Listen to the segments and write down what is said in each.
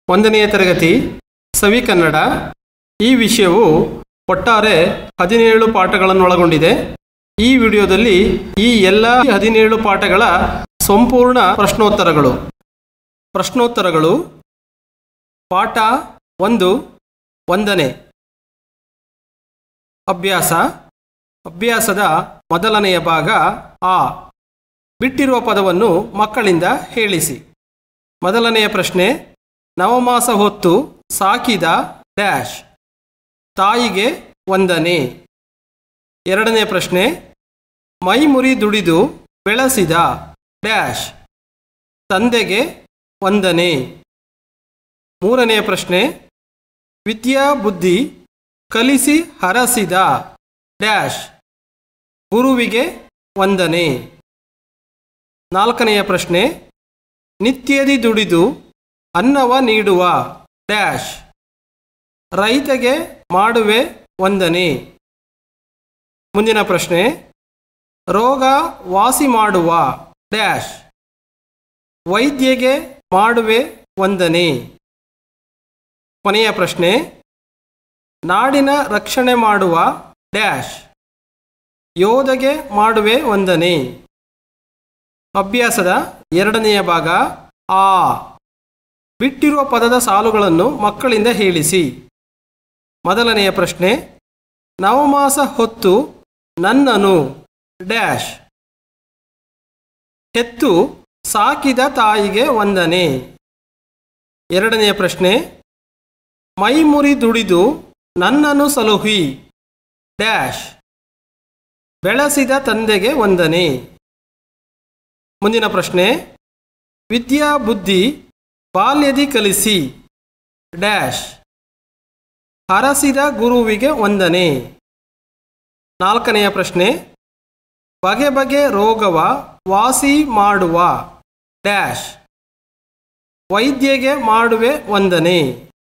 ಒಂದನೆಯ ತರಗತಿ ಸವಿ ಕನ್ನಡ ಈ ವಿಷಯವು ಒಟ್ಟಾರೆ ಹದಿನೇಳು ಪಾಠಗಳನ್ನು ಒಳಗೊಂಡಿದೆ ಈ ವಿಡಿಯೋದಲ್ಲಿ ಈ ಎಲ್ಲ ಹದಿನೇಳು ಪಾಠಗಳ ಸಂಪೂರ್ಣ ಪ್ರಶ್ನೋತ್ತರಗಳು ಪ್ರಶ್ನೋತ್ತರಗಳು ಪಾಠ ಒಂದು ಒಂದನೇ ಅಭ್ಯಾಸ ಅಭ್ಯಾಸದ ಮೊದಲನೆಯ ಭಾಗ ಆ ಬಿಟ್ಟಿರುವ ಪದವನ್ನು ಮಕ್ಕಳಿಂದ ಹೇಳಿಸಿ ಮೊದಲನೆಯ ಪ್ರಶ್ನೆ ನವಮಾಸ ಹೊತ್ತು ಸಾಕಿದ ಡ್ಯಾಶ್ ತಾಯಿಗೆ ವಂದನೆ ಎರಡನೇ ಪ್ರಶ್ನೆ ಮೈಮುರಿ ದುಡಿದು ಬೆಳೆಸಿದ ಡ್ಯಾಶ್ ತಂದೆಗೆ ವಂದನೆ ಮೂರನೆಯ ಪ್ರಶ್ನೆ ವಿದ್ಯಾ ಬುದ್ಧಿ ಕಲಿಸಿ ಹರಸಿದ ಡ್ಯಾಶ್ ಗುರುವಿಗೆ ವಂದನೆ ನಾಲ್ಕನೆಯ ಪ್ರಶ್ನೆ ನಿತ್ಯದಿ ದುಡಿದು ಅನ್ನವ ನೀಡುವ ಡ್ಯಾಶ್ ರೈತಗೆ ಮಾಡುವೆ ವಂದನೆ ಮುಂದಿನ ಪ್ರಶ್ನೆ ರೋಗ ವಾಸಿ ಮಾಡುವ ಡ್ಯಾಶ್ ವೈದ್ಯಗೆ ಮಾಡುವೆ ವಂದನೆ ಕೊನೆಯ ಪ್ರಶ್ನೆ ನಾಡಿನ ರಕ್ಷಣೆ ಮಾಡುವ ಡ್ಯಾಶ್ ಯೋಧಗೆ ಮಾಡುವೆ ವಂದನೆ ಅಭ್ಯಾಸದ ಎರಡನೆಯ ಭಾಗ ಆ ಬಿಟ್ಟಿರುವ ಪದದ ಸಾಲುಗಳನ್ನು ಮಕ್ಕಳಿಂದ ಹೇಳಿಸಿ ಮೊದಲನೆಯ ಪ್ರಶ್ನೆ ನವಮಾಸ ಹೊತ್ತು ನನ್ನನು ಡ್ಯಾಶ್ ಹೆತ್ತು ಸಾಕಿದ ತಾಯಿಗೆ ವಂದನೆ ಎರಡನೆಯ ಪ್ರಶ್ನೆ ಮೈಮುರಿ ದುಡಿದು ನನ್ನನ್ನು ಸಲುಹಿ ಡ್ಯಾಶ್ ಬೆಳೆಸಿದ ತಂದೆಗೆ ವಂದನೆ ಮುಂದಿನ ಪ್ರಶ್ನೆ ವಿದ್ಯಾ ಬುದ್ಧಿ ಬಾಲ್ಯದಿ ಕಲಿಸಿ ಡ್ಯಾಶ್ ಹರಸಿದ ಗುರುವಿಗೆ ವಂದನೆ ನಾಲ್ಕನೆಯ ಪ್ರಶ್ನೆ ಬಗೆ ಬಗೆ ರೋಗವ ವಾಸಿ ಮಾಡುವ ಡ್ಯಾಶ್ ವೈದ್ಯಗೆ ಮಾಡುವೆ ವಂದನೆ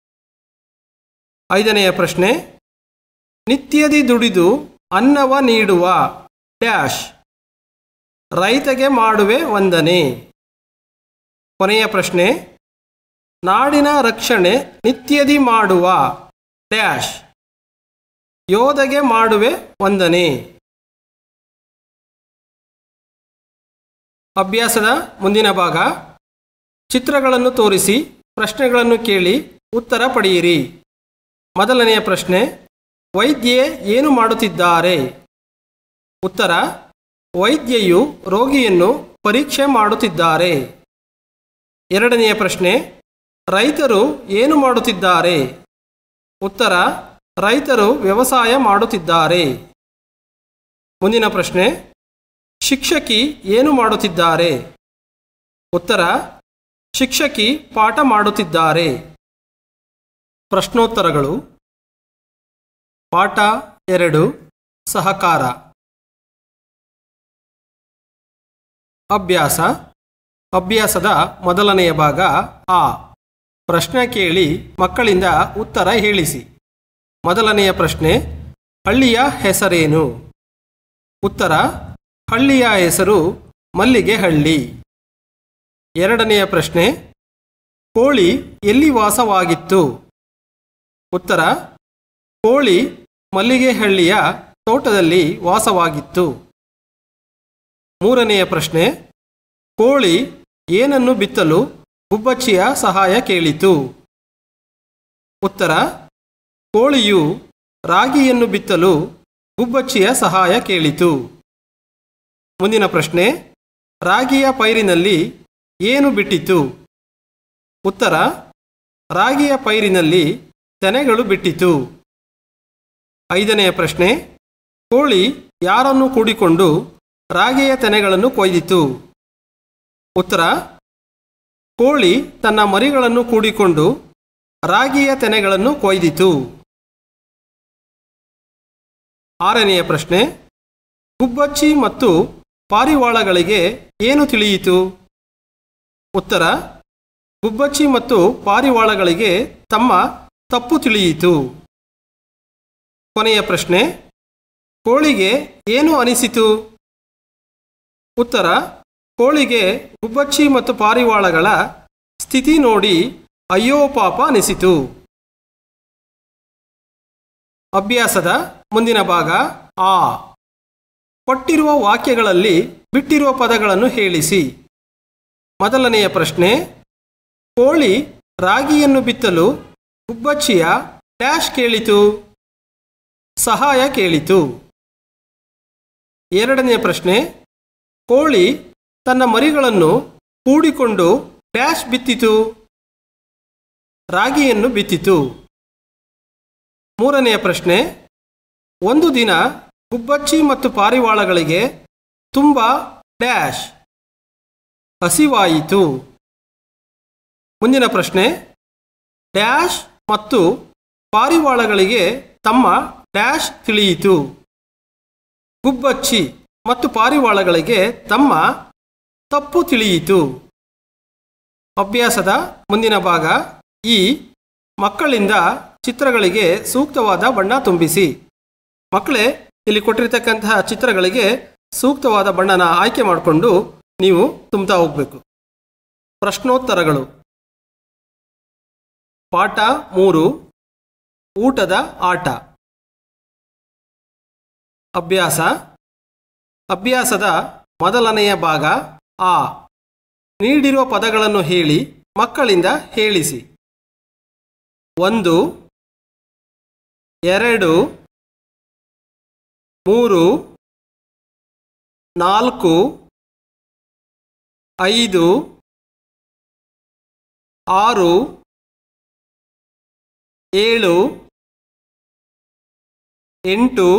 ಐದನೆಯ ಪ್ರಶ್ನೆ ನಿತ್ಯದಿ ದುಡಿದು ಅನ್ನವ ನೀಡುವ ಡ್ಯಾಶ್ ರೈತಗೆ ಮಾಡುವೆ ವಂದನೆ ಕೊನೆಯ ಪ್ರಶ್ನೆ ನಾಡಿನ ರಕ್ಷಣೆ ನಿತ್ಯದಿ ಮಾಡುವ ಡ್ಯಾಶ್ ಯೋಧಗೆ ಮಾಡುವೆ ವಂದನೆ ಅಭ್ಯಾಸದ ಮುಂದಿನ ಭಾಗ ಚಿತ್ರಗಳನ್ನು ತೋರಿಸಿ ಪ್ರಶ್ನೆಗಳನ್ನು ಕೇಳಿ ಉತ್ತರ ಪಡೆಯಿರಿ ಮೊದಲನೆಯ ಪ್ರಶ್ನೆ ವೈದ್ಯೆ ಏನು ಮಾಡುತ್ತಿದ್ದಾರೆ ಉತ್ತರ ವೈದ್ಯೆಯು ರೋಗಿಯನ್ನು ಪರೀಕ್ಷೆ ಮಾಡುತ್ತಿದ್ದಾರೆ ಎರಡನೆಯ ಪ್ರಶ್ನೆ ರೈತರು ಏನು ಮಾಡುತ್ತಿದ್ದಾರೆ ಉತ್ತರ ರೈತರು ವ್ಯವಸಾಯ ಮಾಡುತ್ತಿದ್ದಾರೆ ಮುಂದಿನ ಪ್ರಶ್ನೆ ಶಿಕ್ಷಕಿ ಏನು ಮಾಡುತ್ತಿದ್ದಾರೆ ಉತ್ತರ ಶಿಕ್ಷಕಿ ಪಾಠ ಮಾಡುತ್ತಿದ್ದಾರೆ ಪ್ರಶ್ನೋತ್ತರಗಳು ಪಾಠ ಎರಡು ಸಹಕಾರ ಅಭ್ಯಾಸ ಅಭ್ಯಾಸದ ಮೊದಲನೆಯ ಭಾಗ ಆ ಪ್ರಶ್ನೆ ಕೇಳಿ ಮಕ್ಕಳಿಂದ ಉತ್ತರ ಹೇಳಿಸಿ ಮೊದಲನೆಯ ಪ್ರಶ್ನೆ ಹಳ್ಳಿಯ ಹೆಸರೇನು ಉತ್ತರ ಹಳ್ಳಿಯ ಹೆಸರು ಮಲ್ಲಿಗೆ ಹಳ್ಳಿ ಎರಡನೆಯ ಪ್ರಶ್ನೆ ಕೋಳಿ ಎಲ್ಲಿ ವಾಸವಾಗಿತ್ತು ಉತ್ತರ ಕೋಳಿ ಮಲ್ಲಿಗೆಹಳ್ಳಿಯ ತೋಟದಲ್ಲಿ ವಾಸವಾಗಿತ್ತು ಮೂರನೆಯ ಪ್ರಶ್ನೆ ಕೋಳಿ ಏನನ್ನು ಬಿತ್ತಲು ಗುಬ್ಬಚ್ಚಿಯ ಸಹಾಯ ಕೇಳಿತು ಉತ್ತರ ಕೋಳಿಯು ರಾಗಿಯನ್ನು ಬಿತ್ತಲು ಗುಬ್ಬಚ್ಚಿಯ ಸಹಾಯ ಕೇಳಿತು ಮುಂದಿನ ಪ್ರಶ್ನೆ ರಾಗಿಯ ಪೈರಿನಲ್ಲಿ ಏನು ಬಿಟ್ಟಿತು ಉತ್ತರ ರಾಗಿಯ ಪೈರಿನಲ್ಲಿ ತೆನೆಗಳು ಬಿಟ್ಟಿತು ಐದನೆಯ ಪ್ರಶ್ನೆ ಕೋಳಿ ಯಾರನ್ನು ಕೂಡಿಕೊಂಡು ರಾಗಿಯ ತೆನೆಗಳನ್ನು ಕೊಯ್ದಿತು ಉತ್ತರ ಕೋಳಿ ತನ್ನ ಮರಿಗಳನ್ನು ಕೂಡಿಕೊಂಡು ರಾಗಿಯ ತೆನೆಗಳನ್ನು ಕೊಯ್ದಿತು ಆರನೆಯ ಪ್ರಶ್ನೆ ಗುಬ್ಬಚ್ಚಿ ಮತ್ತು ಪಾರಿವಾಳಗಳಿಗೆ ಏನು ತಿಳಿಯಿತು ಉತ್ತರ ಗುಬ್ಬಚ್ಚಿ ಮತ್ತು ಪಾರಿವಾಳಗಳಿಗೆ ತಮ್ಮ ತಪ್ಪು ತಿಳಿಯಿತು ಕೊನೆಯ ಪ್ರಶ್ನೆ ಕೋಳಿಗೆ ಏನು ಅನಿಸಿತು ಉತ್ತರ ಕೋಳಿಗೆ ಗುಬ್ಬಚ್ಚಿ ಮತ್ತು ಪಾರಿವಾಳಗಳ ಸ್ಥಿತಿ ನೋಡಿ ಅಯ್ಯೋ ಪಾಪ ಅನಿಸಿತು ಅಭ್ಯಾಸದ ಮುಂದಿನ ಭಾಗ ಆ ಕೊಟ್ಟಿರುವ ವಾಕ್ಯಗಳಲ್ಲಿ ಬಿಟ್ಟಿರುವ ಪದಗಳನ್ನು ಹೇಳಿಸಿ ಮೊದಲನೆಯ ಪ್ರಶ್ನೆ ಕೋಳಿ ರಾಗಿಯನ್ನು ಬಿತ್ತಲು ಗುಬ್ಬಚ್ಚಿಯ ಡ್ಯಾಶ್ ಕೇಳಿತು ಸಹಾಯ ಕೇಳಿತು ಎರಡನೆಯ ಪ್ರಶ್ನೆ ಕೋಳಿ ತನ್ನ ಮರಿಗಳನ್ನು ಕೂಡಿಕೊಂಡು ಡ್ಯಾಶ್ ಬಿತ್ತಿತು ರಾಗಿಯನ್ನು ಬಿತ್ತಿತು ಮೂರನೆಯ ಪ್ರಶ್ನೆ ಒಂದು ದಿನ ಗುಬ್ಬಚ್ಚಿ ಮತ್ತು ಪಾರಿವಾಳಗಳಿಗೆ ತುಂಬ ಡ್ಯಾಶ್ ಹಸಿವಾಯಿತು ಮುಂದಿನ ಪ್ರಶ್ನೆ ಡ್ಯಾಶ್ ಮತ್ತು ಪಾರಿವಾಳಗಳಿಗೆ ತಮ್ಮ ಡ್ಯಾಶ್ ತಿಳಿಯಿತು ಗುಬ್ಬಚ್ಚಿ ಮತ್ತು ಪಾರಿವಾಳಗಳಿಗೆ ತಮ್ಮ ತಪ್ಪು ತಿಳಿಯಿತು ಅಭ್ಯಾಸದ ಮುಂದಿನ ಭಾಗ ಈ ಮಕ್ಕಳಿಂದ ಚಿತ್ರಗಳಿಗೆ ಸೂಕ್ತವಾದ ಬಣ್ಣ ತುಂಬಿಸಿ ಮಕ್ಕಳೇ ಇಲ್ಲಿ ಕೊಟ್ಟಿರ್ತಕ್ಕಂತಹ ಚಿತ್ರಗಳಿಗೆ ಸೂಕ್ತವಾದ ಬಣ್ಣನ ಆಯ್ಕೆ ಮಾಡಿಕೊಂಡು ನೀವು ತುಂಬ್ತಾ ಹೋಗಬೇಕು ಪ್ರಶ್ನೋತ್ತರಗಳು ಪಾಠ ಮೂರು ಊಟದ ಆಟ ಅಭ್ಯಾಸ ಅಭ್ಯಾಸದ ಮೊದಲನೆಯ ಭಾಗ ಆ ನೀಡಿರುವ ಪದಗಳನ್ನು ಹೇಳಿ ಮಕ್ಕಳಿಂದ ಹೇಳಿಸಿ ಒಂದು ಎರಡು ಮೂರು ನಾಲ್ಕು ಐದು ಆರು ಏಳು ಎಂಟು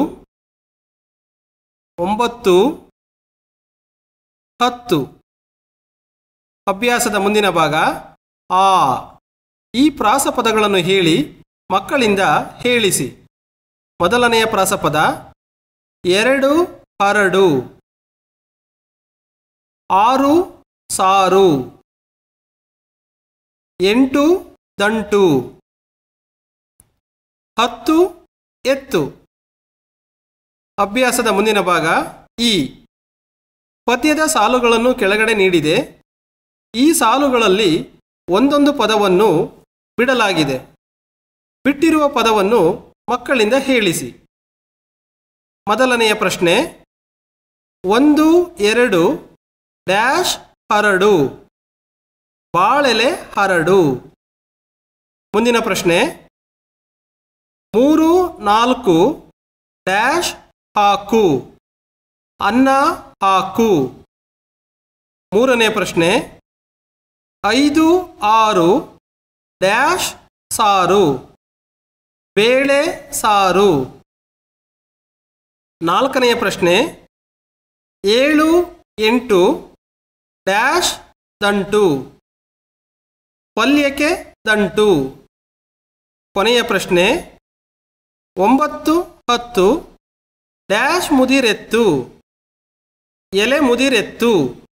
ಒಂಬತ್ತು ಹತ್ತು ಅಭ್ಯಾಸದ ಮುಂದಿನ ಭಾಗ ಆ ಈ ಪ್ರಾಸಪದಗಳನ್ನು ಹೇಳಿ ಮಕ್ಕಳಿಂದ ಹೇಳಿಸಿ ಮೊದಲನೆಯ ಪ್ರಾಸಪದ ಎರಡು ಹರಡು ಆರು ಸಾರು ಎಂಟು ದಂಟು ಹತ್ತು ಎತ್ತು ಅಭ್ಯಾಸದ ಮುಂದಿನ ಭಾಗ ಈ ಪದ್ಯದ ಸಾಲುಗಳನ್ನು ಕೆಳಗಡೆ ನೀಡಿದೆ ಈ ಸಾಲುಗಳಲ್ಲಿ ಒಂದೊಂದು ಪದವನ್ನು ಬಿಡಲಾಗಿದೆ ಬಿಟ್ಟಿರುವ ಪದವನ್ನು ಮಕ್ಕಳಿಂದ ಹೇಳಿಸಿ ಮೊದಲನೆಯ ಪ್ರಶ್ನೆ ಒಂದು ಎರಡು ಡ್ಯಾಶ್ ಹರಡು ಬಾಳೆಲೆ ಹರಡು ಮುಂದಿನ ಪ್ರಶ್ನೆ ಮೂರು ನಾಲ್ಕು ಡ್ಯಾಶ್ ಹಾಕು ಅನ್ನ ಹಾಕು ಮೂರನೇ ಪ್ರಶ್ನೆ ಐದು ಆರು ಡ್ಯಾಶ್ ಸಾರು ಬೇಳೆ ಸಾರು ನಾಲ್ಕನೆಯ ಪ್ರಶ್ನೆ ಏಳು ಎಂಟು ಡ್ಯಾಶ್ ದಂಟು ಪಲ್ಯಕ್ಕೆ ದಂಟು ಕೊನೆಯ ಪ್ರಶ್ನೆ ಒಂಬತ್ತು ಹತ್ತು ಡ್ಯಾಶ್ ಮುದಿರೆತ್ತು ಎಲೆ ಮುದಿರೆತ್ತು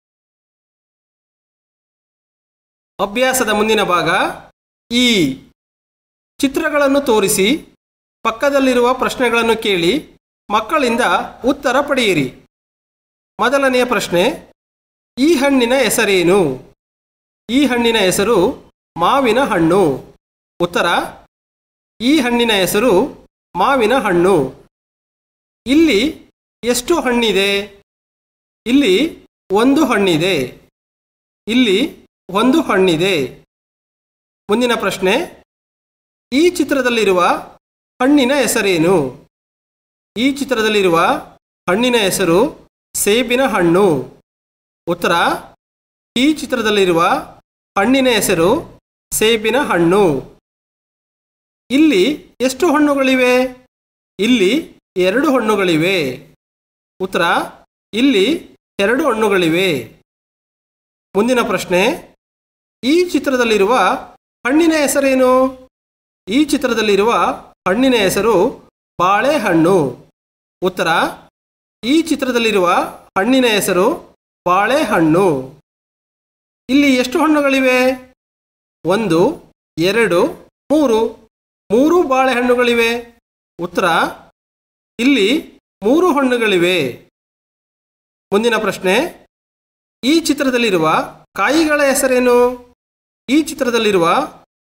ಅಭ್ಯಾಸದ ಮುಂದಿನ ಭಾಗ ಈ ಚಿತ್ರಗಳನ್ನು ತೋರಿಸಿ ಪಕ್ಕದಲ್ಲಿರುವ ಪ್ರಶ್ನೆಗಳನ್ನು ಕೇಳಿ ಮಕ್ಕಳಿಂದ ಉತ್ತರ ಪಡೆಯಿರಿ ಮೊದಲನೆಯ ಪ್ರಶ್ನೆ ಈ ಹಣ್ಣಿನ ಹೆಸರೇನು ಈ ಹಣ್ಣಿನ ಹೆಸರು ಮಾವಿನ ಹಣ್ಣು ಉತ್ತರ ಈ ಹಣ್ಣಿನ ಹೆಸರು ಮಾವಿನ ಹಣ್ಣು ಇಲ್ಲಿ ಎಷ್ಟು ಹಣ್ಣಿದೆ ಇಲ್ಲಿ ಒಂದು ಹಣ್ಣಿದೆ ಇಲ್ಲಿ ಒಂದು ಹಣ್ಣಿದೆ ಮುಂದಿನ ಪ್ರಶ್ನೆ ಈ ಚಿತ್ರದಲ್ಲಿರುವ ಹಣ್ಣಿನ ಹೆಸರೇನು ಈ ಚಿತ್ರದಲ್ಲಿರುವ ಹಣ್ಣಿನ ಹೆಸರು ಸೇಬಿನ ಹಣ್ಣು ಉತ್ತರ ಈ ಚಿತ್ರದಲ್ಲಿರುವ ಹಣ್ಣಿನ ಹೆಸರು ಸೇಬಿನ ಹಣ್ಣು ಇಲ್ಲಿ ಎಷ್ಟು ಹಣ್ಣುಗಳಿವೆ ಇಲ್ಲಿ ಎರಡು ಹಣ್ಣುಗಳಿವೆ ಉತ್ತರ ಇಲ್ಲಿ ಎರಡು ಹಣ್ಣುಗಳಿವೆ ಮುಂದಿನ ಪ್ರಶ್ನೆ ಈ ಚಿತ್ರದಲ್ಲಿರುವ ಹಣ್ಣಿನ ಹೆಸರೇನು ಈ ಚಿತ್ರದಲ್ಲಿರುವ ಹಣ್ಣಿನ ಹೆಸರು ಬಾಳೆಹಣ್ಣು ಉತ್ತರ ಈ ಚಿತ್ರದಲ್ಲಿರುವ ಹಣ್ಣಿನ ಹೆಸರು ಬಾಳೆಹಣ್ಣು ಇಲ್ಲಿ ಎಷ್ಟು ಹಣ್ಣುಗಳಿವೆ ಒಂದು ಎರಡು ಮೂರು ಮೂರು ಬಾಳೆಹಣ್ಣುಗಳಿವೆ ಉತ್ತರ ಇಲ್ಲಿ ಮೂರು ಹಣ್ಣುಗಳಿವೆ ಮುಂದಿನ ಪ್ರಶ್ನೆ ಈ ಚಿತ್ರದಲ್ಲಿರುವ ಕಾಯಿಗಳ ಹೆಸರೇನು ಈ ಚಿತ್ರದಲ್ಲಿರುವ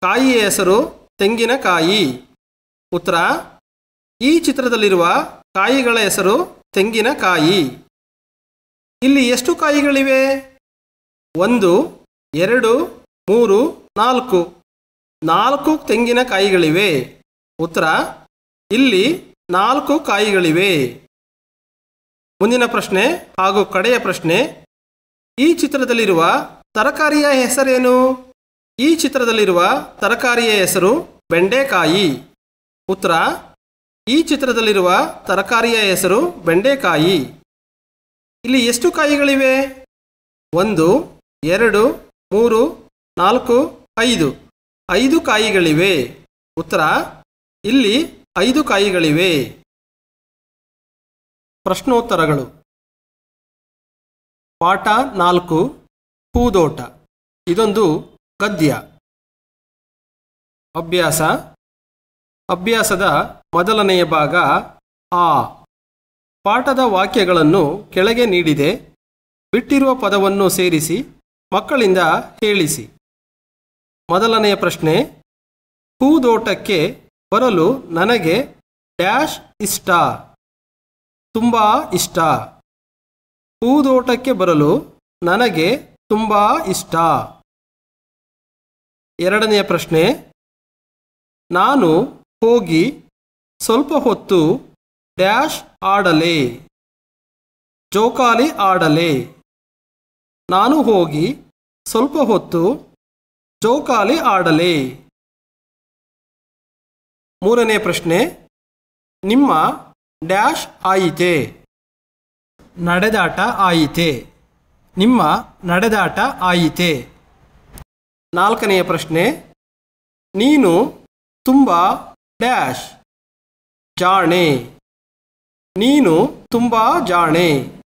ಕಾಯಿಯ ಹೆಸರು ತೆಂಗಿನಕಾಯಿ ಉತ್ತರ ಈ ಚಿತ್ರದಲ್ಲಿರುವ ಕಾಯಿಗಳ ಹೆಸರು ತೆಂಗಿನಕಾಯಿ ಇಲ್ಲಿ ಎಷ್ಟು ಕಾಯಿಗಳಿವೆ ಒಂದು ಎರಡು ಮೂರು ನಾಲ್ಕು ನಾಲ್ಕು ತೆಂಗಿನಕಾಯಿಗಳಿವೆ ಉತ್ತರ ಇಲ್ಲಿ ನಾಲ್ಕು ಕಾಯಿಗಳಿವೆ ಮುಂದಿನ ಪ್ರಶ್ನೆ ಹಾಗೂ ಕಡೆಯ ಪ್ರಶ್ನೆ ಈ ಚಿತ್ರದಲ್ಲಿರುವ ತರಕಾರಿಯ ಹೆಸರೇನು ಈ ಚಿತ್ರದಲ್ಲಿರುವ ತರಕಾರಿಯ ಹೆಸರು ಬೆಂಡೆಕಾಯಿ ಉತ್ತರ ಈ ಚಿತ್ರದಲ್ಲಿರುವ ತರಕಾರಿಯ ಹೆಸರು ಬೆಂಡೆಕಾಯಿ ಇಲ್ಲಿ ಎಷ್ಟು ಕಾಯಿಗಳಿವೆ ಒಂದು ಎರಡು ಮೂರು ನಾಲ್ಕು ಐದು ಐದು ಕಾಯಿಗಳಿವೆ ಉತ್ತರ ಇಲ್ಲಿ ಐದು ಕಾಯಿಗಳಿವೆ ಪ್ರಶ್ನೋತ್ತರಗಳು ಪಾಠ ನಾಲ್ಕು ಹೂದೋಟ ಇದೊಂದು ಗದ್ಯ ಅಭ್ಯಾಸ ಅಭ್ಯಾಸದ ಮೊದಲನೆಯ ಭಾಗ ಆ ಪಾಠದ ವಾಕ್ಯಗಳನ್ನು ಕೆಳಗೆ ನೀಡಿದೆ ಬಿಟ್ಟಿರುವ ಪದವನ್ನು ಸೇರಿಸಿ ಮಕ್ಕಳಿಂದ ಹೇಳಿಸಿ ಮೊದಲನೆಯ ಪ್ರಶ್ನೆ ಹೂದೋಟಕ್ಕೆ ಬರಲು ನನಗೆ ಡ್ಯಾಶ್ ಇಷ್ಟ ತುಂಬ ಇಷ್ಟ ಹೂದೋಟಕ್ಕೆ ಬರಲು ನನಗೆ ತುಂಬ ಇಷ್ಟ ಎರಡನೆಯ ಪ್ರಶ್ನೆ ನಾನು ಹೋಗಿ ಸ್ವಲ್ಪ ಹೊತ್ತು ಡ್ಯಾಶ್ ಆಡಲೆ ಜೋಕಾಲಿ ಆಡಲೆ ನಾನು ಹೋಗಿ ಸ್ವಲ್ಪ ಹೊತ್ತು ಜೋಕಾಲಿ ಆಡಲೆ ಮೂರನೇ ಪ್ರಶ್ನೆ ನಿಮ್ಮ ಡ್ಯಾಶ್ ಆಯಿತೆ ನಡೆದಾಟ ಆಯಿತೆ ನಿಮ್ಮ ನಡೆದಾಟ ಆಯಿತೆ ನಾಲ್ಕನೆಯ ಪ್ರಶ್ನೆ ನೀನು ತುಂಬ ಡ್ಯಾಶ್ ಜಾಣೆ ನೀನು ತುಂಬ ಜಾಣೆ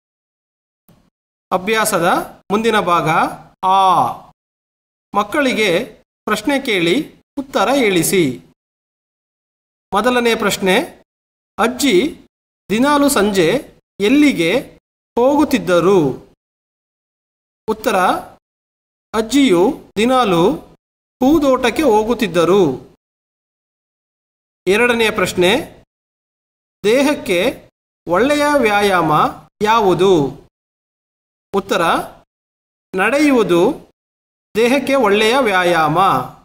ಅಭ್ಯಾಸದ ಮುಂದಿನ ಭಾಗ ಆ ಮಕ್ಕಳಿಗೆ ಪ್ರಶ್ನೆ ಕೇಳಿ ಉತ್ತರ ಹೇಳಿಸಿ ಮೊದಲನೇ ಪ್ರಶ್ನೆ ಅಜ್ಜಿ ದಿನಾಲು ಸಂಜೆ ಎಲ್ಲಿಗೆ ಹೋಗುತ್ತಿದ್ದರು ಉತ್ತರ ಅಜ್ಜಿಯು ದಿನಾಲು ಹೂದೋಟಕ್ಕೆ ಹೋಗುತ್ತಿದ್ದರು ಎರಡನೆಯ ಪ್ರಶ್ನೆ ದೇಹಕ್ಕೆ ಒಳ್ಳೆಯ ವ್ಯಾಯಾಮ ಯಾವುದು ಉತ್ತರ ನಡೆಯುವುದು ದೇಹಕ್ಕೆ ಒಳ್ಳೆಯ ವ್ಯಾಯಾಮ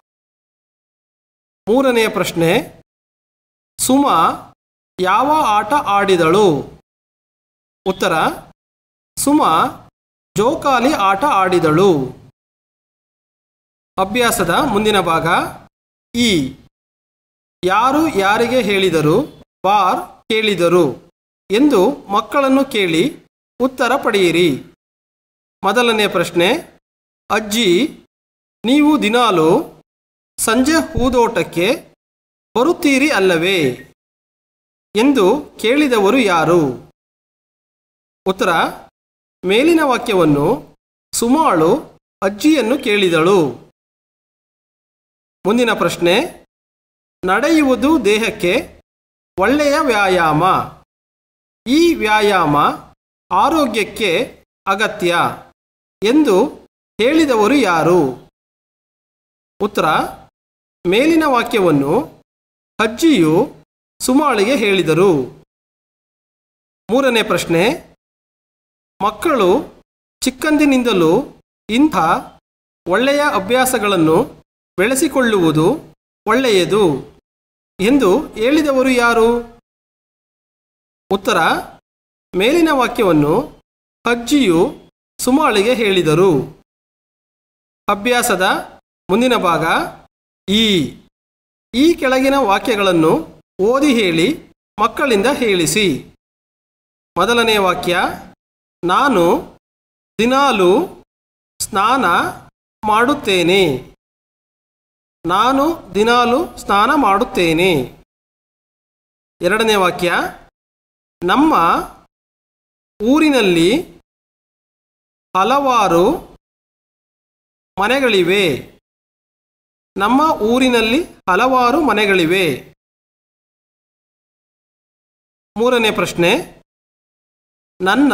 ಮೂರನೆಯ ಪ್ರಶ್ನೆ ಸುಮ ಯಾವ ಆಟ ಆಡಿದಳು ಉತ್ತರ ಸುಮ ಜೋಕಾಲಿ ಆಟ ಆಡಿದಳು ಅಭ್ಯಾಸದ ಮುಂದಿನ ಭಾಗ ಈ ಯಾರು ಯಾರಿಗೆ ಹೇಳಿದರು ಬಾರ್ ಕೇಳಿದರು ಎಂದು ಮಕ್ಕಳನ್ನು ಕೇಳಿ ಉತ್ತರ ಪಡೆಯಿರಿ ಮೊದಲನೇ ಪ್ರಶ್ನೆ ಅಜ್ಜಿ ನೀವು ದಿನಾಲು ಸಂಜೆ ಹೂದೋಟಕ್ಕೆ ಬರುತ್ತೀರಿ ಅಲ್ಲವೇ ಎಂದು ಕೇಳಿದವರು ಯಾರು ಉತ್ತರ ಮೇಲಿನ ವಾಕ್ಯವನ್ನು ಸುಮಾಳು ಅಜ್ಜಿಯನ್ನು ಕೇಳಿದಳು ಮುಂದಿನ ಪ್ರಶ್ನೆ ನಡೆಯುವುದು ದೇಹಕ್ಕೆ ಒಳ್ಳೆಯ ವ್ಯಾಯಾಮ ಈ ವ್ಯಾಯಾಮ ಆರೋಗ್ಯಕ್ಕೆ ಅಗತ್ಯ ಎಂದು ಹೇಳಿದವರು ಯಾರು ಉತ್ತರ ಮೇಲಿನ ವಾಕ್ಯವನ್ನು ಅಜ್ಜಿಯು ಸುಮಾಳಿಗೆ ಹೇಳಿದರು ಮೂರನೇ ಪ್ರಶ್ನೆ ಮಕ್ಕಳು ಚಿಕ್ಕಂದಿನಿಂದಲೂ ಇಂಥ ಒಳ್ಳೆಯ ಅಭ್ಯಾಸಗಳನ್ನು ಬೆಳೆಸಿಕೊಳ್ಳುವುದು ಒಳ್ಳೆಯದು ಎಂದು ಹೇಳಿದವರು ಯಾರು ಉತ್ತರ ಮೇಲಿನ ವಾಕ್ಯವನ್ನು ಅಜ್ಜಿಯು ಸುಮಾಳಿಗೆ ಹೇಳಿದರು ಅಭ್ಯಾಸದ ಮುಂದಿನ ಭಾಗ ಈ ಈ ಕೆಳಗಿನ ವಾಕ್ಯಗಳನ್ನು ಓದಿ ಹೇಳಿ ಮಕ್ಕಳಿಂದ ಹೇಳಿಸಿ ಮೊದಲನೆಯ ವಾಕ್ಯ ನಾನು ದಿನಾಲು ಸ್ನಾನ ಮಾಡುತ್ತೇನೆ ನಾನು ದಿನಾಲು ಸ್ನಾನ ಮಾಡುತ್ತೇನೆ ಎರಡನೇ ವಾಕ್ಯ ನಮ್ಮ ಊರಿನಲ್ಲಿ ಹಲವಾರು ಮನೆಗಳಿವೆ ನಮ್ಮ ಊರಿನಲ್ಲಿ ಹಲವಾರು ಮನೆಗಳಿವೆ ಮೂರನೇ ಪ್ರಶ್ನೆ ನನ್ನ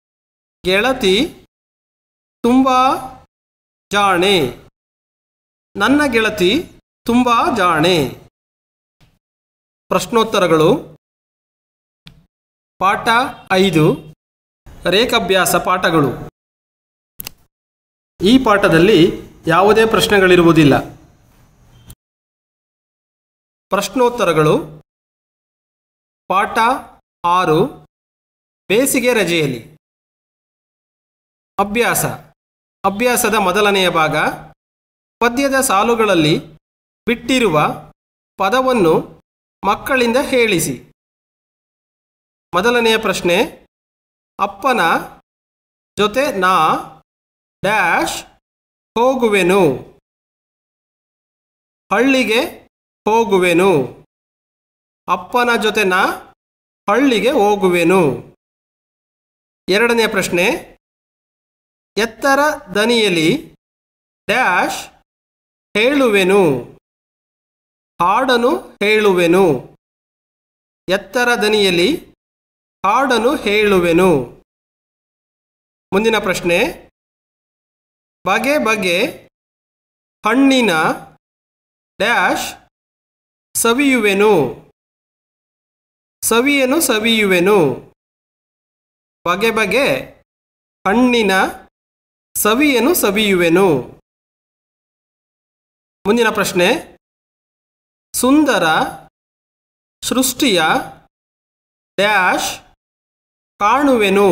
ಗೆಳತಿ ತುಂಬ ಜಾಣೆ ನನ್ನ ಗೆಳತಿ ತುಂಬ ಜಾಣೆ ಪ್ರಶ್ನೋತ್ತರಗಳು ಪಾಠ ಐದು ರೇಖಾಭ್ಯಾಸ ಪಾಠಗಳು ಈ ಪಾಠದಲ್ಲಿ ಯಾವುದೇ ಪ್ರಶ್ನೆಗಳಿರುವುದಿಲ್ಲ ಪ್ರಶ್ನೋತ್ತರಗಳು ಪಾಠ ಆರು ಬೇಸಿಗೆ ರಜೆಯಲ್ಲಿ ಅಭ್ಯಾಸ ಅಭ್ಯಾಸದ ಮೊದಲನೆಯ ಭಾಗ ಪದ್ಯದ ಸಾಲುಗಳಲ್ಲಿ ಬಿಟ್ಟಿರುವ ಪದವನ್ನು ಮಕ್ಕಳಿಂದ ಹೇಳಿಸಿ ಮೊದಲನೆಯ ಪ್ರಶ್ನೆ ಅಪ್ಪನ ಜೊತೆ ನಾ ಡ್ಯಾಶ್ ಹೋಗುವೆನು ಹಳ್ಳಿಗೆ ಹೋಗುವೆನು ಅಪ್ಪನ ಜೊತೆ ನಾ ಹಳ್ಳಿಗೆ ಹೋಗುವೆನು ಎರಡನೇ ಪ್ರಶ್ನೆ ಎತ್ತರ ದನಿಯಲ್ಲಿ ಡ್ಯಾಶ್ ಹೇಳುವೆನು ಹಾಡನು ಹೇಳುವೆನು ಎತ್ತರ ದನಿಯಲ್ಲಿ ಹಾಡನು ಹೇಳುವೆನು ಮುಂದಿನ ಪ್ರಶ್ನೆ ಬಗೆ ಬಗೆ ಹಣ್ಣಿನ ಡ್ಯಾಶ್ ಸವಿಯುವೆನು ಸವಿಯನು ಸವಿಯುವೆನು ಬಗೆ ಬಗೆ ಹಣ್ಣಿನ ಸವಿಯನು ಸವಿಯುವೆನು ಮುಂದಿನ ಪ್ರಶ್ನೆ ಸುಂದರ ಸೃಷ್ಟಿಯ ಡ್ಯಾಶ್ ಕಾಣುವೆನು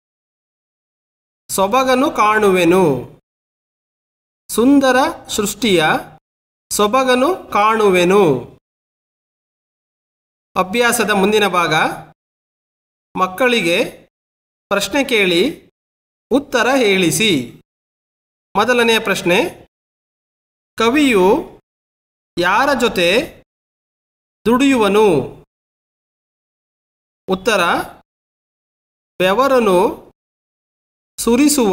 ಸೊಬಗನು ಕಾಣುವೆನು ಸುಂದರ ಸೃಷ್ಟಿಯ ಸೊಬಗನು ಕಾಣುವೆನು ಅಭ್ಯಾಸದ ಮುಂದಿನ ಭಾಗ ಮಕ್ಕಳಿಗೆ ಪ್ರಶ್ನೆ ಕೇಳಿ ಉತ್ತರ ಹೇಳಿಸಿ ಮೊದಲನೆಯ ಪ್ರಶ್ನೆ ಕವಿಯು ಯಾರ ಜೊತೆ ದುಡಿಯುವನು ಉತ್ತರ ಬೆವರನು ಸುರಿಸುವ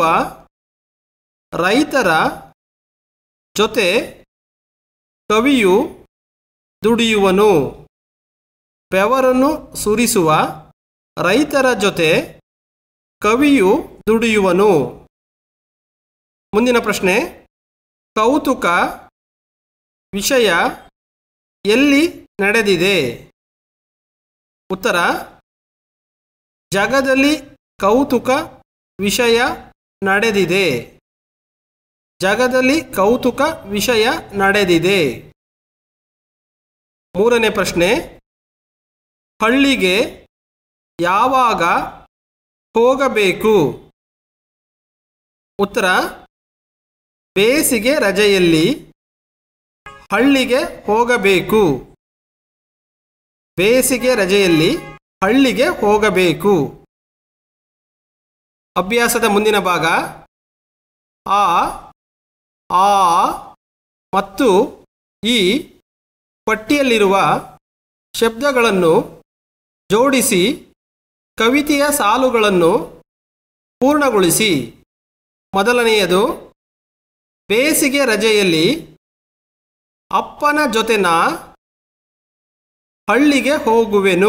ರೈತರ ಜೊತೆ ಕವಿಯು ದುಡಿಯುವನು ಬೆವರನ್ನು ಸುರಿಸುವ ರೈತರ ಜೊತೆ ಕವಿಯು ದುಡಿಯುವನು ಮುಂದಿನ ಪ್ರಶ್ನೆ ಕೌತುಕ ವಿಷಯ ಎಲ್ಲಿ ನಡೆದಿದೆ ಉತ್ತರ ಜಗದಲ್ಲಿ ಕೌತುಕ ವಿಷಯ ನಡೆದಿದೆ ಜಗದಲ್ಲಿ ಕೌತುಕ ವಿಷಯ ನಡೆದಿದೆ ಮೂರನೇ ಪ್ರಶ್ನೆ ಹಳ್ಳಿಗೆ ಯಾವಾಗ ಹೋಗಬೇಕು ಉತ್ತರ ಬೇಸಿಗೆ ರಜೆಯಲ್ಲಿ ಹಳ್ಳಿಗೆ ಹೋಗಬೇಕು ಬೇಸಿಗೆ ರಜೆಯಲ್ಲಿ ಹಳ್ಳಿಗೆ ಹೋಗಬೇಕು ಅಭ್ಯಾಸದ ಮುಂದಿನ ಭಾಗ ಆ ಆ ಮತ್ತು ಈ ಪಟ್ಟಿಯಲ್ಲಿರುವ ಶಬ್ದಗಳನ್ನು ಜೋಡಿಸಿ ಕವಿತೆಯ ಸಾಲುಗಳನ್ನು ಪೂರ್ಣಗೊಳಿಸಿ ಮೊದಲನೆಯದು ಬೇಸಿಗೆ ರಜೆಯಲ್ಲಿ ಅಪ್ಪನ ಜೊತೆ ನಾ ಹಳ್ಳಿಗೆ ಹೋಗುವೆನು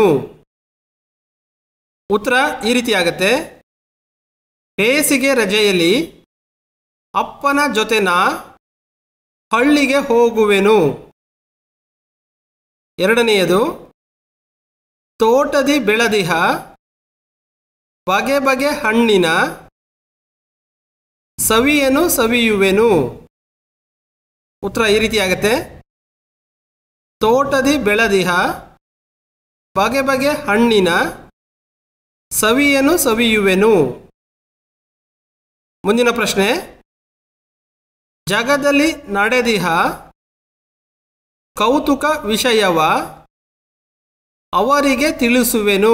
ಉತ್ತರ ಈ ರೀತಿಯಾಗತ್ತೆ ಬೇಸಿಗೆ ರಜೆಯಲ್ಲಿ ಅಪ್ಪನ ಜೊತೆ ನಾ ಹಳ್ಳಿಗೆ ಹೋಗುವೆನು ಎರಡನೆಯದು ತೋಟದಿ ಬೆಳೆದಿಹ ಬಗೆ ಬಗೆ ಹಣ್ಣಿನ ಸವಿಯನು ಸವಿಯುವೆನು ಉತ್ತರ ಈ ರೀತಿಯಾಗತ್ತೆ ತೋಟದಿ ಬೆಳೆದಿಹ ಬಗೆ ಬಗೆ ಹಣ್ಣಿನ ಸವಿಯನು ಸವಿಯುವೆನು ಮುಂದಿನ ಪ್ರಶ್ನೆ ಜಗದಲ್ಲಿ ನಡೆದಿಹ ಕೌತುಕ ವಿಷಯವ ಅವರಿಗೆ ತಿಳಿಸುವೆನು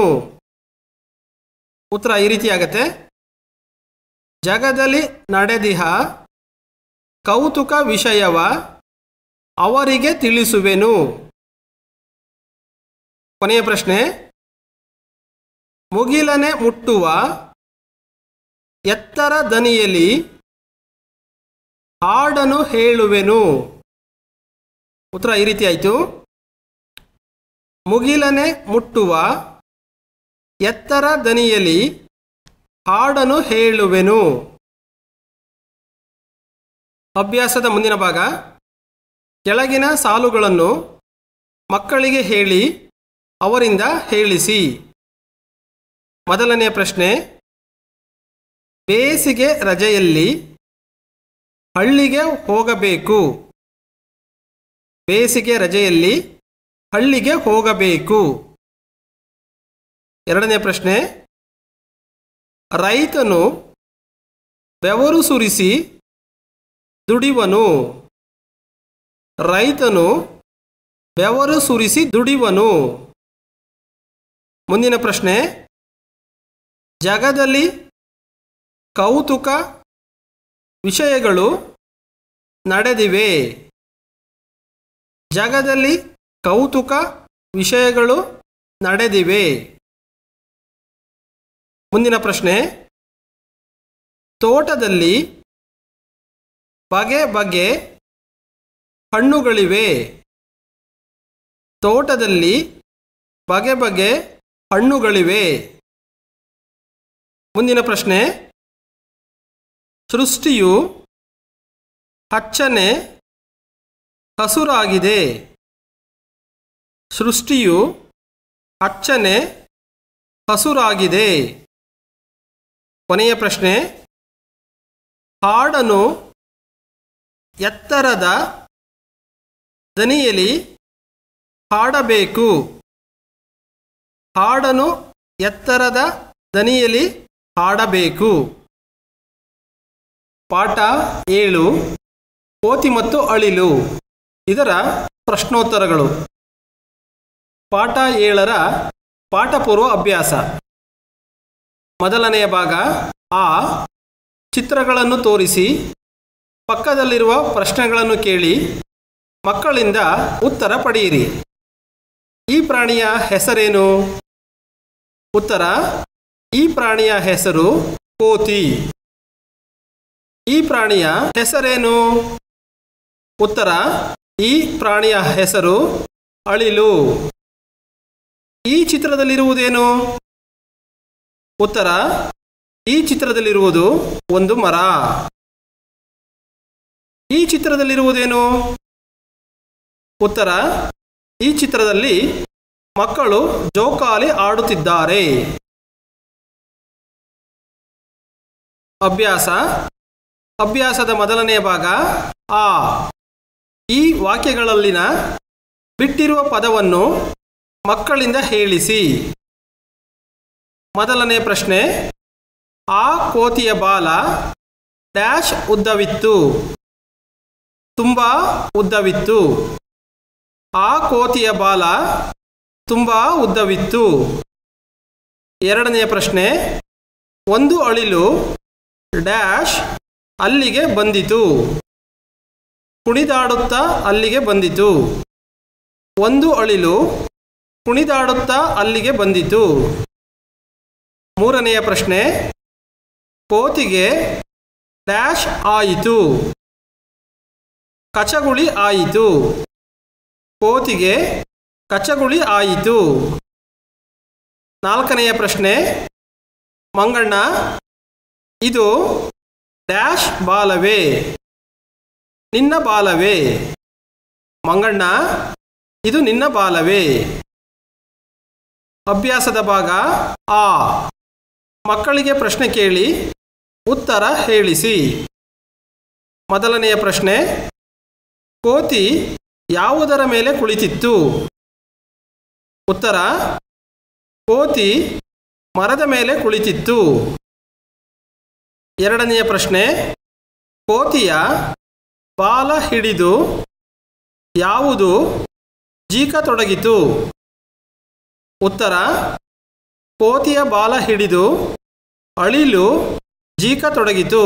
ಉತ್ತರ ಈ ರೀತಿಯಾಗತ್ತೆ ಜಗದಲ್ಲಿ ನಡೆದಿಹ ಕೌತುಕ ವಿಷಯವ ಅವರಿಗೆ ತಿಳಿಸುವೆನು ಕೊನೆಯ ಪ್ರಶ್ನೆ ಮುಗಿಲನೆ ಮುಟ್ಟುವ ಎತ್ತರ ದನಿಯಲ್ಲಿ ಹಾಡನು ಹೇಳುವೆನು ಉತ್ತರ ಈ ರೀತಿ ಆಯಿತು ಮುಗಿಲನೆ ಮುಟ್ಟುವ ಎತ್ತರ ದನಿಯಲ್ಲಿ ಹಾಡನು ಹೇಳುವೆನು ಅಭ್ಯಾಸದ ಮುಂದಿನ ಭಾಗ ಕೆಳಗಿನ ಸಾಲುಗಳನ್ನು ಮಕ್ಕಳಿಗೆ ಹೇಳಿ ಅವರಿಂದ ಹೇಳಿಸಿ ಮೊದಲನೆಯ ಪ್ರಶ್ನೆ ಬೇಸಿಗೆ ರಜೆಯಲ್ಲಿ ಹಳ್ಳಿಗೆ ಹೋಗಬೇಕು ಬೇಸಿಗೆ ರಜೆಯಲ್ಲಿ ಹಳ್ಳಿಗೆ ಹೋಗಬೇಕು ಎರಡನೇ ಪ್ರಶ್ನೆ ರೈತನು ಬೆವರು ಸುರಿಸಿ ದುಡಿವನು ರೈತನು ಬೆವರು ಸುರಿಸಿ ದುಡಿವನು ಮುಂದಿನ ಪ್ರಶ್ನೆ ಜಗದಲ್ಲಿ ಕೌತುಕ ವಿಷಯಗಳು ನಡೆದಿವೆ ಜಗದಲ್ಲಿ ಕೌತುಕ ವಿಷಯಗಳು ನಡೆದಿವೆ ಮುಂದಿನ ಪ್ರಶ್ನೆ ತೋಟದಲ್ಲಿ ಬಗೆ ಬಗೆ ಹಣ್ಣುಗಳಿವೆ ತೋಟದಲ್ಲಿ ಬಗೆ ಬಗೆ ಹಣ್ಣುಗಳಿವೆ ಮುಂದಿನ ಪ್ರಶ್ನೆ ಸೃಷ್ಟಿಯು ಹಚ್ಚನೆ ಹಸುರಾಗಿದೆ ಸೃಷ್ಟಿಯು ಹಚ್ಚನೆ ಹಸುರಾಗಿದೆ ಕೊನೆಯ ಪ್ರಶ್ನೆ ಹಾಡನ್ನು ಎತ್ತರದ ದನಿಯಲ್ಲಿ ಹಾಡಬೇಕು ಹಾಡನ್ನು ಎತ್ತರದ ದನಿಯಲ್ಲಿ ಹಾಡಬೇಕು ಪಾಠ ಏಳು ಕೋತಿ ಮತ್ತು ಅಳಿಲು ಇದರ ಪ್ರಶ್ನೋತ್ತರಗಳು ಪಾಠ ಏಳರ ಪಾಠಪೂರ್ವ ಅಭ್ಯಾಸ ಮೊದಲನೆಯ ಭಾಗ ಆ ಚಿತ್ರಗಳನ್ನು ತೋರಿಸಿ ಪಕ್ಕದಲ್ಲಿರುವ ಪ್ರಶ್ನೆಗಳನ್ನು ಕೇಳಿ ಮಕ್ಕಳಿಂದ ಉತ್ತರ ಪಡೆಯಿರಿ ಈ ಪ್ರಾಣಿಯ ಹೆಸರೇನು ಉತ್ತರ ಈ ಪ್ರಾಣಿಯ ಹೆಸರು ಕೋತಿ ಈ ಪ್ರಾಣಿಯ ಹೆಸರೇನು ಉತ್ತರ ಈ ಪ್ರಾಣಿಯ ಹೆಸರು ಅಳಿಲು ಈ ಚಿತ್ರದಲ್ಲಿರುವುದೇನು ಉತ್ತರ ಈ ಚಿತ್ರದಲ್ಲಿರುವುದು ಒಂದು ಮರ ಈ ಚಿತ್ರದಲ್ಲಿರುವುದೇನು ಉತ್ತರ ಈ ಚಿತ್ರದಲ್ಲಿ ಮಕ್ಕಳು ಜೋಕಾಲಿ ಆಡುತ್ತಿದ್ದಾರೆ ಅಭ್ಯಾಸ ಅಭ್ಯಾಸದ ಮೊದಲನೆಯ ಭಾಗ ಆ ಈ ವಾಕ್ಯಗಳಲ್ಲಿನ ಬಿಟ್ಟಿರುವ ಪದವನ್ನು ಮಕ್ಕಳಿಂದ ಹೇಳಿಸಿ ಮೊದಲನೇ ಪ್ರಶ್ನೆ ಆ ಕೋತಿಯ ಬಾಲ ಡ್ಯಾಶ್ ಉದ್ದವಿತ್ತು ತುಂಬ ಉದ್ದವಿತ್ತು ಆ ಕೋತಿಯ ಬಾಲ ತುಂಬ ಉದ್ದವಿತ್ತು ಎರಡನೆಯ ಪ್ರಶ್ನೆ ಒಂದು ಅಳಿಲು ಡ್ಯಾಶ್ ಅಲ್ಲಿಗೆ ಬಂದಿತು ಕುಣಿದಾಡುತ್ತಾ ಅಲ್ಲಿಗೆ ಬಂದಿತು ಒಂದು ಅಳಿಲು ಕುಣಿದಾಡುತ್ತಾ ಅಲ್ಲಿಗೆ ಬಂದಿತು ಮೂರನೆಯ ಪ್ರಶ್ನೆ ಕೋತಿಗೆ ಡ್ಯಾಶ್ ಆಯಿತು ಕಚಗುಳಿ ಆಯಿತು ಕೋತಿಗೆ ಕಚಗುಳಿ ಆಯಿತು ನಾಲ್ಕನೆಯ ಪ್ರಶ್ನೆ ಮಂಗಣ್ಣ ಇದು ಡ್ಯಾಶ್ ಬಾಲವೇ ನಿನ್ನ ಬಾಲವೇ ಮಂಗಣ್ಣ ಇದು ನಿನ್ನ ಬಾಲವೇ ಅಭ್ಯಾಸದ ಭಾಗ ಆ ಮಕ್ಕಳಿಗೆ ಪ್ರಶ್ನೆ ಕೇಳಿ ಉತ್ತರ ಹೇಳಿಸಿ ಮೊದಲನೆಯ ಪ್ರಶ್ನೆ ಕೋತಿ ಯಾವುದರ ಮೇಲೆ ಕುಳಿತಿತ್ತು ಉತ್ತರ ಕೋತಿ ಮರದ ಮೇಲೆ ಕುಳಿತಿತ್ತು ಎರಡನೆಯ ಪ್ರಶ್ನೆ ಕೋತಿಯ ಬಾಲ ಹಿಡಿದು ಯಾವುದು ಜೀಕ ತೊಡಗಿತು ಉತ್ತರ ಕೋತಿಯ ಬಾಲ ಹಿಡಿದು ಅಳಿಲು ಜೀಕ ತೊಡಗಿತು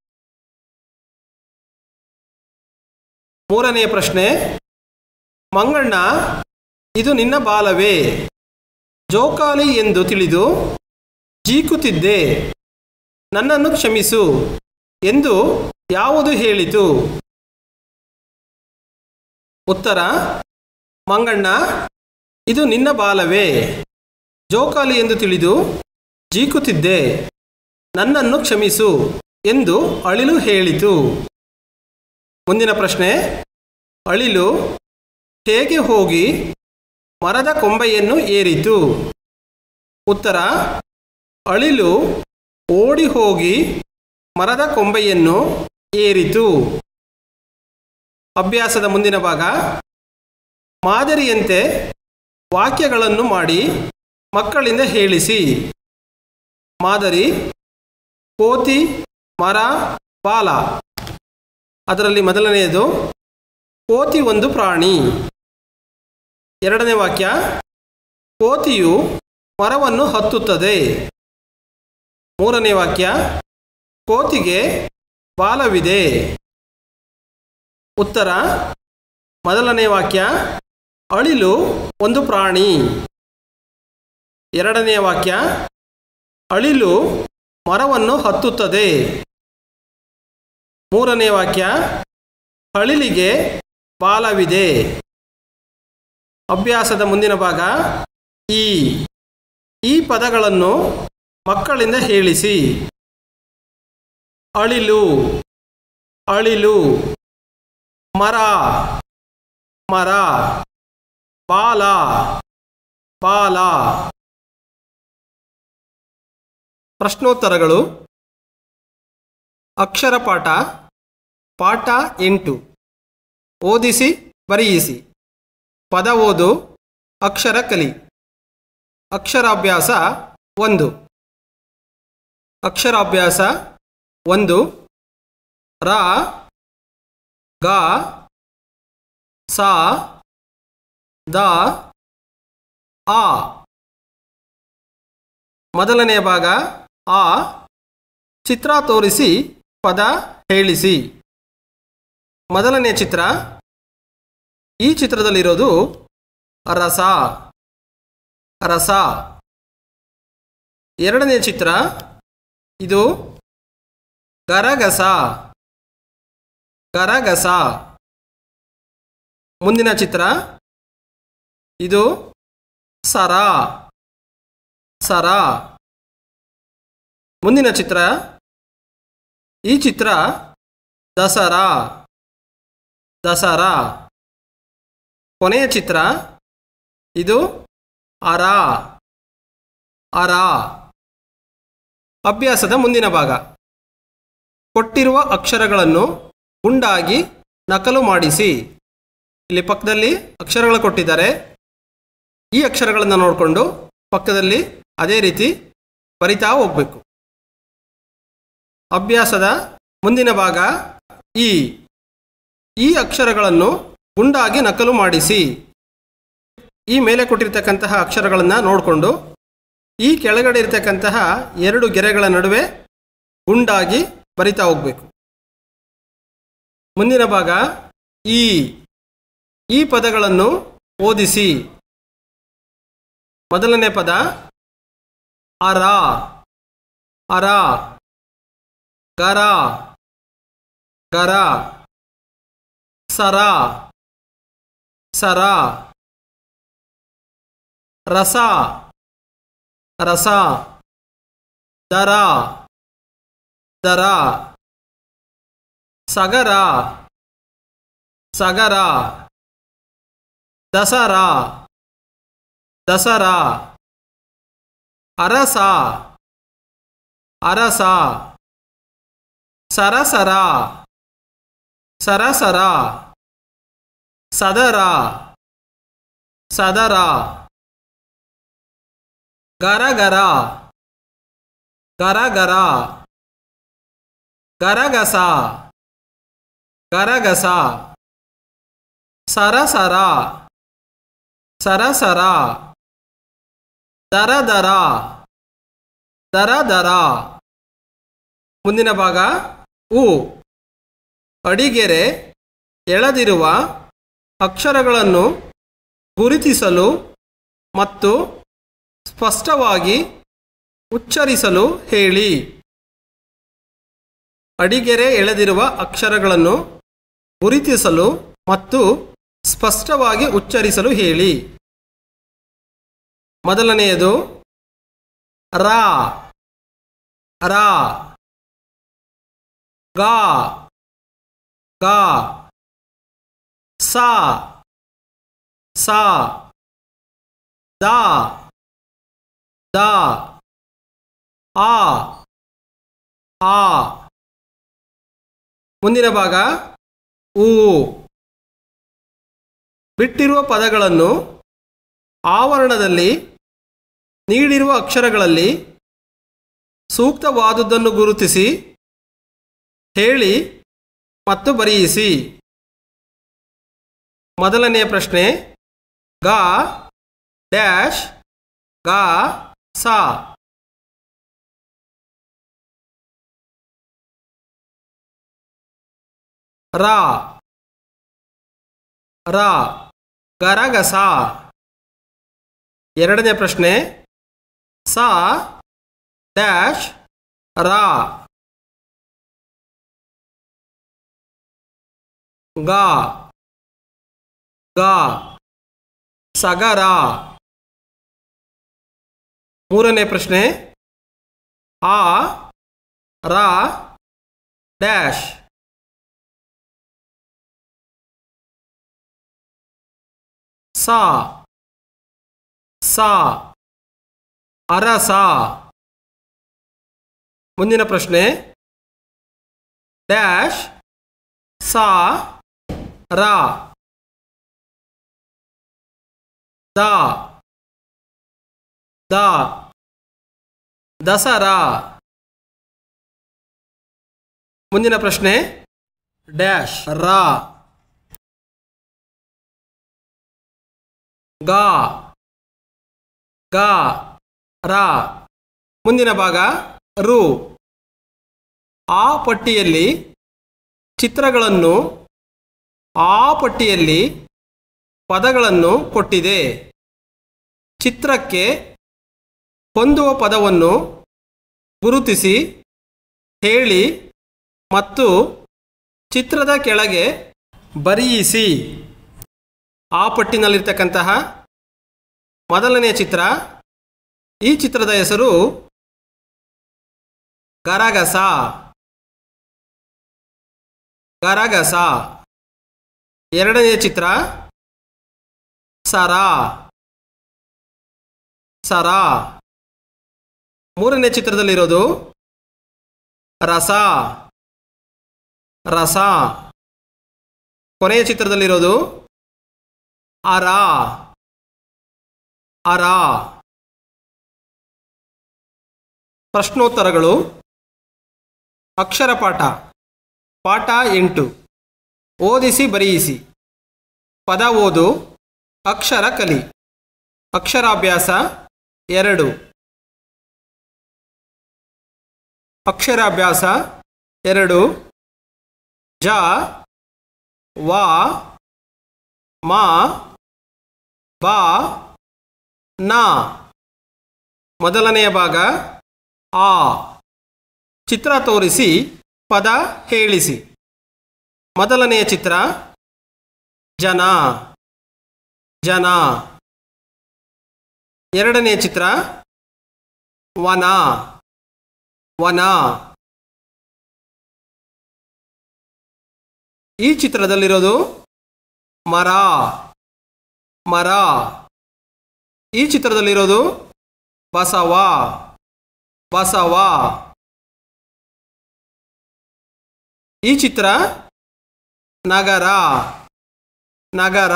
ಮೂರನೆಯ ಪ್ರಶ್ನೆ ಮಂಗಣ್ಣ ಇದು ನಿನ್ನ ಬಾಲವೇ ಜೋಕಾಲಿ ಎಂದು ತಿಳಿದು ಜೀಕುತ್ತಿದ್ದೆ ನನ್ನನ್ನು ಕ್ಷಮಿಸು ಎಂದು ಯಾವುದು ಹೇಳಿತು ಉತ್ತರ ಮಂಗಣ್ಣ ಇದು ನಿನ್ನ ಬಾಲವೇ ಜೋಕಾಲಿ ಎಂದು ತಿಳಿದು ಜೀಕುತ್ತಿದ್ದೆ ನನ್ನನ್ನು ಕ್ಷಮಿಸು ಎಂದು ಅಳಿಲು ಹೇಳಿತು ಮುಂದಿನ ಪ್ರಶ್ನೆ ಅಳಿಲು ಹೇಗೆ ಹೋಗಿ ಮರದ ಕೊಂಬೆಯನ್ನು ಏರಿತು ಉತ್ತರ ಅಳಿಲು ಓಡಿ ಹೋಗಿ ಮರದ ಕೊಂಬೆಯನ್ನು ಏರಿತು ಅಭ್ಯಾಸದ ಮುಂದಿನ ಭಾಗ ಮಾದರಿಯಂತೆ ವಾಕ್ಯಗಳನ್ನು ಮಾಡಿ ಮಕ್ಕಳಿಂದ ಹೇಳಿಸಿ ಮಾದರಿ ಕೋತಿ ಮರ ಬಾಲ ಅದರಲ್ಲಿ ಮೊದಲನೆಯದು ಕೋತಿ ಒಂದು ಪ್ರಾಣಿ ಎರಡನೇ ವಾಕ್ಯ ಕೋತಿಯು ಮರವನ್ನು ಹತ್ತುತ್ತದೆ ಮೂರನೇ ವಾಕ್ಯ ಕೋತಿಗೆ ಬಾಲವಿದೆ ಉತ್ತರ ಮೊದಲನೇ ವಾಕ್ಯ ಅಳಿಲು ಒಂದು ಪ್ರಾಣಿ ಎರಡನೆಯ ವಾಕ್ಯ ಅಳಿಲು ಮರವನ್ನು ಹತ್ತುತ್ತದೆ ಮೂರನೇ ವಾಕ್ಯ ಅಳಿಲಿಗೆ ಬಾಲವಿದೆ ಅಭ್ಯಾಸದ ಮುಂದಿನ ಭಾಗ ಈ ಈ ಪದಗಳನ್ನು ಮಕ್ಕಳಿಂದ ಹೇಳಿಸಿ ಅಳಿಲು ಅಳಿಲು ಮರ ಮರ ಬಾಲ ಬಾಲ ಪ್ರಶ್ನೋತ್ತರಗಳು ಅಕ್ಷರ ಪಾಠ ಪಾಠ ಎಂಟು ಓದಿಸಿ ಬರೆಯಿಸಿ ಪದ ಓದು ಅಕ್ಷರ ಕಲಿ ಅಕ್ಷರಾಭ್ಯಾಸ ಒಂದು ಅಕ್ಷರಾಭ್ಯಾಸ ಒಂದು ರ ಗ ಸ ದ ಆ ಮೊದಲನೆಯ ಭಾಗ ಆ ಚಿತ್ರ ತೋರಿಸಿ ಪದ ಹೇಳಿಸಿ ಮೊದಲನೆಯ ಚಿತ್ರ ಈ ಚಿತ್ರದಲ್ಲಿರೋದು ರಸ ರಸ ಎರಡನೇ ಚಿತ್ರ ಇದು ಗರಗಸ ಗರಗಸ ಮುಂದಿನ ಚಿತ್ರ ಇದು ಸರ ಸರ ಮುಂದಿನ ಚಿತ್ರ ಈ ಚಿತ್ರ ದಸರಾ ದಸರಾ ಕೊನೆಯ ಚಿತ್ರ ಇದು ಅರ ಅರ ಅಭ್ಯಾಸದ ಮುಂದಿನ ಭಾಗ ಕೊಟ್ಟಿರುವ ಅಕ್ಷರಗಳನ್ನು ಗುಂಡಾಗಿ ನಕಲು ಮಾಡಿಸಿ ಇಲ್ಲಿ ಪಕ್ಕದಲ್ಲಿ ಅಕ್ಷರಗಳು ಕೊಟ್ಟಿದ್ದಾರೆ ಈ ಅಕ್ಷರಗಳನ್ನು ನೋಡಿಕೊಂಡು ಪಕ್ಕದಲ್ಲಿ ಅದೇ ರೀತಿ ಬರಿತಾ ಹೋಗಬೇಕು ಅಭ್ಯಾಸದ ಮುಂದಿನ ಭಾಗ ಈ ಈ ಅಕ್ಷರಗಳನ್ನು ಗುಂಡಾಗಿ ನಕಲು ಮಾಡಿಸಿ ಈ ಮೇಲೆ ಕೊಟ್ಟಿರ್ತಕ್ಕಂತಹ ಅಕ್ಷರಗಳನ್ನು ನೋಡಿಕೊಂಡು ಈ ಕೆಳಗಡೆ ಇರತಕ್ಕಂತಹ ಎರಡು ಗೆರೆಗಳ ನಡುವೆ ಗುಂಡಾಗಿ ಬರಿತಾ ಹೋಗಬೇಕು ಮುಂದಿನ ಭಾಗ ಈ ಈ ಪದಗಳನ್ನು ಓದಿಸಿ ಮೊದಲನೇ ಪದ ಅರ ಅರ ಗರ ಗರ ಸರ ಸರ ರಸ ರಸ ದರ ದರ ಸಗರ ಸಗರ ದಸರಾ ದಸರಾ ಅರಸ ಅರಸ ಸರಸರ ಸರಸರ ಸದರ ಸದರ ಗರಗರ ಗರಗರ ಗರಗಸ ಗರಗಸ ಸರಸರ ಸರಸರ ದರ ದರ ದರ ದರ ಮುಂದಿನ ಭಾಗ ಉ ಅಡಿಗೆರೆ ಎಳೆದಿರುವ ಅಕ್ಷರಗಳನ್ನು ಗುರುತಿಸಲು ಮತ್ತು ಸ್ಪಷ್ಟವಾಗಿ ಉಚ್ಚರಿಸಲು ಹೇಳಿ ಅಡಿಗೆರೆ ಎಳೆದಿರುವ ಅಕ್ಷರಗಳನ್ನು ಗುರುತಿಸಲು ಮತ್ತು ಸ್ಪಷ್ಟವಾಗಿ ಉಚ್ಚರಿಸಲು ಹೇಳಿ ಮೊದಲನೆಯದು ರಾ ರಾ ಗಾ ಗಾ ಸಾ ಸಾ ದಾ ದಾ ಆ ಆ ಮುಂದಿನ ಭಾಗ ಊ ಬಿಟ್ಟಿರುವ ಪದಗಳನ್ನು ಆವರಣದಲ್ಲಿ ನೀಡಿರುವ ಅಕ್ಷರಗಳಲ್ಲಿ ಸೂಕ್ತವಾದುದನ್ನು ಗುರುತಿಸಿ ಹೇಳಿ ಮತ್ತು ಬರೆಯಿಸಿ ಮೊದಲನೆಯ ಪ್ರಶ್ನೆ ಗ ಡ್ಯಾಶ್ ಗ ಸಾ ರಾ ರಾ ಗರಗಸ ಎರಡನೇ ಪ್ರಶ್ನೆ ಸಾ ಡ್ಯಾಶ್ ರಾ ಗಾ ಗಾ ಸಗರ ಮೂರನೇ ಪ್ರಶ್ನೆ ಆ ರಾ ಡ್ಯಾಶ್ ಸಾ ಸಾ ಅರಸ ಮುಂದಿನ ಪ್ರಶ್ನೆ ಡ್ಯಾಶ್ ಸಾ ರಾ ದ ದ ದಸರಾ ಮುಂದಿನ ಪ್ರಶ್ನೆ ಡ್ಯಾಶ್ ರಾ ಗಾ ಗಾ ರಾ ಮುಂದಿನ ಭಾಗ ರು ಆ ಪಟ್ಟಿಯಲ್ಲಿ ಚಿತ್ರಗಳನ್ನು ಆ ಪಟ್ಟಿಯಲ್ಲಿ ಪದಗಳನ್ನು ಕೊಟ್ಟಿದೆ ಚಿತ್ರಕ್ಕೆ ಹೊಂದುವ ಪದವನ್ನು ಗುರುತಿಸಿ ಹೇಳಿ ಮತ್ತು ಚಿತ್ರದ ಕೆಳಗೆ ಬರೆಯಿಸಿ ಆ ಪಟ್ಟಿನಲ್ಲಿರ್ತಕ್ಕಂತಹ ಮೊದಲನೆಯ ಚಿತ್ರ ಈ ಚಿತ್ರದ ಹೆಸರು ಗರಗಸ ಗರಗಸ ಎರಡನೆಯ ಚಿತ್ರ ಸರ ಸರ ಮೂರನೇ ಚಿತ್ರದಲ್ಲಿರೋದು ರಸ ರಸ ಕೊನೆಯ ಚಿತ್ರದಲ್ಲಿರೋದು ಅರ ಅರ ಪ್ರಶ್ನೋತ್ತರಗಳು ಅಕ್ಷರ ಪಾಠ ಪಾಠ ಎಂಟು ಓದಿಸಿ ಬರೆಯಿಸಿ ಪದ ಓದು ಅಕ್ಷರ ಕಲಿ ಅಕ್ಷರಾಭ್ಯಾಸ ಎರಡು ಅಕ್ಷರಾಭ್ಯಾಸ ಎರಡು ಜ ವಾ ಮಾ ಬಾ ನಾ ಮೊದಲನೆಯ ಭಾಗ ಆ ಚಿತ್ರ ತೋರಿಸಿ ಪದ ಹೇಳಿಸಿ ಮೊದಲನೆಯ ಚಿತ್ರ ಜನ ಜನ ಎರಡನೆಯ ಚಿತ್ರ ವನ ವನ ಈ ಚಿತ್ರದಲ್ಲಿರೋದು ಮರ ಮರ ಈ ಚಿತ್ರದಲ್ಲಿರೋದು ಬಸವ ಬಸವ ಈ ಚಿತ್ರ ನಗರ ನಗರ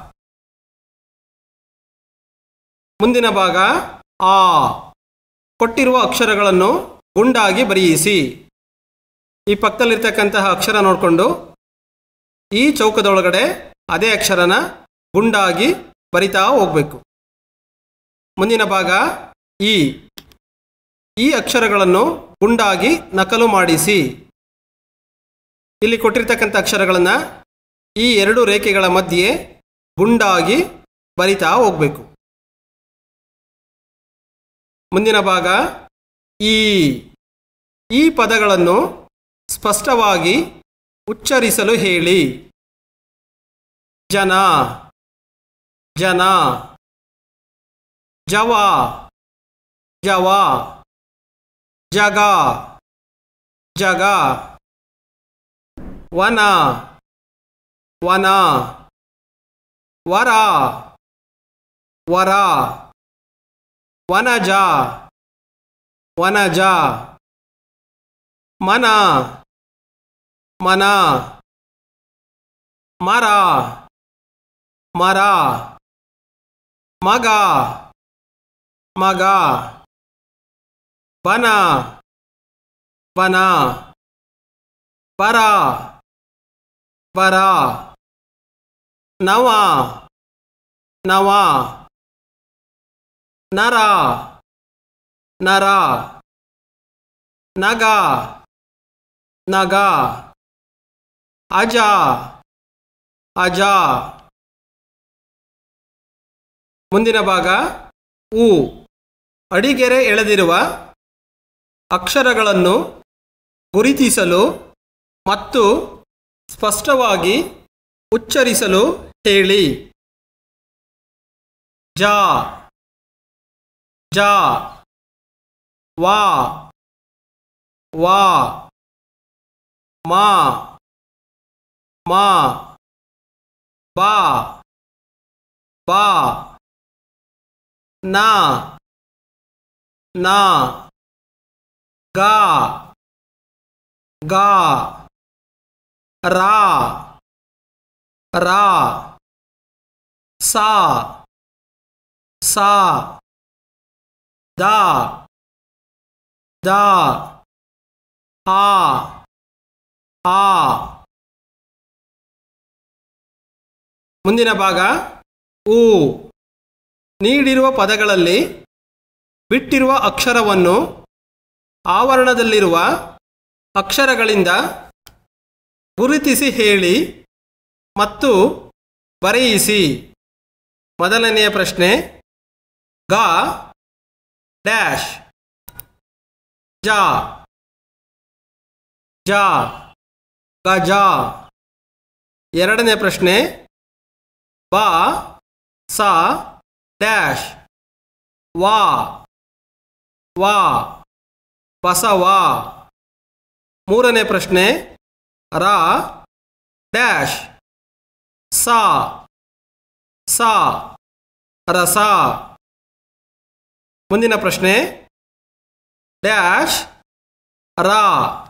ಮುಂದಿನ ಭಾಗ ಆ ಕೊಟ್ಟಿರುವ ಅಕ್ಷರಗಳನ್ನು ಗುಂಡಾಗಿ ಬರೆಯಿಸಿ ಈ ಪಕ್ಕದಲ್ಲಿರ್ತಕ್ಕಂತಹ ಅಕ್ಷರ ನೋಡಿಕೊಂಡು ಈ ಚೌಕದೊಳಗಡೆ ಅದೇ ಅಕ್ಷರನ ಗುಂಡಾಗಿ ಬರಿತಾ ಹೋಗಬೇಕು ಮುಂದಿನ ಭಾಗ ಈ ಈ ಅಕ್ಷರಗಳನ್ನು ಗುಂಡಾಗಿ ನಕಲು ಮಾಡಿಸಿ ಇಲ್ಲಿ ಕೊಟ್ಟಿರ್ತಕ್ಕಂಥ ಅಕ್ಷರಗಳನ್ನು ಈ ಎರಡು ರೇಖೆಗಳ ಮಧ್ಯೆ ಗುಂಡಾಗಿ ಬರಿತಾ ಹೋಗಬೇಕು ಮುಂದಿನ ಭಾಗ ಈ ಈ ಪದಗಳನ್ನು ಸ್ಪಷ್ಟವಾಗಿ ಉಚ್ಚರಿಸಲು ಹೇಳಿ ಜನ ಜನ ಜವ ಜವ ಜಗ ಜಗ ವನ ವನ ವರ ವರ ವನಜ ವನಜ ಮನ ಮನ ಮರ ಮರ ಮಗ ಮಗ ಬನ ಬನ ಬರ ಬರ ನವ ನವ ನರ ನರ ನಗ ನಗ ಅಜ ಅಜ ಮುಂದಿನ ಭಾಗ ಉ ಅಡಿಗೆರೆ ಎಳೆದಿರುವ ಅಕ್ಷರಗಳನ್ನು ಗುರುತಿಸಲು ಮತ್ತು ಸ್ಪಷ್ಟವಾಗಿ ಉಚ್ಚರಿಸಲು ಹೇಳಿ ಜ ಜ ವಾ ವಾ ಮಾ ಮಾ ಬಾ ಬಾ ನಾ ನಾ ಗಾ ಗಾ ರಾ ರಾ ಸಾ ಸಾ ದಾ ದಾ ಆ ಆ ಮುಂದಿನ ಭಾಗ ಊ ನೀಡಿರುವ ಪದಗಳಲ್ಲಿ ಬಿಟ್ಟಿರುವ ಅಕ್ಷರವನ್ನು ಆವರಣದಲ್ಲಿರುವ ಅಕ್ಷರಗಳಿಂದ ಗುರುತಿಸಿ ಹೇಳಿ ಮತ್ತು ಬರೆಯಿಸಿ ಮೊದಲನೆಯ ಪ್ರಶ್ನೆ ಗ ಡ್ಯಾಶ್ ಜ ಜ ಗಜ ಎರಡನೇ ಪ್ರಶ್ನೆ ಬ ಸ ಡ್ಯಾಶ್ ವಾ ವಾ ಬಸವ ಮೂರನೇ ಪ್ರಶ್ನೆ ರ ಡ್ಯಾಶ್ ಸಾ ಸಾ ರಸ ಮುಂದಿನ ಪ್ರಶ್ನೆ ಡ್ಯಾಶ್ ರ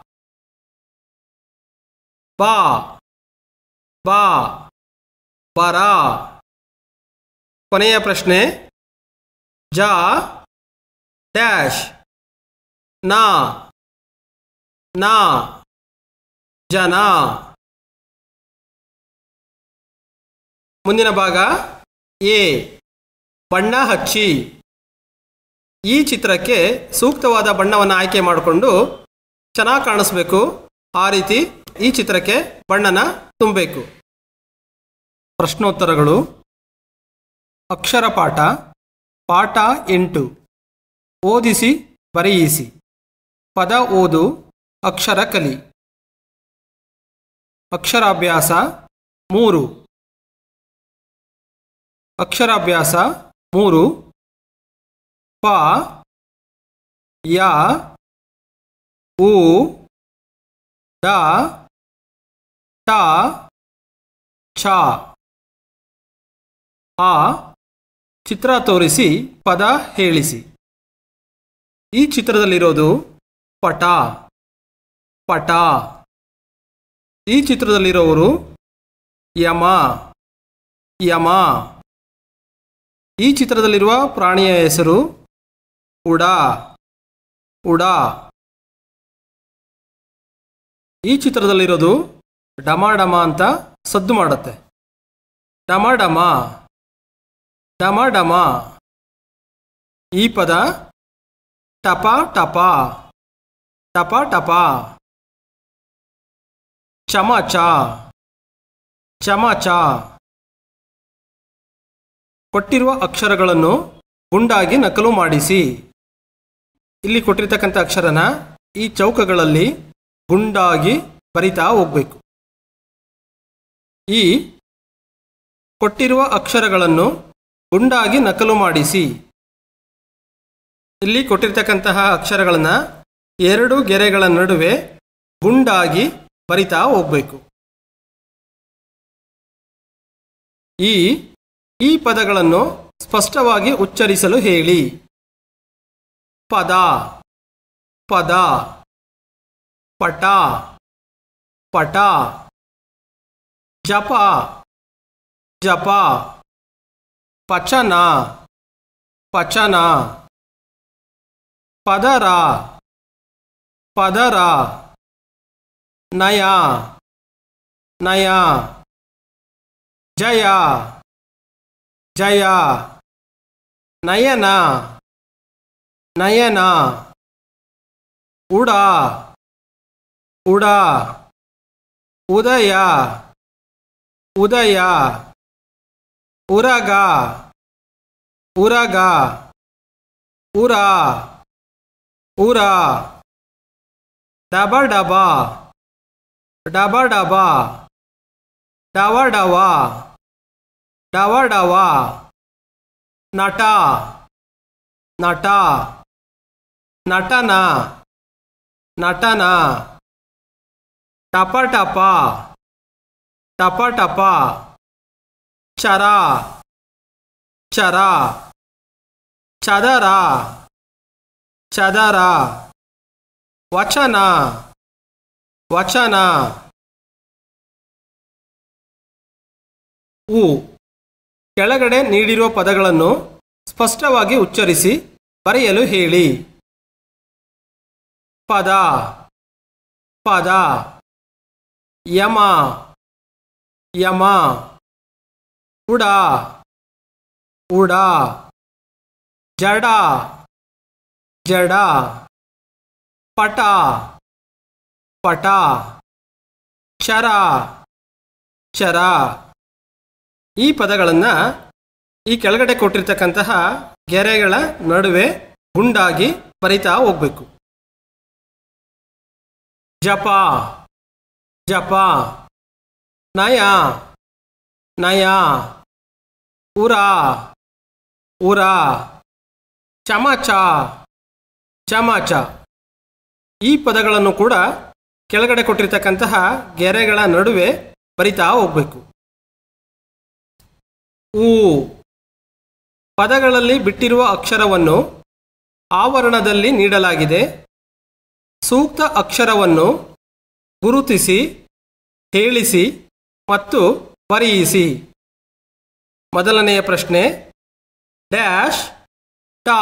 ಬಾ ಬಾ ಬರ ಕೊನೆಯ ಪ್ರಶ್ನೆ ಜ ಡ್ಯಾಶ್ ನಾ ನಾ ಜನ ಮುಂದಿನ ಭಾಗ ಎ ಬಣ್ಣ ಹಚ್ಚಿ ಈ ಚಿತ್ರಕ್ಕೆ ಸೂಕ್ತವಾದ ಬಣ್ಣವನ್ನು ಆಯ್ಕೆ ಮಾಡಿಕೊಂಡು ಚೆನ್ನಾಗಿ ಕಾಣಿಸ್ಬೇಕು ಆ ರೀತಿ ಈ ಚಿತ್ರಕ್ಕೆ ಬಣ್ಣನ ತುಂಬಬೇಕು ಪ್ರಶ್ನೋತ್ತರಗಳು ಅಕ್ಷರ ಪಾಠ ಪಾಠ ಎಂಟು ಓದಿಸಿ ಬರೆಯಿಸಿ ಪದ ಓದು ಅಕ್ಷರ ಕಲಿ ಅಕ್ಷರಾಭ್ಯಾಸ ಮೂರು ಅಕ್ಷರಾಭ್ಯಾಸ ಮೂರು ಪ ಯ ಉ ಡ ಟ ಛ ಆ ಚಿತ್ರ ತೋರಿಸಿ ಪದ ಹೇಳಿಸಿ ಈ ಚಿತ್ರದಲ್ಲಿರೋದು ಪಟ ಪಟ ಈ ಚಿತ್ರದಲ್ಲಿರೋರು ಯಮ ಯಮ ಈ ಚಿತ್ರದಲ್ಲಿರುವ ಪ್ರಾಣಿಯ ಹೆಸರು ಉಡ ಉಡ ಈ ಚಿತ್ರದಲ್ಲಿರೋದು ಡಮ ಡಮ ಅಂತ ಸದ್ದು ಮಾಡುತ್ತೆ ಡಮ ಡಮ ಡಮ ಡಮ ಈ ಪದ ಟಪ ಟಪ ಟಪ ಟಪ ಚಮಚ ಚಮಚ ಕೊಟ್ಟಿರುವ ಅಕ್ಷರಗಳನ್ನು ಗುಂಡಾಗಿ ನಕಲು ಮಾಡಿಸಿ ಇಲ್ಲಿ ಕೊಟ್ಟಿರ್ತಕ್ಕಂಥ ಅಕ್ಷರನ ಈ ಚೌಕಗಳಲ್ಲಿ ಗುಂಡಾಗಿ ಬರಿತಾ ಹೋಗ್ಬೇಕು ಈ ಕೊಟ್ಟಿರುವ ಅಕ್ಷರಗಳನ್ನು ಗುಂಡಾಗಿ ನಕಲು ಮಾಡಿಸಿ ಇಲ್ಲಿ ಕೊಟ್ಟಿರ್ತಕ್ಕಂತಹ ಅಕ್ಷರಗಳನ್ನು ಎರಡು ಗೆರೆಗಳ ನಡುವೆ ಗುಂಡಾಗಿ ಬರಿತಾ ಹೋಗ್ಬೇಕು ಈ ಈ ಪದಗಳನ್ನು ಸ್ಪಷ್ಟವಾಗಿ ಉಚ್ಚರಿಸಲು ಹೇಳಿ ಪದ ಪದ ಪಟ ಪಟ ಜಪ ಜಪ ಪಚನ ಪಚನ ಪದರ ಪದರ ನಯ ನಯ ಜಯ ಜಯ ನಯನ ನಯನ ಉಡ ಉಡ ಉದಯ ಉದಯ ಉರಗ ಉರಗ ಉರ ಉರ ಡಬ ಡಬ ಡಬ ಡಬ ಡವ ಡವ ಡವ ಡವ ನಟ ನಟ ನಟನ ನಟನ ಟಪ ಟಪ ಟಪ ಟಪ ಚರ ಚರ ಚದರ ಚದರ ವಚನ ವಚನ ಉ ಕೆಳಗಡೆ ನೀಡಿರುವ ಪದಗಳನ್ನು ಸ್ಪಷ್ಟವಾಗಿ ಉಚ್ಚರಿಸಿ ಬರೆಯಲು ಹೇಳಿ ಪದ ಪದ ಯಮ ಯಮ ಉಡ ಉಡ ಜಡ ಜಡ ಪಟ ಪಟ ಚರ ಚರ ಈ ಪದಗಳನ್ನು ಈ ಕೆಳಗಡೆ ಕೊಟ್ಟಿರ್ತಕ್ಕಂತಹ ಗೆರೆಗಳ ನಡುವೆ ಗುಂಡಾಗಿ ಬರಿತಾ ಹೋಗ್ಬೇಕು ಜಪ ಜಪ ನಯ ನಯ ಉರ ಉರ ಚಮಚ ಚಮಚ ಈ ಪದಗಳನ್ನು ಕೂಡ ಕೆಳಗಡೆ ಕೊಟ್ಟಿರ್ತಕ್ಕಂತಹ ಗೆರೆಗಳ ನಡುವೆ ಬರಿತಾ ಹೋಗ್ಬೇಕು ಊ ಪದಗಳಲ್ಲಿ ಬಿಟ್ಟಿರುವ ಅಕ್ಷರವನ್ನು ಆವರಣದಲ್ಲಿ ನೀಡಲಾಗಿದೆ ಸೂಕ್ತ ಅಕ್ಷರವನ್ನು ಗುರುತಿಸಿ ಹೇಳಿಸಿ ಮತ್ತು ಬರೆಯಿಸಿ ಮೊದಲನೆಯ ಪ್ರಶ್ನೆ ಡ್ಯಾಶ್ ಟಾ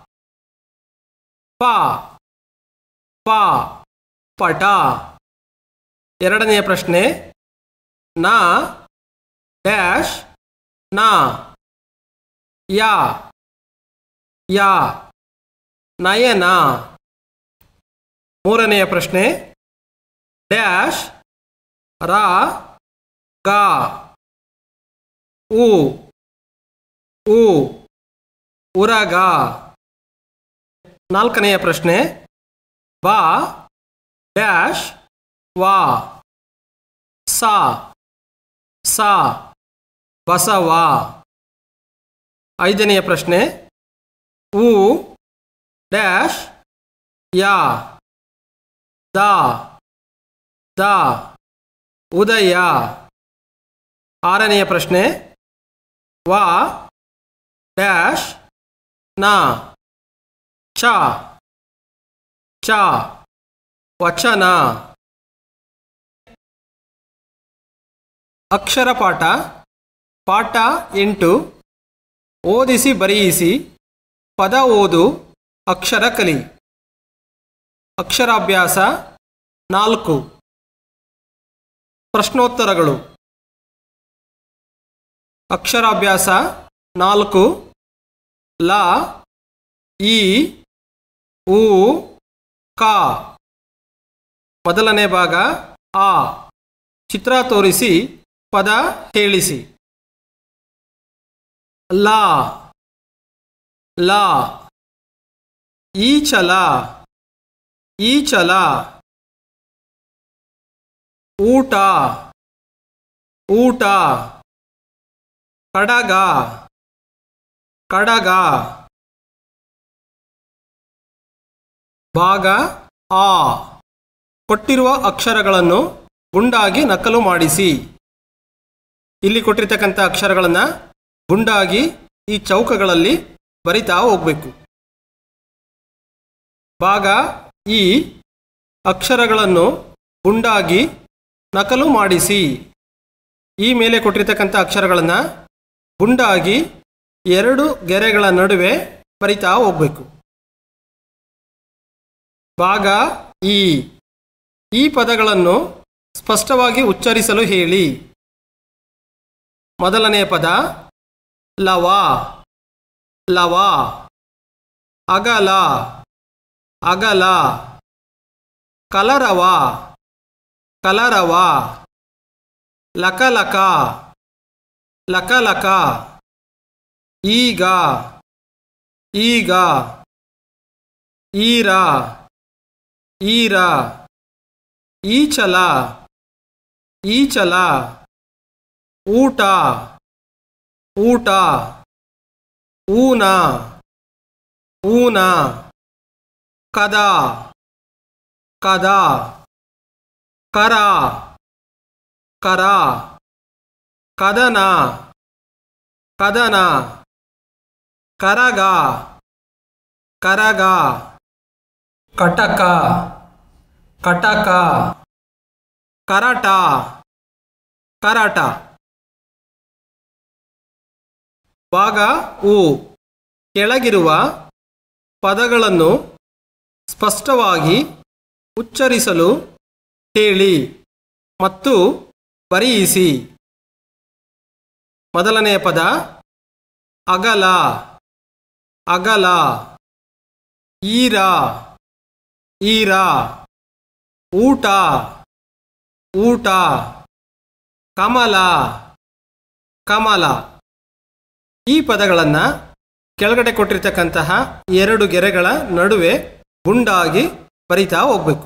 ಪ ಪ ಪಟ ಎರಡನೆಯ ಪ್ರಶ್ನೆ ನಾ ಡ್ಯಾಶ್ ನಾ ಯಾ ಯಾ ನಯನ ಮೂರನೆಯ ಪ್ರಶ್ನೆ ಡ್ಯಾಶ್ ರಾ ಗಾ ಉ ಉ ಉರಗ ನಾಲ್ಕನೆಯ ಪ್ರಶ್ನೆ ಬಾ ಡ್ಯಾಶ್ ವಾ ಸಾ ಸಾ ಬಸವ ಐದನೆಯ ಪ್ರಶ್ನೆ ಉ ಡ್ಯಾಶ್ ಯಾ ದ ದ ಉದಯ ಆರನೆಯ ಪ್ರಶ್ನೆ ವಾ ಡ್ಯಾಶ್ ನ ಚ ಚ ವಚನ ಅಕ್ಷರ ಪಾಠ ಪಾಠ ಎಂಟು ಓದಿಸಿ ಬರೆಯಿಸಿ ಪದ ಓದು ಅಕ್ಷರ ಕಲಿ ಅಕ್ಷರಾಭ್ಯಾಸ ನಾಲ್ಕು ಪ್ರಶ್ನೋತ್ತರಗಳು ಅಕ್ಷರಾಭ್ಯಾಸ ನಾಲ್ಕು ಲ ಈ ಉ ಕ ಮೊದಲನೇ ಭಾಗ ಆ ಚಿತ್ರ ತೋರಿಸಿ ಪದ ಹೇಳಿಸಿ ಲಾ ಲಾ ಈಚಲ ಈಚಲ ಊಟ ಊಟ ಕಡಗ ಕಡಗ ಭಾಗ ಆ ಕೊಟ್ಟಿರುವ ಅಕ್ಷರಗಳನ್ನು ಗುಂಡಾಗಿ ನಕಲು ಮಾಡಿಸಿ ಇಲ್ಲಿ ಕೊಟ್ಟಿರ್ತಕ್ಕಂಥ ಅಕ್ಷರಗಳನ್ನು ಗುಂಡಾಗಿ ಈ ಚೌಕಗಳಲ್ಲಿ ಬರಿತಾ ಹೋಗಬೇಕು ಭಾಗ ಈ ಅಕ್ಷರಗಳನ್ನು ಗುಂಡಾಗಿ ನಕಲು ಮಾಡಿಸಿ ಈ ಮೇಲೆ ಕೊಟ್ಟಿರ್ತಕ್ಕಂಥ ಅಕ್ಷರಗಳನ್ನು ಗುಂಡಾಗಿ ಎರಡು ಗೆರೆಗಳ ನಡುವೆ ಬರಿತಾ ಹೋಗಬೇಕು ಭಾಗ ಈ ಈ ಪದಗಳನ್ನು ಸ್ಪಷ್ಟವಾಗಿ ಉಚ್ಚರಿಸಲು ಹೇಳಿ ಮೊದಲನೆಯ ಪದ ಲವ ಲವ ಅಗಲ ಅಗಲ ಕಲರವ ಕಲರವ ಲಕಲಕ ಲಕಲಕ ಈಗ ಈಗ ಈರ ಈರ ಈಚಲ ಈಚಲ ಊಟ ಊಟ ಊನ ಊನ ಕದ ಕದ ಕರ ಕರ ಕದನ ಕದನ ಕರಗ ಕರಗ ಕಟಕ ಕಟಕ ಕರಟ ಕರಾಟ ಭಾಗ ಉ ಕೆಳಗಿರುವ ಪದಗಳನ್ನು ಸ್ಪಷ್ಟವಾಗಿ ಉಚ್ಚರಿಸಲು ಹೇಳಿ ಮತ್ತು ಬರೆಯಿಸಿ ಮೊದಲನೆಯ ಪದ ಅಗಲ ಅಗಲ ಈರ ಈರ ಊಟ ಊಟ ಕಮಲ ಕಮಲ ಈ ಪದಗಳನ್ನು ಕೆಳಗಡೆ ಕೊಟ್ಟಿರ್ತಕ್ಕಂತಹ ಎರಡು ಗೆರೆಗಳ ನಡುವೆ ಗುಂಡಾಗಿ ಬರಿತಾ ಹೋಗಬೇಕು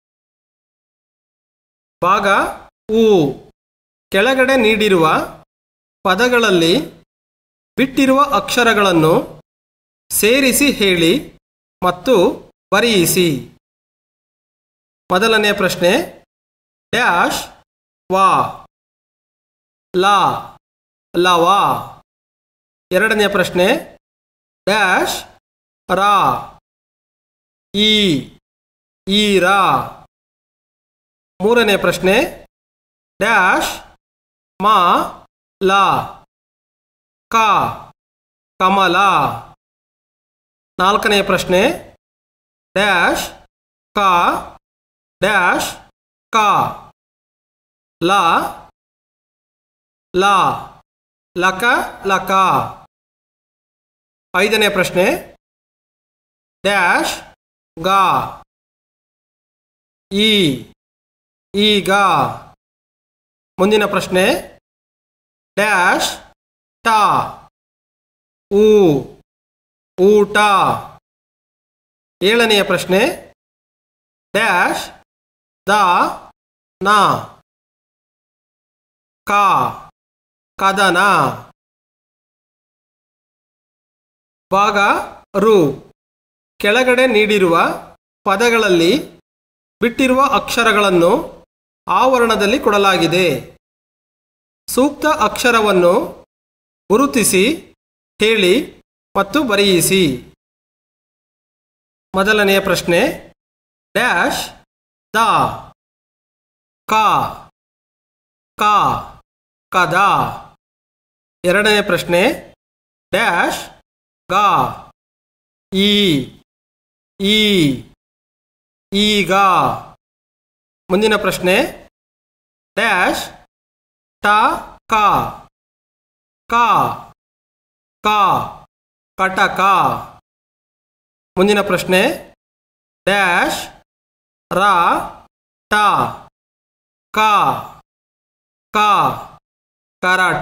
ಭಾಗ ಉ ಕೆಳಗಡೆ ನೀಡಿರುವ ಪದಗಳಲ್ಲಿ ಬಿಟ್ಟಿರುವ ಅಕ್ಷರಗಳನ್ನು ಸೇರಿಸಿ ಹೇಳಿ ಮತ್ತು ಬರೆಯಿಸಿ ಮೊದಲನೆಯ ಪ್ರಶ್ನೆ ಡ್ಯಾಶ್ ವಾ ಲಾ ಲವಾ ಎರಡನೆಯ ಪ್ರಶ್ನೆ ಡ್ಯಾಶ್ ರಾ ಈ ಈ ರಾ ಮೂರನೇ ಪ್ರಶ್ನೆ ಡ್ಯಾಶ್ ಮಾ ಲಾ ಕ ಕಮಲ ನಾಲ್ಕನೆಯ ಪ್ರಶ್ನೆ ಡ್ಯಾಶ್ ಕ ಡ್ಯಾಶ್ ಕ ಲ ಲ ಲಕ ಲಕ ಐದನೇ ಪ್ರಶ್ನೆ ಡ್ಯಾಶ್ ಗ ಈ ಈಗ ಮುಂದಿನ ಪ್ರಶ್ನೆ ಡ್ಯಾಶ್ ಟ ಊ ಊಟ ಏಳನೆಯ ಪ್ರಶ್ನೆ ಡ್ಯಾಶ್ ದ ನ ಕ ಕದನ ಭಾಗ ರು ಕೆಳಗಡೆ ನೀಡಿರುವ ಪದಗಳಲ್ಲಿ ಬಿಟ್ಟಿರುವ ಅಕ್ಷರಗಳನ್ನು ಆವರಣದಲ್ಲಿ ಕೊಡಲಾಗಿದೆ ಸೂಕ್ತ ಅಕ್ಷರವನ್ನು ಗುರುತಿಸಿ ಹೇಳಿ ಮತ್ತು ಬರೆಯಿಸಿ ಮೊದಲನೆಯ ಪ್ರಶ್ನೆ ಡ್ಯಾಶ್ ದ ಕ ಕ ಕದ ಎರಡನೇ ಪ್ರಶ್ನೆ ಡ್ಯಾಶ್ ಗ ಈ ಈ ಈಗ ಮುಂದಿನ ಪ್ರಶ್ನೆ ಡ್ಯಾಶ್ ಟ ಕ ಕ ಕ ಕಟಕ ಮುಂದಿನ ಪ್ರಶ್ನೆ ಡ್ಯಾಶ್ ರ ಟ ಕ ಕ ಕರಾಟ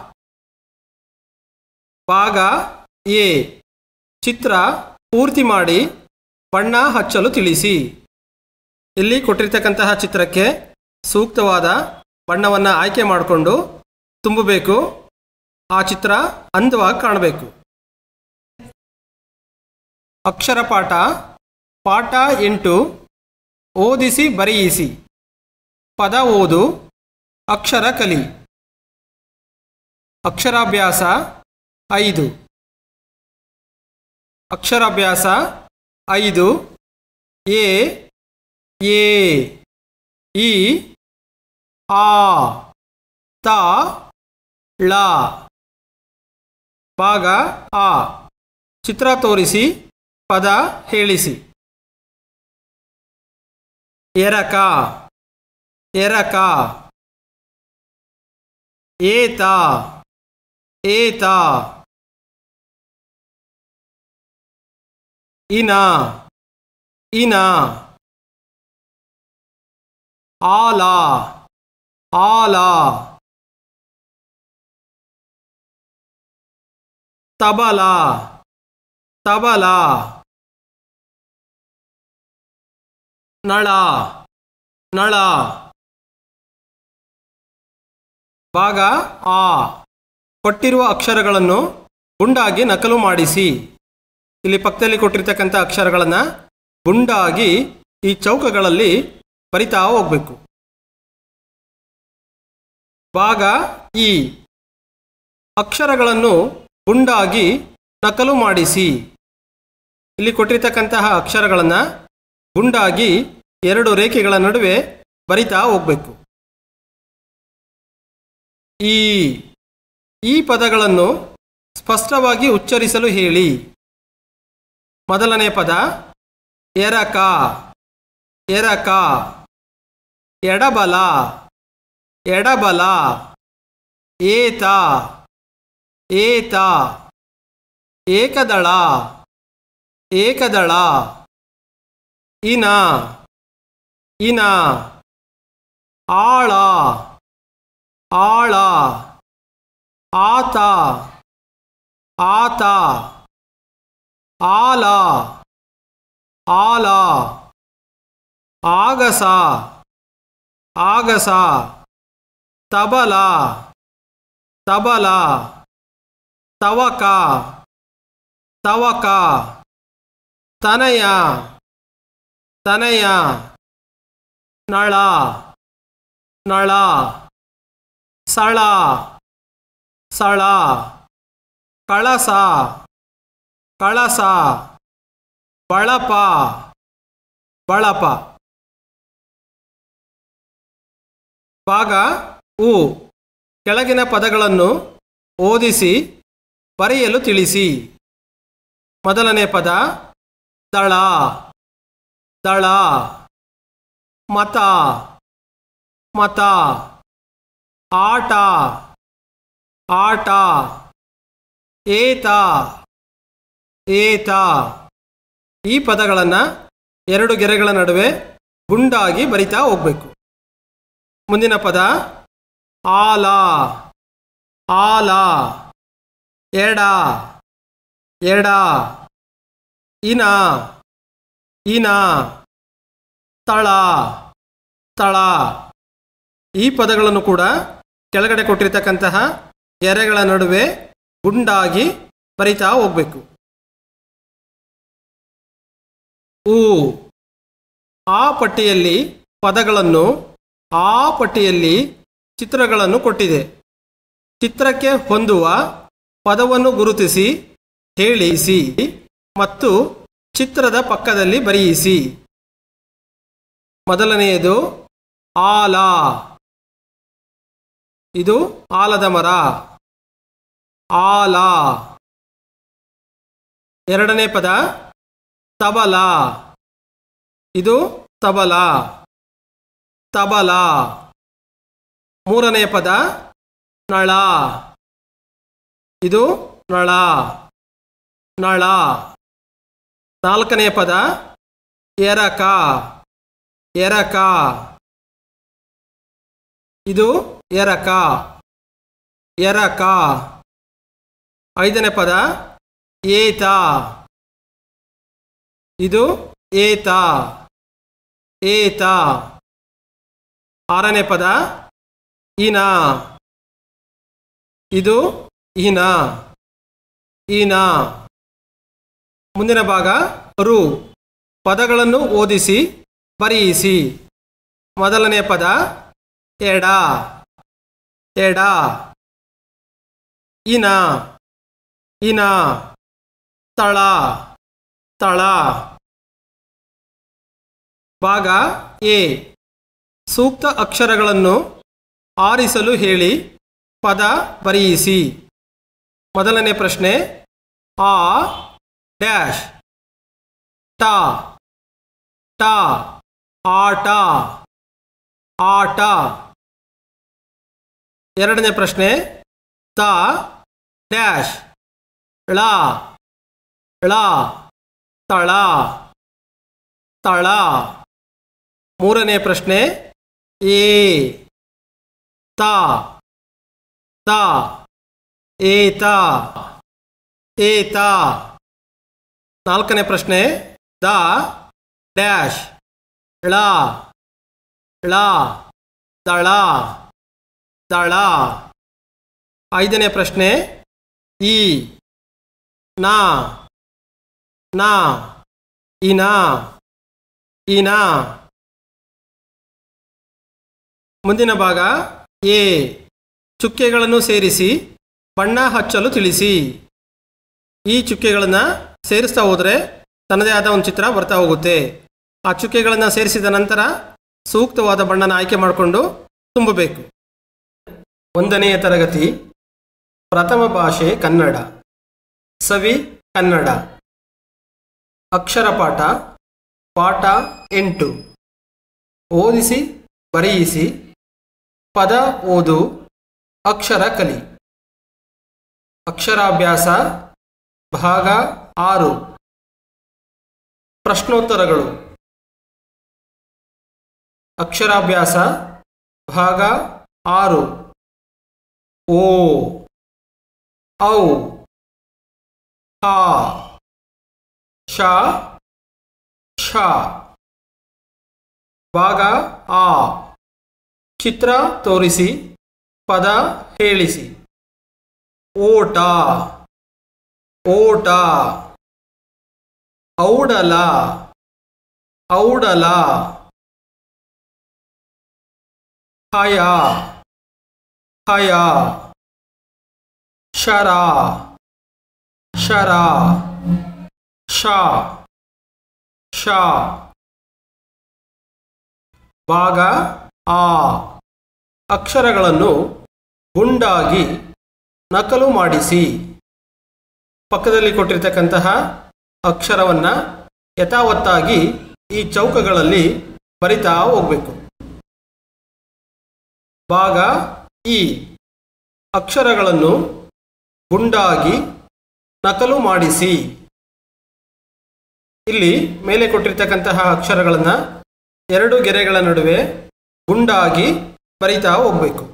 ಭಾಗ ಎ ಚಿತ್ರ ಪೂರ್ತಿ ಮಾಡಿ ಬಣ್ಣ ಹಚ್ಚಲು ತಿಳಿಸಿ ಇಲ್ಲಿ ಕೊಟ್ಟಿರ್ತಕ್ಕಂತಹ ಚಿತ್ರಕ್ಕೆ ಸೂಕ್ತವಾದ ಬಣ್ಣವನ್ನು ಆಯ್ಕೆ ಮಾಡಿಕೊಂಡು ತುಂಬಬೇಕು ಆ ಚಿತ್ರ ಅಂದವಾಗಿ ಕಾಣಬೇಕು ಅಕ್ಷರ ಪಾಠ ಪಾಠ ಎಂಟು ಓದಿಸಿ ಬರೆಯಿಸಿ ಪದ ಓದು ಅಕ್ಷರ ಕಲಿ ಅಕ್ಷರಾಭ್ಯಾಸ ಐದು ಅಕ್ಷರಾಭ್ಯಾಸ ಐದು ಎ ಎ ಇ ಆ ತ ಳ ಭಾಗ ಆ ಚಿತ್ರ ತೋರಿಸಿ ಪದ ಹೇಳಿಸಿ ಎರಕ ಎರಕ ಏತ ಏತ ಇನ ಇನ ಆಲ ಆಲ ತಬಲ ತಬಲ ನಳ ನಳ ಭಾಗ ಆ ಕೊಟ್ಟಿರುವ ಅಕ್ಷರಗಳನ್ನು ಗುಂಡಾಗಿ ನಕಲು ಮಾಡಿಸಿ ಇಲ್ಲಿ ಪಕ್ಕದಲ್ಲಿ ಕೊಟ್ಟಿರ್ತಕ್ಕಂಥ ಅಕ್ಷರಗಳನ್ನು ಗುಂಡಾಗಿ ಈ ಚೌಕಗಳಲ್ಲಿ ಬರಿತಾ ಹೋಗ್ಬೇಕು ಭಾಗ ಈ ಅಕ್ಷರಗಳನ್ನು ಗುಂಡಾಗಿ ನಕಲು ಮಾಡಿಸಿ ಇಲ್ಲಿ ಕೊಟ್ಟಿರ್ತಕ್ಕಂತಹ ಅಕ್ಷರಗಳನ್ನು ಗುಂಡಾಗಿ ಎರಡು ರೇಖೆಗಳ ನಡುವೆ ಬರಿತಾ ಹೋಗ್ಬೇಕು ಈ ಈ ಪದಗಳನ್ನು ಸ್ಪಷ್ಟವಾಗಿ ಉಚ್ಚರಿಸಲು ಹೇಳಿ ಮೊದಲನೇ ಪದ ಎರಕ ಎರಕ ಎಡಬಲ ಎಡಬಲ ಏತ ಏತ ಏಕದಳ ಏಕದಳ ಇನ ಇನ ಆಳ ಆಳ ಆತ ಆತ ಆಲ ಆಲ ಆಗಸ ಆಗಸ ತಬಲ ತಬಲ ತವಕ ತವಕ ತನಯ ತನಯ ನಳ ನಳ ಸಳ ಸಳ ಕಳಸ ಕಳಸ ಬಳಪ ಬಳಪ ಭಾಗ ಉ ಕೆಳಗಿನ ಪದಗಳನ್ನು ಓದಿಸಿ ಬರೆಯಲು ತಿಳಿಸಿ ಮೊದಲನೇ ಪದ ದಳ ದಳ ಮತ ಮತ ಆಟ ಆಟ ಏತ ಏತ ಈ ಪದಗಳನ್ನು ಎರಡು ಗೆರೆಗಳ ನಡುವೆ ಗುಂಡಾಗಿ ಬರಿತಾ ಹೋಗ್ಬೇಕು ಮುಂದಿನ ಪದ ಆಲ ಆಲ ಎಡ ಎಡ ಇನ ಇನ ತಳ ತಳ ಈ ಪದಗಳನ್ನು ಕೂಡ ಕೆಳಗಡೆ ಕೊಟ್ಟಿರ್ತಕ್ಕಂತಹ ಗೆರೆಗಳ ನಡುವೆ ಗುಂಡಾಗಿ ಬರಿತಾ ಹೋಗ್ಬೇಕು ಊ ಆ ಪಟ್ಟಿಯಲ್ಲಿ ಪದಗಳನ್ನು ಆ ಪಟ್ಟಿಯಲ್ಲಿ ಚಿತ್ರಗಳನ್ನು ಕೊಟ್ಟಿದೆ ಚಿತ್ರಕ್ಕೆ ಹೊಂದುವ ಪದವನ್ನು ಗುರುತಿಸಿ ಹೇಳಿಸಿ ಮತ್ತು ಚಿತ್ರದ ಪಕ್ಕದಲ್ಲಿ ಬರೆಯಿಸಿ ಮೊದಲನೆಯದು ಆಲ ಇದು ಆಲದ ಮರ ಆಲ ಎರಡನೇ ಪದ ತಬಲ ಇದು ತಬಲ ತಬಲ ಮೂರನೇ ಪದ ನಳ ಇದು ನಳ ನಳ ನಾಲ್ಕನೇ ಪದ ಎರಕ ಎರಕ ಇದು ಎರಕ ಎರಕ ಐದನೇ ಪದ ಏತ ಇದು ಏತ ಏತ ಆರನೇ ಪದ ಇನ ಇದು ಇನ ಇನ ಮುಂದಿನ ಭಾಗ ರು ಪದಗಳನ್ನು ಓದಿಸಿ ಬರೆಯಿಸಿ ಮೊದಲನೇ ಪದ ಎಡ ಎಡ ಇನ ಇನ ತಳ ತಳ ಭಾಗ ಎ ಸೂಕ್ತ ಅಕ್ಷರಗಳನ್ನು ಆರಿಸಲು ಹೇಳಿ ಪದ ಬರೆಯಿಸಿ ಮೊದಲನೇ ಪ್ರಶ್ನೆ ಆ ಡ್ಯಾಶ್ ಟ ಟ ಆಟ ಆಟ ಎರಡನೇ ಪ್ರಶ್ನೆ ತ ಡ್ಯಾಶ್ ಳ ಳ ತಳ ತಳ ಮೂರನೇ ಪ್ರಶ್ನೆ ಏ ತ ತ ಏತ ಏತ ನಾಲ್ಕನೇ ಪ್ರಶ್ನೆ ದ ಡ್ಯಾಶ್ ಳ ಳ ದಳ ದಳ ಐದನೇ ಪ್ರಶ್ನೆ ಈ ನಾ ನಾ ಇನ ಇನ ಮುಂದಿನ ಭಾಗ ಎ ಚುಕ್ಕೆಗಳನ್ನು ಸೇರಿಸಿ ಬಣ್ಣ ಹಚ್ಚಲು ತಿಳಿಸಿ ಈ ಚುಕ್ಕೆಗಳನ್ನು ಸೇರಿಸ್ತಾ ಹೋದರೆ ತನ್ನದೇ ಆದ ಒಂದು ಚಿತ್ರ ಬರ್ತಾ ಹೋಗುತ್ತೆ ಆ ಚುಕ್ಕೆಗಳನ್ನು ಸೇರಿಸಿದ ನಂತರ ಸೂಕ್ತವಾದ ಬಣ್ಣನ ಆಯ್ಕೆ ಮಾಡಿಕೊಂಡು ತುಂಬಬೇಕು ಒಂದನೆಯ ತರಗತಿ ಪ್ರಥಮ ಭಾಷೆ ಕನ್ನಡ ಸವಿ ಕನ್ನಡ ಅಕ್ಷರ ಪಾಠ ಪಾಠ ಎಂಟು ಓದಿಸಿ ಬರೆಯಿಸಿ ಪದ ಓದು ಅಕ್ಷರ ಕಲಿ ಅಕ್ಷರಾಭ್ಯಾಸ ಭಾಗ ಆರು ಪ್ರಶ್ನೋತ್ತರಗಳು ಅಕ್ಷರಾಭ್ಯಾಸ ಭಾಗ ಆರು ಓ ಔ ಹ ಶ ಶ ಭಾಗ ಆ ಚಿತ್ರ ತೋರಿಸಿ ಪದ ಹೇಳಿಸಿ ಓಟ ಓಟ ಔಡಲ ಔಡಲ ಹಯ ಹಯ ಶರ ಶರ ಶ ಶ ಭಾಗ ಆ ಅಕ್ಷರಗಳನ್ನು ಗುಂಡಾಗಿ ನಕಲು ಮಾಡಿಸಿ ಪಕ್ಕದಲ್ಲಿ ಕೊಟ್ಟಿರ್ತಕ್ಕಂತಹ ಅಕ್ಷರವನ್ನು ಯಥಾವತ್ತಾಗಿ ಈ ಚೌಕಗಳಲ್ಲಿ ಬರಿತಾ ಹೋಗಬೇಕು ಭಾಗ ಈ ಅಕ್ಷರಗಳನ್ನು ಗುಂಡಾಗಿ ನಕಲು ಮಾಡಿಸಿ ಇಲ್ಲಿ ಮೇಲೆ ಕೊಟ್ಟಿರ್ತಕ್ಕಂತಹ ಅಕ್ಷರಗಳನ್ನು ಎರಡು ಗೆರೆಗಳ ನಡುವೆ ಗುಂಡಾಗಿ ಬರಿತಾ ಹೋಗಬೇಕು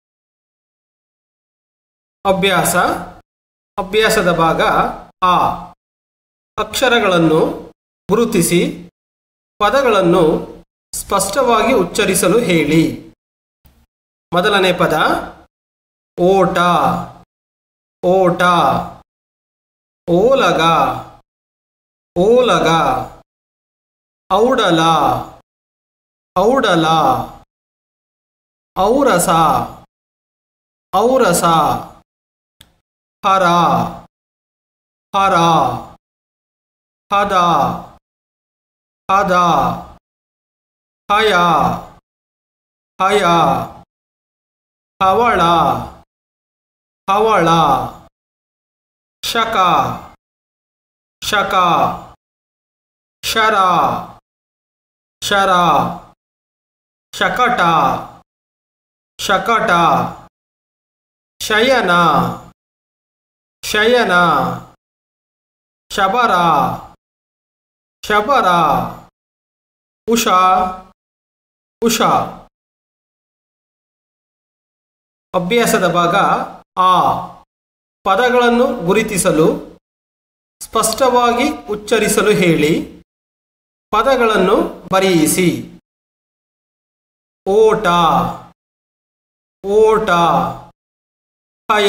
ಅಭ್ಯಾಸ ಅಭ್ಯಾಸದ ಭಾಗ ಆ ಅಕ್ಷರಗಳನ್ನು ಗುರುತಿಸಿ ಪದಗಳನ್ನು ಸ್ಪಷ್ಟವಾಗಿ ಉಚ್ಚರಿಸಲು ಹೇಳಿ ಮೊದಲನೇ ಪದ ಓಟ ಓಟ ಓಲಗ ಓಲಗ ಔಡಲ ಔಡಲ ಔರಸ ಔರಸ ಹರ ಹರ ಹದ ಹದ ಹಯ ಹಯ ಹವಳ ಹವಳ ಶಕ ಶಕ ಶರ ಶರ ಶಕಟ ಶಕಟ ಶಯನ ಶಯನ ಶಬರ ಶಬರ ಉಷಾ ಉಷಾ ಅಭ್ಯಾಸದ ಭಾಗ ಆ ಪದಗಳನ್ನು ಗುರುತಿಸಲು ಸ್ಪಷ್ಟವಾಗಿ ಉಚ್ಚರಿಸಲು ಹೇಳಿ ಪದಗಳನ್ನು ಬರೆಯಿಸಿ ಓಟ ಓಟ ಹಯ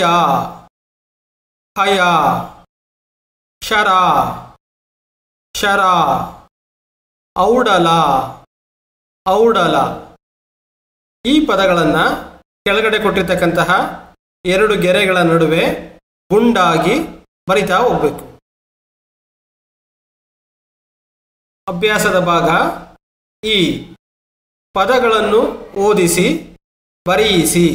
ಹಯ ಶರ ಶರ ಔಡಲ ಔಡಲ ಈ ಪದಗಳನ್ನು ಕೆಳಗಡೆ ಕೊಟ್ಟಿರ್ತಕ್ಕಂತಹ ಎರಡು ಗೆರೆಗಳ ನಡುವೆ ಗುಂಡಾಗಿ ಬರಿತಾ ಹೋಗ್ಬೇಕು ಅಭ್ಯಾಸದ ಭಾಗ ಈ ಪದಗಳನ್ನು ಓದಿಸಿ ಬರೆಯಿಸಿ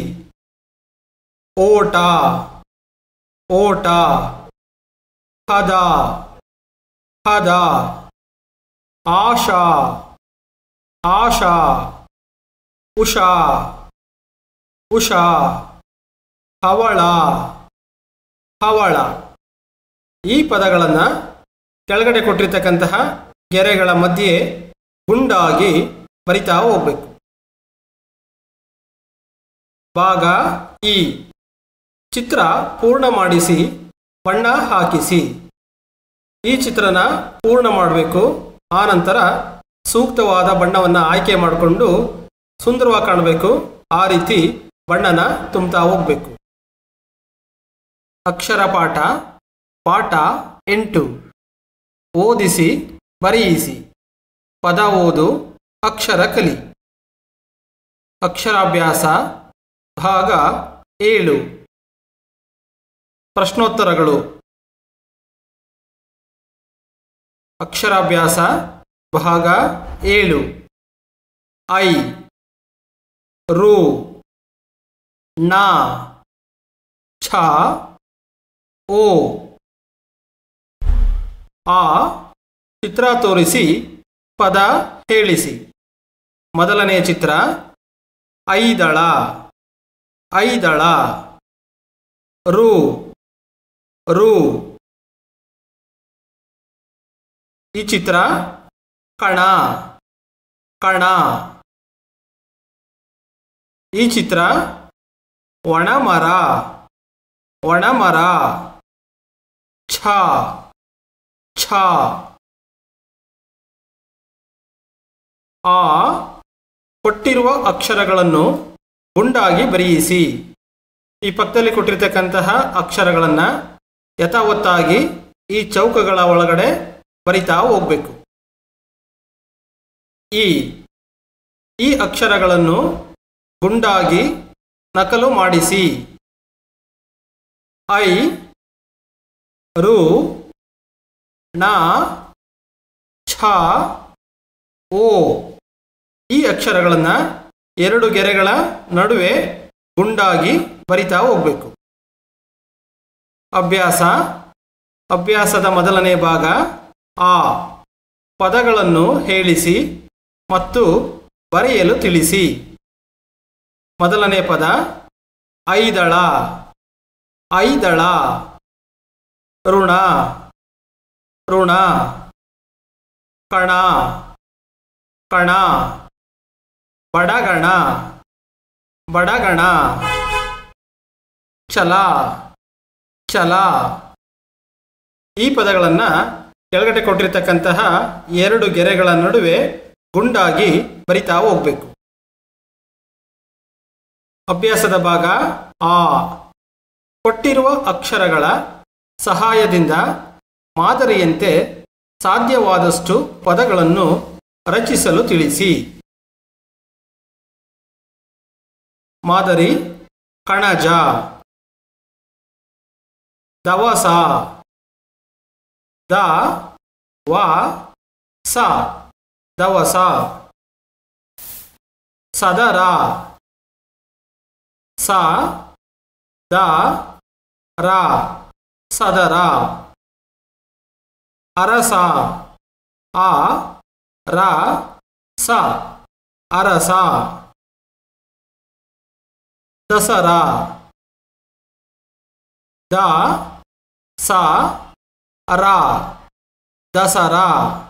ಓಟ ಓಟ ಹದ ಹದ ಆಶಾ ಆಶಾ ಉಷಾ ಉಷಾ ಹವಳ ಹವಳ ಈ ಪದಗಳನ್ನು ಕೆಳಗಡೆ ಕೊಟ್ಟಿರ್ತಕ್ಕಂತಹ ಗೆರೆಗಳ ಮಧ್ಯೆ ಗುಂಡಾಗಿ ಬರಿತಾ ಹೋಗ್ಬೇಕು ಭಾಗ ಈ ಚಿತ್ರ ಪೂರ್ಣ ಮಾಡಿಸಿ ಬಣ್ಣ ಹಾಕಿಸಿ ಈ ಚಿತ್ರನ ಪೂರ್ಣ ಮಾಡಬೇಕು ಆನಂತರ ಸೂಕ್ತವಾದ ಬಣ್ಣವನ್ನು ಆಯ್ಕೆ ಮಾಡಿಕೊಂಡು ಸುಂದರವಾಗಿ ಕಾಣಬೇಕು ಆ ರೀತಿ ಬಣ್ಣನ ತುಂಬ್ತಾ ಹೋಗ್ಬೇಕು ಅಕ್ಷರ ಪಾಠ ಪಾಠ ಎಂಟು ಓದಿಸಿ ಬರೆಯಿಸಿ ಪದ ಓದು ಅಕ್ಷರ ಕಲಿ ಅಕ್ಷರಾಭ್ಯಾಸ ಭಾಗ ಏಳು ಪ್ರಶ್ನೋತ್ತರಗಳು ಅಕ್ಷರಾಭ್ಯಾಸ ಭಾಗ ಏಳು ಐ ರು ನ ಛ ಓ ಆ ಚಿತ್ರ ತೋರಿಸಿ ಪದ ಹೇಳಿಸಿ ಮೊದಲನೆಯ ಚಿತ್ರ ಐದಳ ಐದಳ ರು ರು ಈ ಚಿತ್ರ ಕಣ ಕಣ ಈ ಚಿತ್ರ ಒಣಮರ ಒಣಮರ ಛ ಛ ಆ ಕೊಟ್ಟಿರುವ ಅಕ್ಷರಗಳನ್ನು ಗುಂಡಾಗಿ ಬರೆಯಿಸಿ ಈ ಪಕ್ಕದಲ್ಲಿ ಕೊಟ್ಟಿರ್ತಕ್ಕಂತಹ ಅಕ್ಷರಗಳನ್ನು ಯಥಾವತ್ತಾಗಿ ಈ ಚೌಕಗಳ ಒಳಗಡೆ ಬರಿತಾ ಹೋಗ್ಬೇಕು ಈ ಈ ಅಕ್ಷರಗಳನ್ನು ಗುಂಡಾಗಿ ನಕಲು ಮಾಡಿಸಿ ಐ ರು ನ ಛ ಓ ಈ ಅಕ್ಷರಗಳನ್ನು ಎರಡು ಗೆರೆಗಳ ನಡುವೆ ಗುಂಡಾಗಿ ಬರಿತಾ ಹೋಗ್ಬೇಕು ಅಭ್ಯಾಸ ಅಭ್ಯಾಸದ ಮೊದಲನೇ ಭಾಗ ಆ ಪದಗಳನ್ನು ಹೇಳಿಸಿ ಮತ್ತು ಬರೆಯಲು ತಿಳಿಸಿ ಮೊದಲನೇ ಪದ ಐದಳ ಐದಳ ಋಣ ಋಣ ಕಣ ಕಣ ಬಡಗಣ ಬಡಗಣ ಛಲ ಛಲ ಈ ಪದಗಳನ್ನು ಕೆಳಗಡೆ ಕೊಟ್ಟಿರ್ತಕ್ಕಂತಹ ಎರಡು ಗೆರೆಗಳ ನಡುವೆ ಗುಂಡಾಗಿ ಬರಿತಾ ಹೋಗ್ಬೇಕು ಅಭ್ಯಾಸದ ಭಾಗ ಆ ಕೊಟ್ಟಿರುವ ಅಕ್ಷರಗಳ ಸಹಾಯದಿಂದ ಮಾದರಿಯಂತೆ ಸಾಧ್ಯವಾದಷ್ಟು ಪದಗಳನ್ನು ರಚಿಸಲು ತಿಳಿಸಿ ಮಾದರಿ ಕಣಜ ದವಸ ದ ವ ಸ ದವಸ ಸದರ ಸ ದ ರ ಸದರ ಅರಸ ಆ ರ ಸ ಅರಸ ದಸರಾ ದ ಸ ರ ದಸರಾ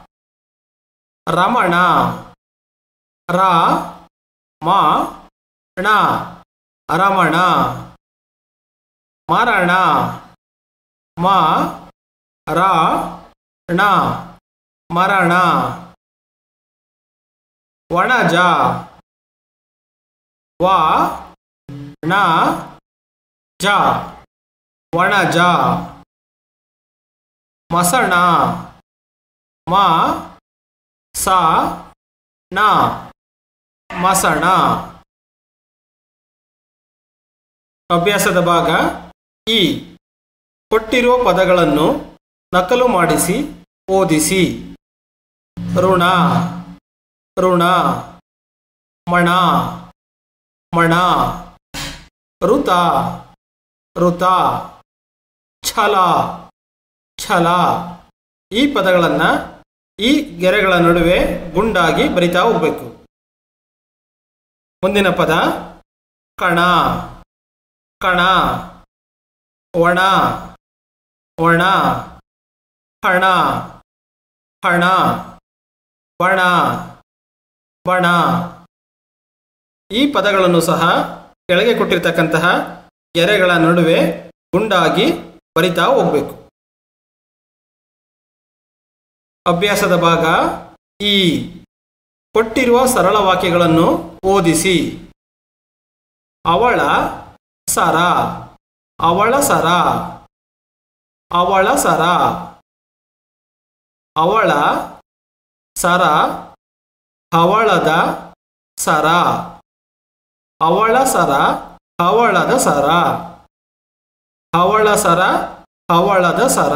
ರಮಣ ರ ಮ ಣ ರಮಣ ಮರಣ ಮ ರ ಣ ಮರಣ ವಣಜ ವ ಣ ಜ ವಣಜ ಮಸಣ ಮ ಸ ಣ ಮಸಣ ಅಭ್ಯಾಸದ ಭಾಗ ಈ ಕೊಟ್ಟಿರುವ ಪದಗಳನ್ನು ನಕಲು ಮಾಡಿಸಿ ಓದಿಸಿ ಋಣ ಋಣ ಮಣ ಮಣ ಋತ ಋತ ಛಲ ಛಲ ಈ ಪದಗಳನ್ನು ಈ ಗೆರೆಗಳ ನಡುವೆ ಗುಂಡಾಗಿ ಬರಿತಾ ಹೋಗ್ಬೇಕು ಮುಂದಿನ ಪದ ಕಣ ಕಣ ಒಣ ಒಣ ಹಣ ಹಣ ಬಣ ಬಣ ಈ ಪದಗಳನ್ನು ಸಹ ಕೆಳಗೆ ಕೊಟ್ಟಿರ್ತಕ್ಕಂತಹ ಗೆರೆಗಳ ನಡುವೆ ಗುಂಡಾಗಿ ಬರಿತಾ ಹೋಗ್ಬೇಕು ಅಭ್ಯಾಸದ ಭಾಗ ಈ ಕೊಟ್ಟಿರುವ ಸರಳ ವಾಕ್ಯಗಳನ್ನು ಓದಿಸಿ ಅವಳ ಸರ ಅವಳ ಸರ ಅವಳ ಸರ ಅವಳ ಸರ ಹವಳದ ಸರ ಅವಳ ಸರ ಹವಳದ ಸರ ಹವಳ ಸರ ಹವಳದ ಸರ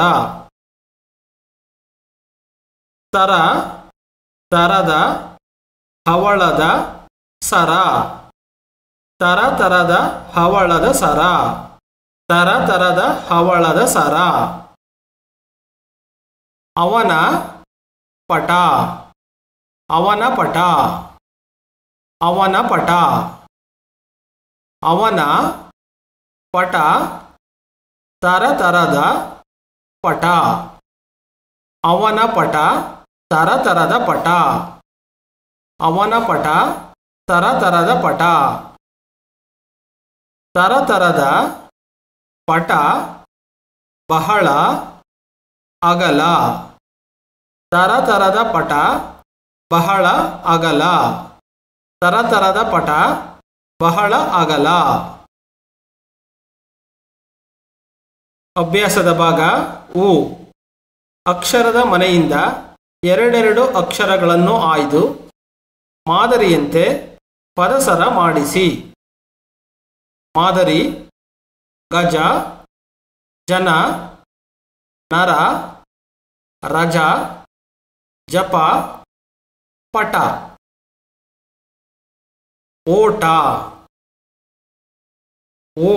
ತರ ತರದ ಹವಳದ ಸರ ತರ ತರದ ಹವಳದ ಸರ ತರ ತರದ ಹವಳದ ಸರ ಅವನ ಪಟ ಅವನ ಪಟ ಅವನ ಪಟ ಅವನ ಪಟ ತರ ತರದ ಪಟ ಅವನ ಪಟ ತರ ತರದ ಪಟ ಅವನ ಪಟ ತರ ತರದ ಪಟ ತರ ತರದ ಪಟ ಬಹಳ ಅಗಲ ತರ ತರದ ಪಟ ಬಹಳ ಅಗಲ ತರ ತರದ ಪಟ ಬಹಳ ಅಗಲ ಅಭ್ಯಾಸದ ಭಾಗ ಉ ಅಕ್ಷರದ ಮನೆಯಿಂದ ಎರಡೆರಡು ಅಕ್ಷರಗಳನ್ನು ಆಯ್ದು ಮಾದರಿಯಂತೆ ಪದಸರ ಮಾಡಿಸಿ ಮಾದರಿ ಗಜ ಜನ ನರ ರಜ ಜಪ ಪಟ ಓಟ ಓ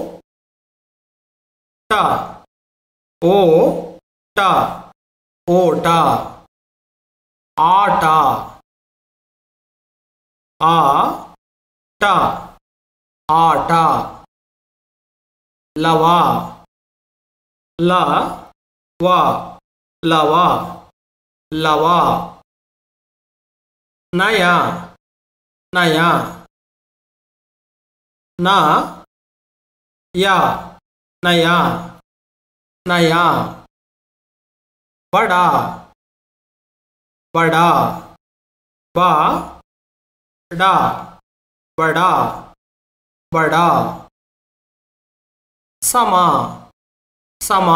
ಟ ಓ ಟ ಓಟ ಆಟ ಆ ಟ ಆಟ ಲವ ಲ ವ ಲವ ಲವ ನಯ ನಯ ನ ಯ ನಯ ನಯ ಬಡ ಬಡ ಬ ಡ ಬಡ ಬಡ ಸಮ ಸಮ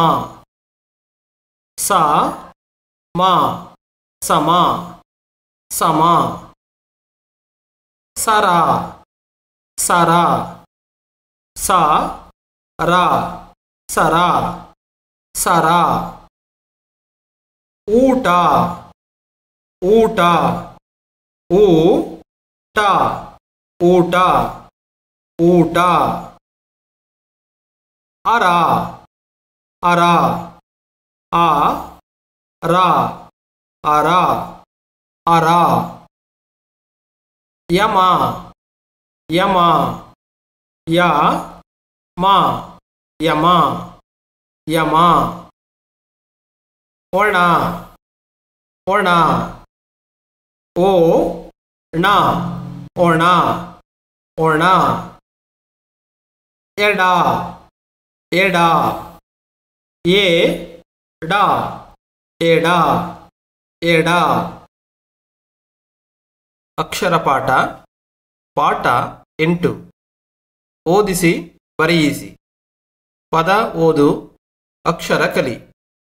ಸ ಮ ಸಮ ಸಮ ಸರ ಸರ ಸ ರ ಸರ ಸರ ಊಟ ಊಟ ಊ ಟ ಊಟ ಊಟ ಅರ ಅರ ಆ ರ ಅರ ಅರ ಯಮ ಯಮ ಯ ಮ ಯಮ ಯಮ ಒಣ ಒಣ ಓ ಣ ಒಣ ಒಣ ಎಡ ಎಡ ಎ ಡ ಎಡ ಎಡ ಅಕ್ಷರ ಪಾಠ ಪಾಠ ಎಂಟು ಓದಿಸಿ ಬರೆಯಿಸಿ ಪದ ಓದು ಅಕ್ಷರ ಕಲಿ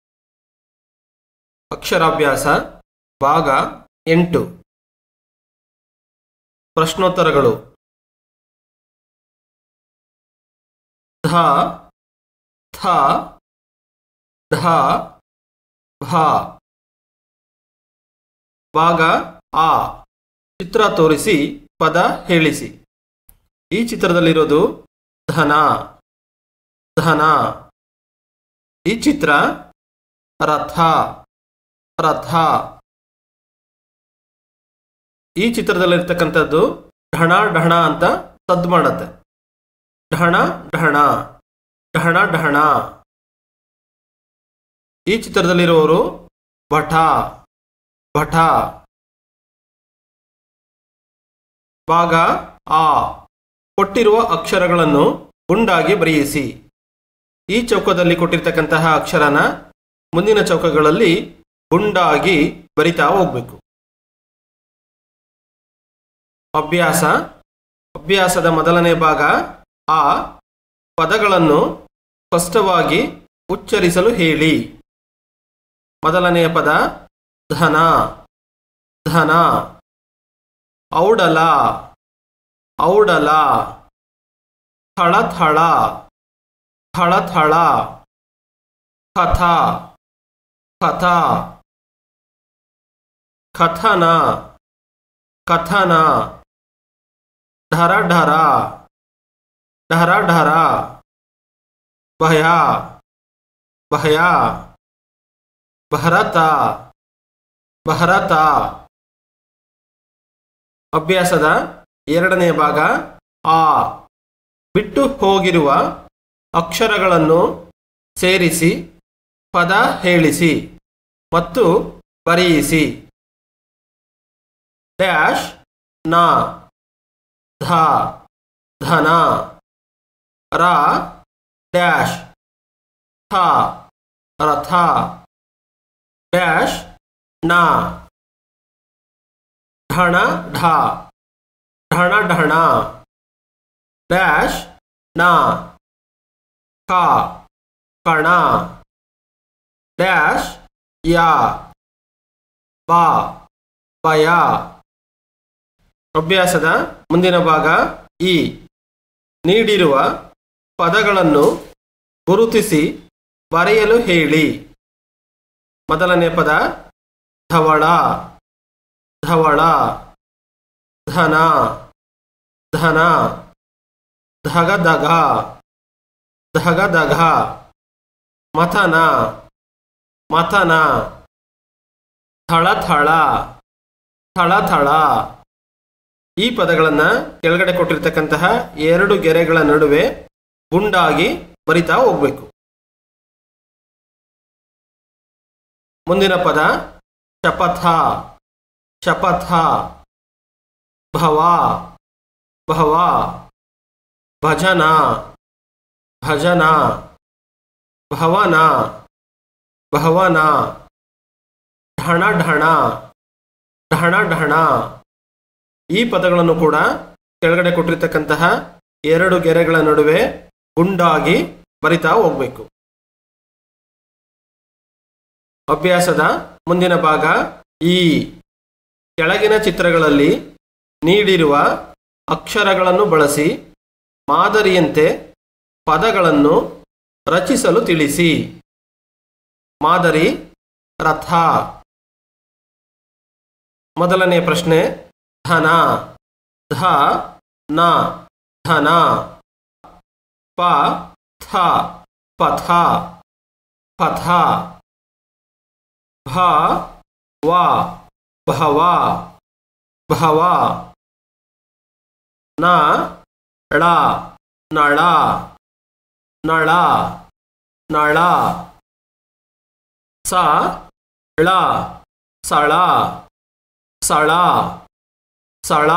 ಅಕ್ಷರಾಭ್ಯಾಸ ಭಾಗ ಎಂಟು ಪ್ರಶ್ನೋತ್ತರಗಳು ಧ ಥ ಢ ಭ ಭಾಗ ಆ ಚಿತ್ರ ತೋರಿಸಿ ಪದ ಹೇಳಿಸಿ ಈ ಚಿತ್ರದಲ್ಲಿರೋದು ಧನ ಧನ ಈ ಚಿತ್ರ ರಥ ರಥ ಈ ಚಿತ್ರದಲ್ಲಿರ್ತಕ್ಕಂಥದ್ದು ಢಣ ಢಣ ಅಂತ ಸದ್ದು ಮಾಡತ್ತೆ ಢಣ ಢಣ ಢಣ ಢಣ ಈ ಚಿತ್ರದಲ್ಲಿರುವವರು ಭಟ ಭಟ ಭಾಗ ಆ ಕೊಟ್ಟಿರುವ ಅಕ್ಷರಗಳನ್ನು ಗುಂಡಾಗಿ ಬರೆಯಿಸಿ ಈ ಚೌಕದಲ್ಲಿ ಕೊಟ್ಟಿರ್ತಕ್ಕಂತಹ ಅಕ್ಷರನ ಮುಂದಿನ ಚೌಕಗಳಲ್ಲಿ ಗುಂಡಾಗಿ ಬರಿತಾ ಹೋಗ್ಬೇಕು ಅಭ್ಯಾಸ ಅಭ್ಯಾಸದ ಮೊದಲನೇ ಭಾಗ ಆ ಪದಗಳನ್ನು ಸ್ಪಷ್ಟವಾಗಿ ಉಚ್ಚರಿಸಲು ಹೇಳಿ ಮೊದಲನೆಯ ಪದ ಧನ ಧನ ಔಡಲ ಔಡಲ ಥಳಥಳ ಥಳಥಳ ಕಥ ಕಥ ಕಥನ ಕಥನ ಢರ ಢರ ಢರ ಢರ ಭಯ ಭಯ ಭರತ ಭರತ ಅಭ್ಯಾಸದ ಎರಡನೇ ಭಾಗ ಆ ಬಿಟ್ಟು ಹೋಗಿರುವ ಅಕ್ಷರಗಳನ್ನು ಸೇರಿಸಿ ಪದ ಹೇಳಿಸಿ ಮತ್ತು ಬರೆಯಿಸಿ ಡ್ಯಾಶ್ ನ ಧ ಧನ ರ ಡ್ಯಾಶ್ ಥ ರಥ ಡ್ಯಾಶ್ ನ ಢಣ ಢ ಢಣ ಢಣ ಡ್ಯಾಶ್ ನ ಕ ಕಣ ಡ್ಯಾಶ್ ಯಾ ಬಾ ಭಯ ಅಭ್ಯಾಸದ ಮುಂದಿನ ಭಾಗ ಈ ನೀಡಿರುವ ಪದಗಳನ್ನು ಗುರುತಿಸಿ ಬರೆಯಲು ಹೇಳಿ ಮೊದಲನೇ ಪದ ಧವಳ ಧವಳ ಧನ ಧನ ಧಗಧಗ ಧಗಧಗ ಮಥನ ಮಥನ ಥಳಥಳ ಥಳಥಳ ಈ ಪದಗಳನ್ನು ಕೆಳಗಡೆ ಕೊಟ್ಟಿರ್ತಕ್ಕಂತಹ ಎರಡು ಗೆರೆಗಳ ನಡುವೆ ಗುಂಡಾಗಿ ಬರಿತಾ ಹೋಗ್ಬೇಕು ಮುಂದಿನ ಪದ ಶಪಥ ಶಪಥ ಭವ ಭವ ಭಜನ ಭಜನ ಭವನ ಭವನ ಢಣ ಢಣ ಢಣ ಢಣ ಈ ಪದಗಳನ್ನು ಕೂಡ ಕೆಳಗಡೆ ಕೊಟ್ಟಿರ್ತಕ್ಕಂತಹ ಎರಡು ಗೆರೆಗಳ ನಡುವೆ ಗುಂಡಾಗಿ ಬರಿತಾ ಹೋಗ್ಬೇಕು ಅಭ್ಯಾಸದ ಮುಂದಿನ ಭಾಗ ಈ ಕೆಳಗಿನ ಚಿತ್ರಗಳಲ್ಲಿ ನೀಡಿರುವ ಅಕ್ಷರಗಳನ್ನು ಬಳಸಿ ಮಾದರಿಯಂತೆ ಪದಗಳನ್ನು ರಚಿಸಲು ತಿಳಿಸಿ ಮಾದರಿ ರಥ ಮೊದಲನೇ ಪ್ರಶ್ನೆ ಧನ ಧ ನ ಧನ ಪ ಥ ಪಥ ಪಥ ಭ ವ ಭವ ಭವ ನ ಳ ನಳ ನಳ ನಳ ಸ ಳ ಸಳ ಸಳ ಸಳ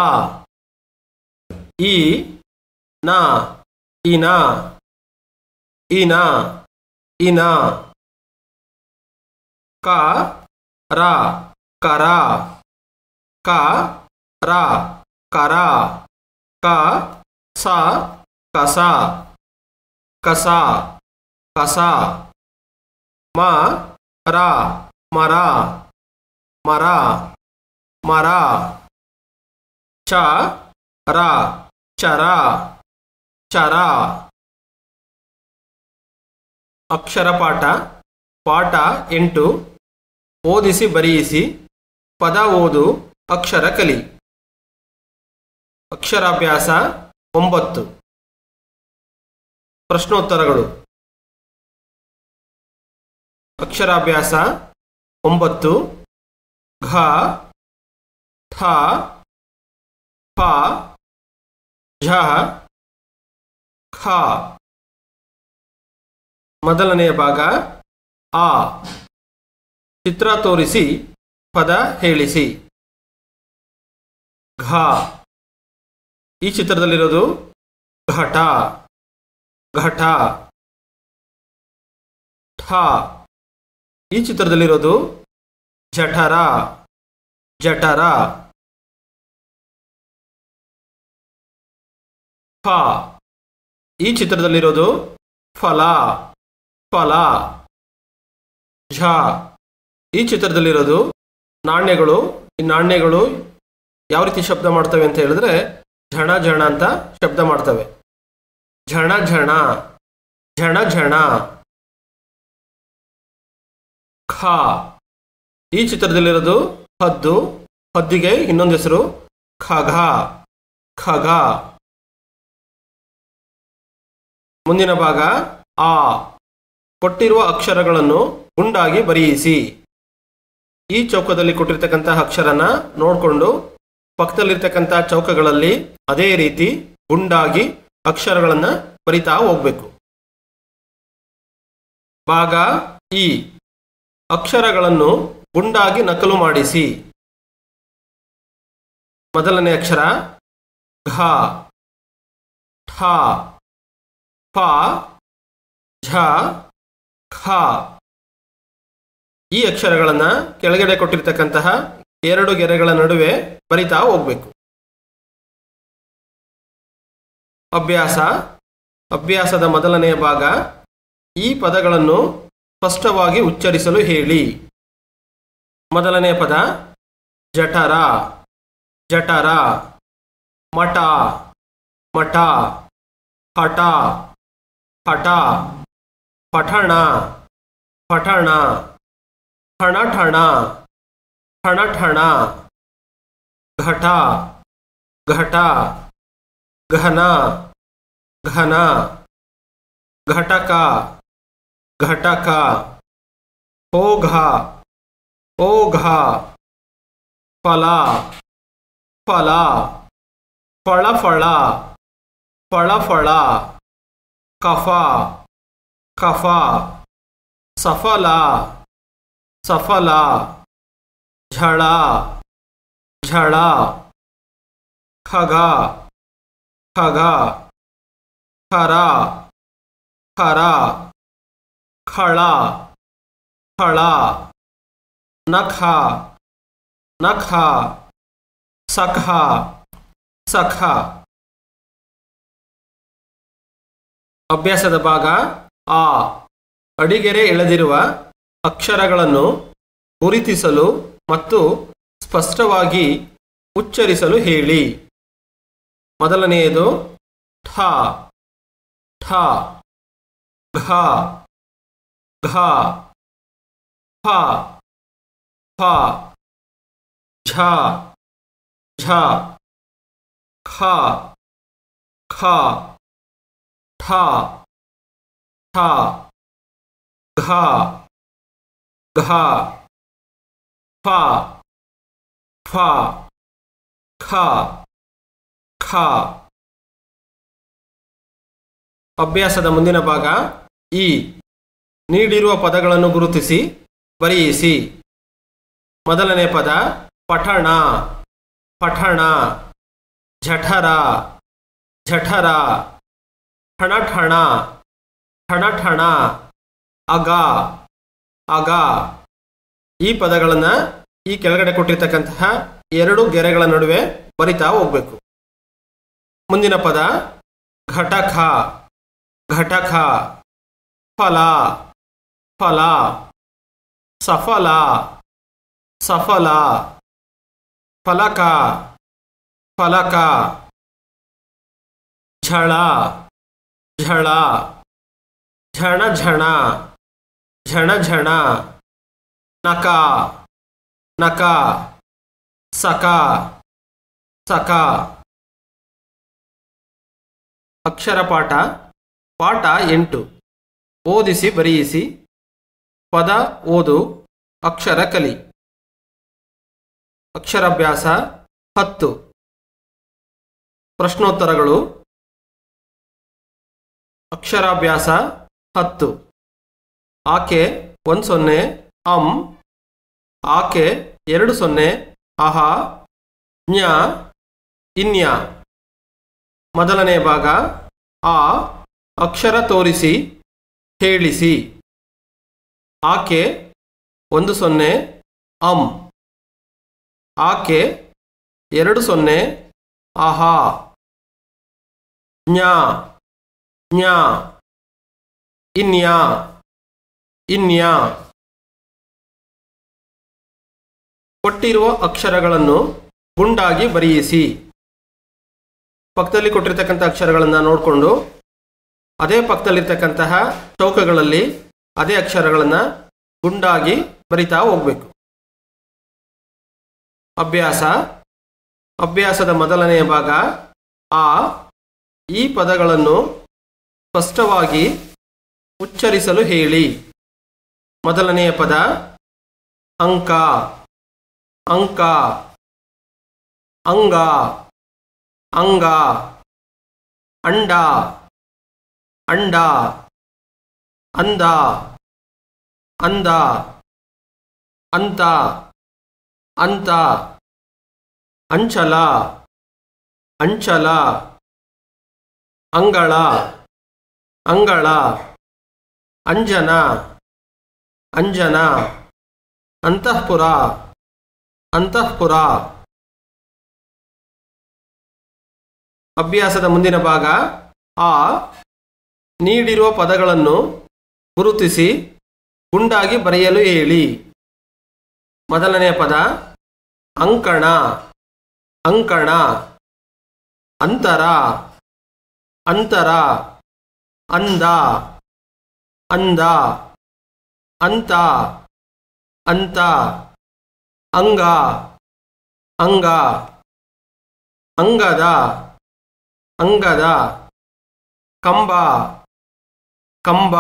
ಈ ನ ಇನ ಇನ ಇನ ಕ ರ ಕರ ಕ ರ ಕರ ಕ ಸ ಕಸ ಕಸ ಕಸ ಮ ರ ಮರ ಮರ ಮರ ಚ ರ ಚರ ಚರ ಅಕ್ಷರ ಪಾಠ ಪಾಠ ಎಂಟು ಓದಿಸಿ ಬರೆಯಿಸಿ ಪದ ಓದು ಅಕ್ಷರ ಕಲಿ ಅಕ್ಷರಾಭ್ಯಾಸ ಒಂಬತ್ತು ಪ್ರಶ್ನೋತ್ತರಗಳು ಅಕ್ಷರಾಭ್ಯಾಸ ಒಂಬತ್ತು ಘ ಠ ಫ ಝ ಖ ಮೊದಲನೆಯ ಭಾಗ ಆ ಚಿತ್ರ ತೋರಿಸಿ ಪದ ಹೇಳಿಸಿ ಘ ಈ ಚಿತ್ರದಲ್ಲಿರೋದು ಘಟ ಘಟ ಠ ಈ ಚಿತ್ರದಲ್ಲಿರೋದು ಜಠರ ಜಠರ ಫ ಈ ಚಿತ್ರದಲ್ಲಿರೋದು ಫಲ ಫಲ ಝ ಈ ಚಿತ್ರದಲ್ಲಿರೋದು ನಾಣ್ಯಗಳು ಈ ನಾಣ್ಯಗಳು ಯಾವ ರೀತಿ ಶಬ್ದ ಮಾಡ್ತವೆ ಅಂತ ಹೇಳಿದ್ರೆ ಝಣ ಝಣ ಅಂತ ಶಬ್ದ ಮಾಡ್ತವೆ ಝಣ ಝಣ ಝಣ ಝಣ ಖ ಈ ಚಿತ್ರದಲ್ಲಿರೋದು ಹದ್ದು ಹದ್ದಿಗೆ ಇನ್ನೊಂದು ಹೆಸರು ಖಗ ಖಗ ಮುಂದಿನ ಭಾಗ ಆ ಕೊಟ್ಟಿರುವ ಅಕ್ಷರಗಳನ್ನು ಗುಂಡಾಗಿ ಬರೆಯಿಸಿ ಈ ಚೌಕದಲ್ಲಿ ಕೊಟ್ಟಿರ್ತಕ್ಕಂತಹ ಅಕ್ಷರನ ನೋಡಿಕೊಂಡು ಪಕ್ಕದಲ್ಲಿರ್ತಕ್ಕಂಥ ಚೌಕಗಳಲ್ಲಿ ಅದೇ ರೀತಿ ಗುಂಡಾಗಿ ಅಕ್ಷರಗಳನ್ನು ಬರಿತಾ ಹೋಗ್ಬೇಕು ಭಾಗ ಇ ಅಕ್ಷರಗಳನ್ನು ಗುಂಡಾಗಿ ನಕಲು ಮಾಡಿಸಿ ಮೊದಲನೇ ಅಕ್ಷರ ಘ ಠ ಪ ಝ ಖ ಈ ಅಕ್ಷರಗಳನ್ನು ಕೆಳಗಡೆ ಕೊಟ್ಟಿರ್ತಕ್ಕಂತಹ ಎರಡು ಗೆರೆಗಳ ನಡುವೆ ಬರಿತಾ ಹೋಗ್ಬೇಕು ಅಭ್ಯಾಸ ಅಭ್ಯಾಸದ ಮೊದಲನೆಯ ಭಾಗ ಈ ಪದಗಳನ್ನು ಸ್ಪಷ್ಟವಾಗಿ ಉಚ್ಚರಿಸಲು ಹೇಳಿ ಮೊದಲನೆಯ ಪದ ಜಠರ ಜಠರ ಮಠ ಮಠ ಹಠ ಹಠ ಪಠಣ ಪಠಣ ಠಣ ಠಣ ಠಣ ಘಟ ಘಟ ಘನ ಘನ ಘಟಕ ಘಟಕ ಓಘ ಓಘ ಫಲ ಫಲ ಫಳ ಫಳ ಫಳ ಫಳ ಕಫ ಕಫ ಸಫಲ ಸಫಲ ಝಳ ಝಳ ಖಗ ಖಗ ಖರ ಖರ ಖಳ ಖಳ ನಖ ನಖ ಸಖ ಸಖ ಅಭ್ಯಾಸದ ಭಾಗ ಆ ಅಡಿಗೆರೆ ಎಳೆದಿರುವ ಅಕ್ಷರಗಳನ್ನು ಗುರುತಿಸಲು ಮತ್ತು ಸ್ಪಷ್ಟವಾಗಿ ಉಚ್ಚರಿಸಲು ಹೇಳಿ ಮೊದಲನೆಯದು ಠ ಠ ಘ ಘ ಫ ಫ ಝ ಝ ಖ ಖ ಠ ಠ ಘ ಘ ಫ ಫ ಖ ಖ ಅಭ್ಯಾಸದ ಮುಂದಿನ ಭಾಗ ಈ ನೀಡಿರುವ ಪದಗಳನ್ನು ಗುರುತಿಸಿ ಬರೆಯಿಸಿ ಮೊದಲನೇ ಪದ ಪಠಣ ಪಠಣ ಜಠರ ಜಠರ ಠಣ ಠಣ ಠಣ ಠಣ ಅಗ ಅಗ ಈ ಪದಗಳನ್ನು ಈ ಕೆಳಗಡೆ ಕೊಟ್ಟಿರ್ತಕ್ಕಂತಹ ಎರಡು ಗೆರೆಗಳ ನಡುವೆ ಬರಿತಾ ಹೋಗ್ಬೇಕು ಮುಂದಿನ ಪದ ಘಟಕ ಘಟಕ ಫಲ ಫಲ ಸಫಲ ಸಫಲ ಫಲಕ ಫಲಕ ಝಳ ಝಳ ಝಣ ಝಣ ಝಣ ಝಣ ನಕ ನಕ ಸಕ ಸಕ ಅಕ್ಷರ ಪಾಠ ಪಾಠ ಎಂಟು ಓದಿಸಿ ಬರೆಯಿಸಿ ಪದ ಓದು ಅಕ್ಷರ ಕಲಿ ಅಕ್ಷರಾಭ್ಯಾಸ ಹತ್ತು ಪ್ರಶ್ನೋತ್ತರಗಳು ಅಕ್ಷರಾಭ್ಯಾಸ ಹತ್ತು ಆಕೆ ಒಂದು ಸೊನ್ನೆ ಅಂ ಆಕೆ ಎರಡು ಸೊನ್ನೆ ಅಹ ಜ್ಞ ಇನ್ಯ ಮೊದಲನೇ ಭಾಗ ಆ ಅಕ್ಷರ ತೋರಿಸಿ ಹೇಳಿಸಿ ಆಕೆ ಒಂದು ಸೊನ್ನೆ ಅಂ ಆಕೆ ಎರಡು ಸೊನ್ನೆ ಆಹಾ ಜ್ಞ ಜ್ಞ ಇನ್ಯ ಇನ್ಯ ಕೊಟ್ಟಿರುವ ಅಕ್ಷರಗಳನ್ನು ಗುಂಡಾಗಿ ಬರೆಯಿಸಿ ಪಕ್ಕದಲ್ಲಿ ಕೊಟ್ಟಿರ್ತಕ್ಕಂಥ ಅಕ್ಷರಗಳನ್ನು ನೋಡಿಕೊಂಡು ಅದೇ ಪಕ್ಕದಲ್ಲಿರ್ತಕ್ಕಂತಹ ಚೌಕಗಳಲ್ಲಿ ಅದೇ ಅಕ್ಷರಗಳನ್ನು ಗುಂಡಾಗಿ ಬರಿತಾ ಹೋಗಬೇಕು ಅಭ್ಯಾಸ ಅಭ್ಯಾಸದ ಮೊದಲನೆಯ ಭಾಗ ಆ ಈ ಪದಗಳನ್ನು ಸ್ಪಷ್ಟವಾಗಿ ಉಚ್ಚರಿಸಲು ಹೇಳಿ ಮೊದಲನೆಯ ಪದ ಅಂಕ ಅಂಕ ಅಂಗ ಅಂಗ ಅಂಡ ಅಂಡ ಅಂದ ಅಂದ ಅಂತ ಅಂತ ಅಂಚಲ ಅಂಚಲ ಅಂಗಳ ಅಂಗಳ ಅಂಜನ ಅಂಜನ ಅಂತಃಪುರ ಅಂತಃಪುರ ಅಭ್ಯಾಸದ ಮುಂದಿನ ಭಾಗ ಆ ನೀಡಿರುವ ಪದಗಳನ್ನು ಗುರುತಿಸಿ ಗುಂಡಾಗಿ ಬರೆಯಲು ಹೇಳಿ ಮೊದಲನೆಯ ಪದ ಅಂಕಣ ಅಂಕಣ ಅಂತರ ಅಂತರ ಅಂದ ಅಂದ ಅಂತ ಅಂತ ಅಂಗ ಅಂಗ ಅಂಗದ ಅಂಗದ ಕಂಬ ಕಂಬ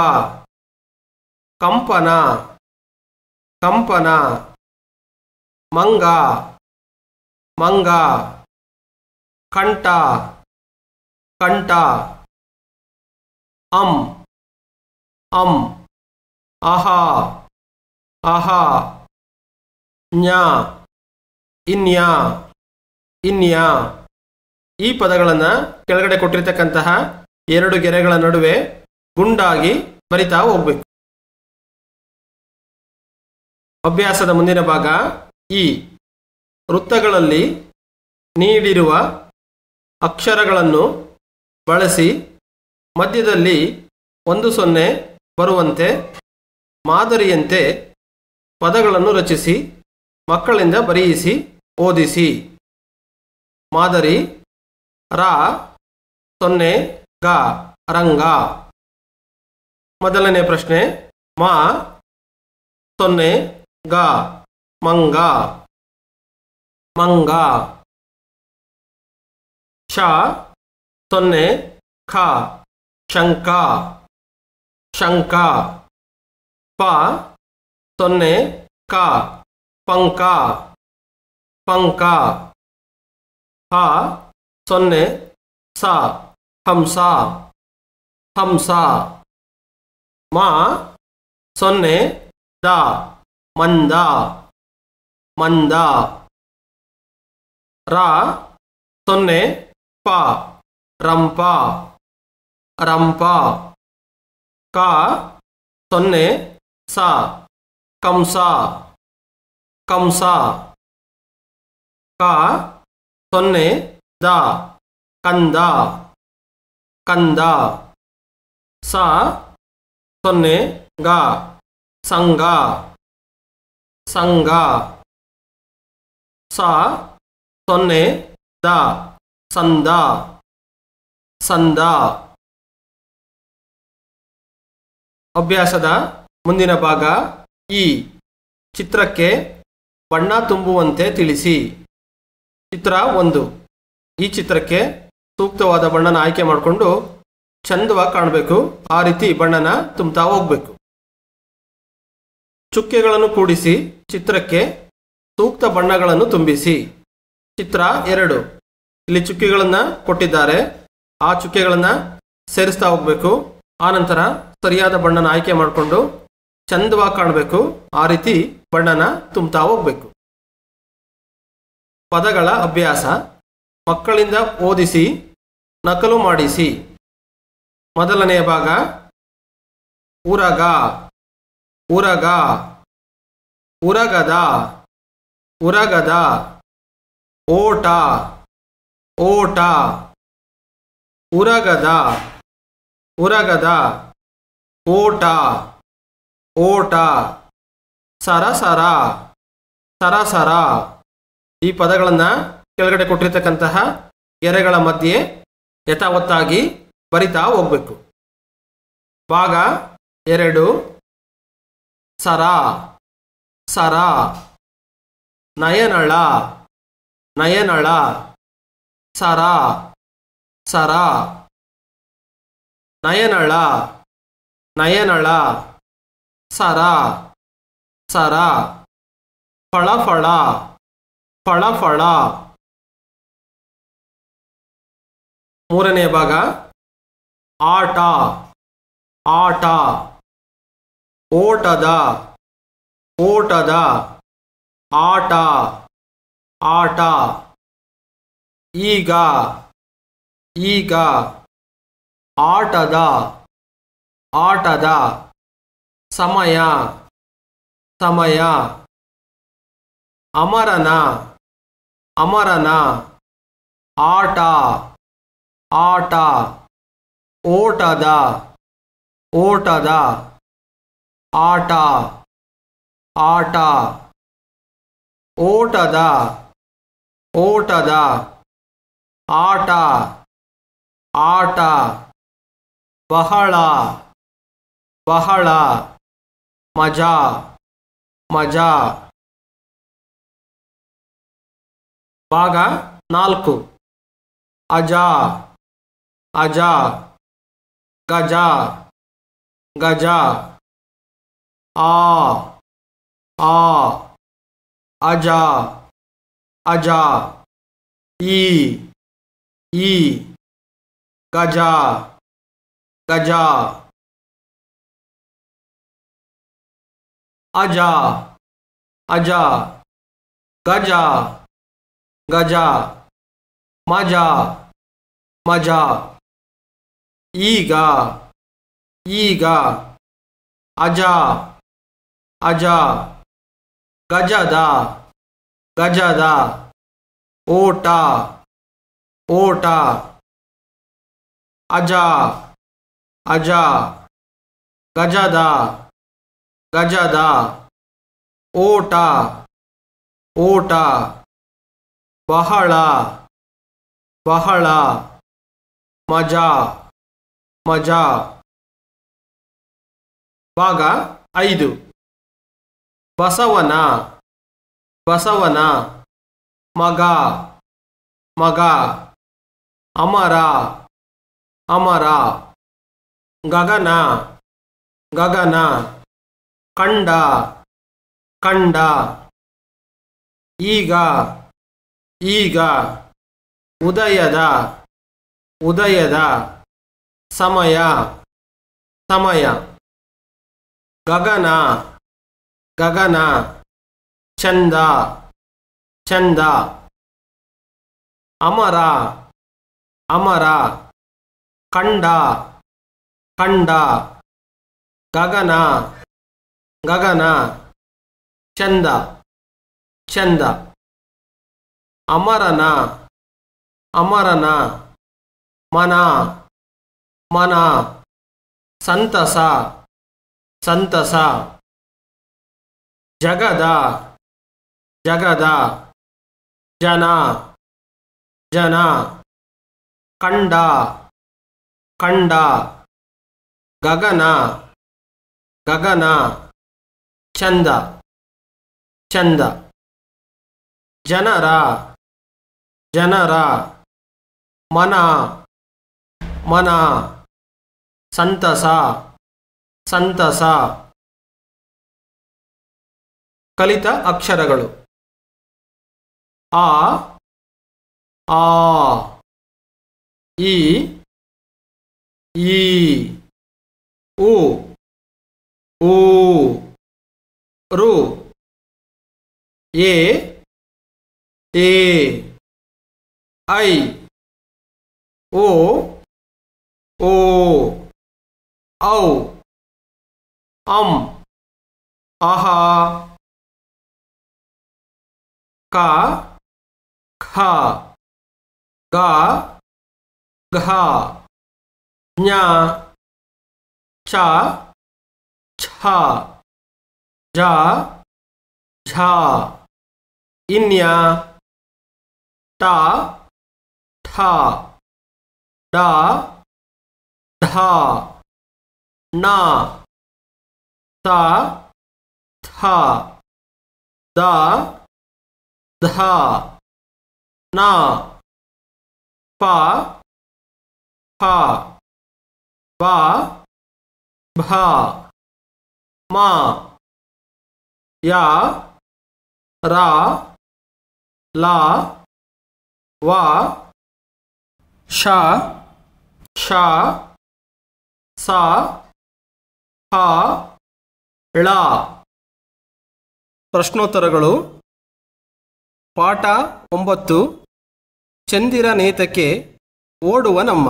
ಕಂಪನ ಕಂಪನ ಮಂಗ ಮಂಗ ಕಂಠ ಕಂಠ ಅಂ ಅಂ ಆಹಾ ಆಹಾ ಜ್ಞ ಇನ್ಯ ಇನ್ಯ ಈ ಪದಗಳನ್ನು ಕೆಳಗಡೆ ಕೊಟ್ಟಿರ್ತಕ್ಕಂತಹ ಎರಡು ಗೆರೆಗಳ ನಡುವೆ ಗುಂಡಾಗಿ ಬರಿತಾ ಹೋಗ್ಬೇಕು ಅಭ್ಯಾಸದ ಮುಂದಿನ ಭಾಗ ಈ ವೃತ್ತಗಳಲ್ಲಿ ನೀಡಿರುವ ಅಕ್ಷರಗಳನ್ನು ಬಳಸಿ ಮಧ್ಯದಲ್ಲಿ ಒಂದು ಸೊನ್ನೆ ಬರುವಂತೆ ಮಾದರಿಯಂತೆ ಪದಗಳನ್ನು ರಚಿಸಿ ಮಕ್ಕಳಿಂದ ಬರೆಯಿಸಿ ಓದಿಸಿ ಮಾದರಿ ರ ಸೊನ್ನೆ ಗ ರಂಗ ಮೊದಲನೇ ಪ್ರಶ್ನೆ ಮಾ ಸೊನ್ನೆ ಗ ಮಂಗ ಮಂಗ ಶ ಸೊನ್ನೆ ಖ ಶಂಕ ಶಂಕ ಪ ಸೊನ್ನೆ ಕ ಪಂಕ ಪಂಕ ಹ ಸೊನ್ನೆ ಸ ಹಂಸ ಹಂಸ ಮ ಸೊನ್ನೆ ದ ಮಂದ ಮಂದ ರ ಸೊನ್ನೆ ಪ ರಂಪ ರಂಪ ಕ ಸೊನ್ನೆ ಸ ಕಂಸ ಕಂಸ ಕ ಸೊನ್ನೆ ದ ಕಂದ ಕಂದ ಸ ಸೊನ್ನೆ ಗ ಸಂಗ ಸಂಗ ಸ ಸೊನ್ನೆ ದ ಸಂದ ಸಂದ ಅಭ್ಯಾಸದ ಮುಂದಿನ ಭಾಗ ಈ ಚಿತ್ರಕ್ಕೆ ಬಣ್ಣ ತುಂಬುವಂತೆ ತಿಳಿಸಿ ಚಿತ್ರ ಒಂದು ಈ ಚಿತ್ರಕ್ಕೆ ಸೂಕ್ತವಾದ ಬಣ್ಣನ ಆಯ್ಕೆ ಮಾಡಿಕೊಂಡು ಚಂದವಾಗಿ ಕಾಣಬೇಕು ಆ ರೀತಿ ಬಣ್ಣನ ತುಂಬ್ತಾ ಹೋಗ್ಬೇಕು ಚುಕ್ಕೆಗಳನ್ನು ಕೂಡಿಸಿ ಚಿತ್ರಕ್ಕೆ ಸೂಕ್ತ ಬಣ್ಣಗಳನ್ನು ತುಂಬಿಸಿ ಚಿತ್ರ ಎರಡು ಇಲ್ಲಿ ಚುಕ್ಕೆಗಳನ್ನು ಕೊಟ್ಟಿದ್ದಾರೆ ಆ ಚುಕ್ಕೆಗಳನ್ನು ಸೇರಿಸ್ತಾ ಹೋಗ್ಬೇಕು ಆನಂತರ ಸರಿಯಾದ ಬಣ್ಣನ ಆಯ್ಕೆ ಮಾಡಿಕೊಂಡು ಚಂದವಾಗಿ ಕಾಣಬೇಕು ಆ ರೀತಿ ಬಣ್ಣನ ತುಂಬ್ತಾ ಹೋಗ್ಬೇಕು ಪದಗಳ ಅಭ್ಯಾಸ ಮಕ್ಕಳಿಂದ ಓದಿಸಿ ನಕಲು ಮಾಡಿಸಿ ಮೊದಲನೆಯ ಭಾಗ ಉರಗ ಉರಗ ಉರಗದ ಉರಗದ ಓಟ ಓಟ ಉರಗದ ಉರಗದ ಓಟ ಓಟ ಸರಸರ ಸರಸರ ಈ ಪದಗಳನ್ನು ಕೆಳಗಡೆ ಕೊಟ್ಟಿರ್ತಕ್ಕಂತಹ ಗೆರೆಗಳ ಮಧ್ಯೆ ಯಥಾವತ್ತಾಗಿ ಬರಿತಾ ಹೋಗ್ಬೇಕು ಭಾಗ ಎರಡು ಸರ ಸರ ನಯನಳ ನಯನಳ ಸರ ಸರ ನಯನಳ ನಯನಳ ಸರ ಸರ ಫಳ ಫಳ ಫಳ ಫಳ ಮೂರನೇ ಭಾಗ ಆಟ ಆಟ ಓಟದ ಓಟದ ಆಟ ಆಟ ಈಗ ಈಗ ಆಟದ ಆಟದ ಸಮಯ ಸಮಯ ಅಮರನ ಅಮರನ ಆಟ ಆಟ ಓಟದ ಓಟದ ಆಟ ಆಟ ಓಟದ ಓಟದ ಆಟ ಆಟ ಬಹಳ ಬಹಳ ಮಜಾ ಮಜಾ ಭಾಗ ನಾಲ್ಕು ಅಜ ಅಜ ಗಜ ಗಜ ಆ ಆ ಅಜ ಅಜ ಈ ಈ ಗಜ ಗಜ ಅಜ ಅಜ ಗಜ ಗಜ ಮಜ ಮಜ ಈಗ ಈಗ ಅಜ ಅಜ ಗಜದ ಗಜದ ಓಟ ಓಟ ಅಜ ಅಜ ಗಜದ ಗಜದ ಓಟ ಓಟ ಬಹಳ ಬಹಳ ಮಜಾ ಮಜಾ ಭಾಗ ಐದು ಬಸವನ ಬಸವನ ಮಗ ಮಗ ಅಮರ ಅಮರ ಗಗನ ಗಗನ ಕಂಡ ಕಂಡ ಈಗ ಈಗ ಉದಯದ ಉದಯದ ಸಮಯ ಸಮಯ ಗಗನ ಗಗನ ಚಂದ ಚಂದ ಅಮರ ಅಮರ ಕಂಡ ಕಂಡ ಗಗನ ಗಗನ ಚಂದ ಚಂದ ಅಮರನ ಅಮರನ ಮನ ಮನ ಸಂತಸ ಸಂತಸ ಜಗದ ಜಗದ ಜನ ಜನ ಕಂಡ ಕಂಡ ಗಗನ ಗಗನ ಚಂದ ಚಂದ ಜನರ ಜನರ ಮನ ಮನ ಸಂತಸ ಸಂತಸ ಕಲಿತ ಅಕ್ಷರಗಳು ಆ ಆ ಈ ಈ ಉ ಊ ರು ಎ ಎ ಐ ಓ ಓ ಔ ಅಂ ಆಹಾ ಕ ಖ ಗ ಘ ಜ್ಞ ಚ ಛ ಜ ಝ ಇನ್ಯ ಟ ಠ ಡ ಢ ಣ ತ ಥ ದ ಧ ನ ಪ ಫ ಬ ಭ ಮ ಯ ರ ಲ ವ ಶ ಶ ಸ ಹ ಳ ಪ್ರಶ್ನೋತ್ತರಗಳು ಪಾಠ ಒಂಬತ್ತು ಚಂದಿರ ನೇತಕ್ಕೆ ಓಡುವ ನಮ್ಮ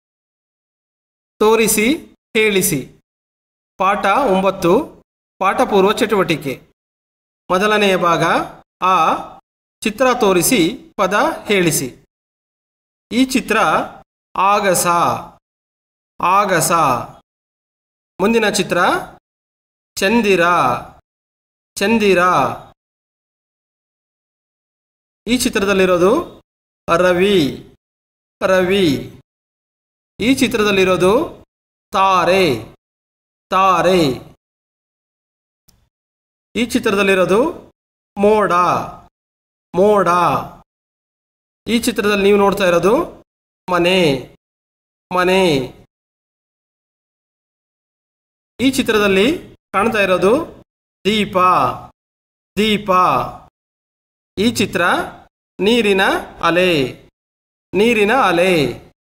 ತೋರಿಸಿ ಹೇಳಿಸಿ ಪಾಠ ಒಂಬತ್ತು ಪಾಠಪೂರ್ವ ಚಟುವಟಿಕೆ ಮೊದಲನೆಯ ಭಾಗ ಆ ಚಿತ್ರ ತೋರಿಸಿ ಪದ ಹೇಳಿಸಿ ಈ ಚಿತ್ರ ಆಗಸ ಆಗಸ ಮುಂದಿನ ಚಿತ್ರ ಚಂದಿರ ಚಂದಿರ ಈ ಚಿತ್ರದಲ್ಲಿರೋದು ರವಿ ರವಿ ಈ ಚಿತ್ರದಲ್ಲಿರೋದು ತಾರೆ ತಾರೆ ಈ ಚಿತ್ರದಲ್ಲಿರೋದು ಮೋಡ ಮೋಡ ಈ ಚಿತ್ರದಲ್ಲಿ ನೀವು ನೋಡ್ತಾ ಇರೋದು ಮನೆ ಮನೆ ಈ ಚಿತ್ರದಲ್ಲಿ ಕಾಣ್ತಾ ಇರೋದು ದೀಪ ದೀಪ ಈ ಚಿತ್ರ ನೀರಿನ ಅಲೆ ನೀರಿನ ಅಲೆ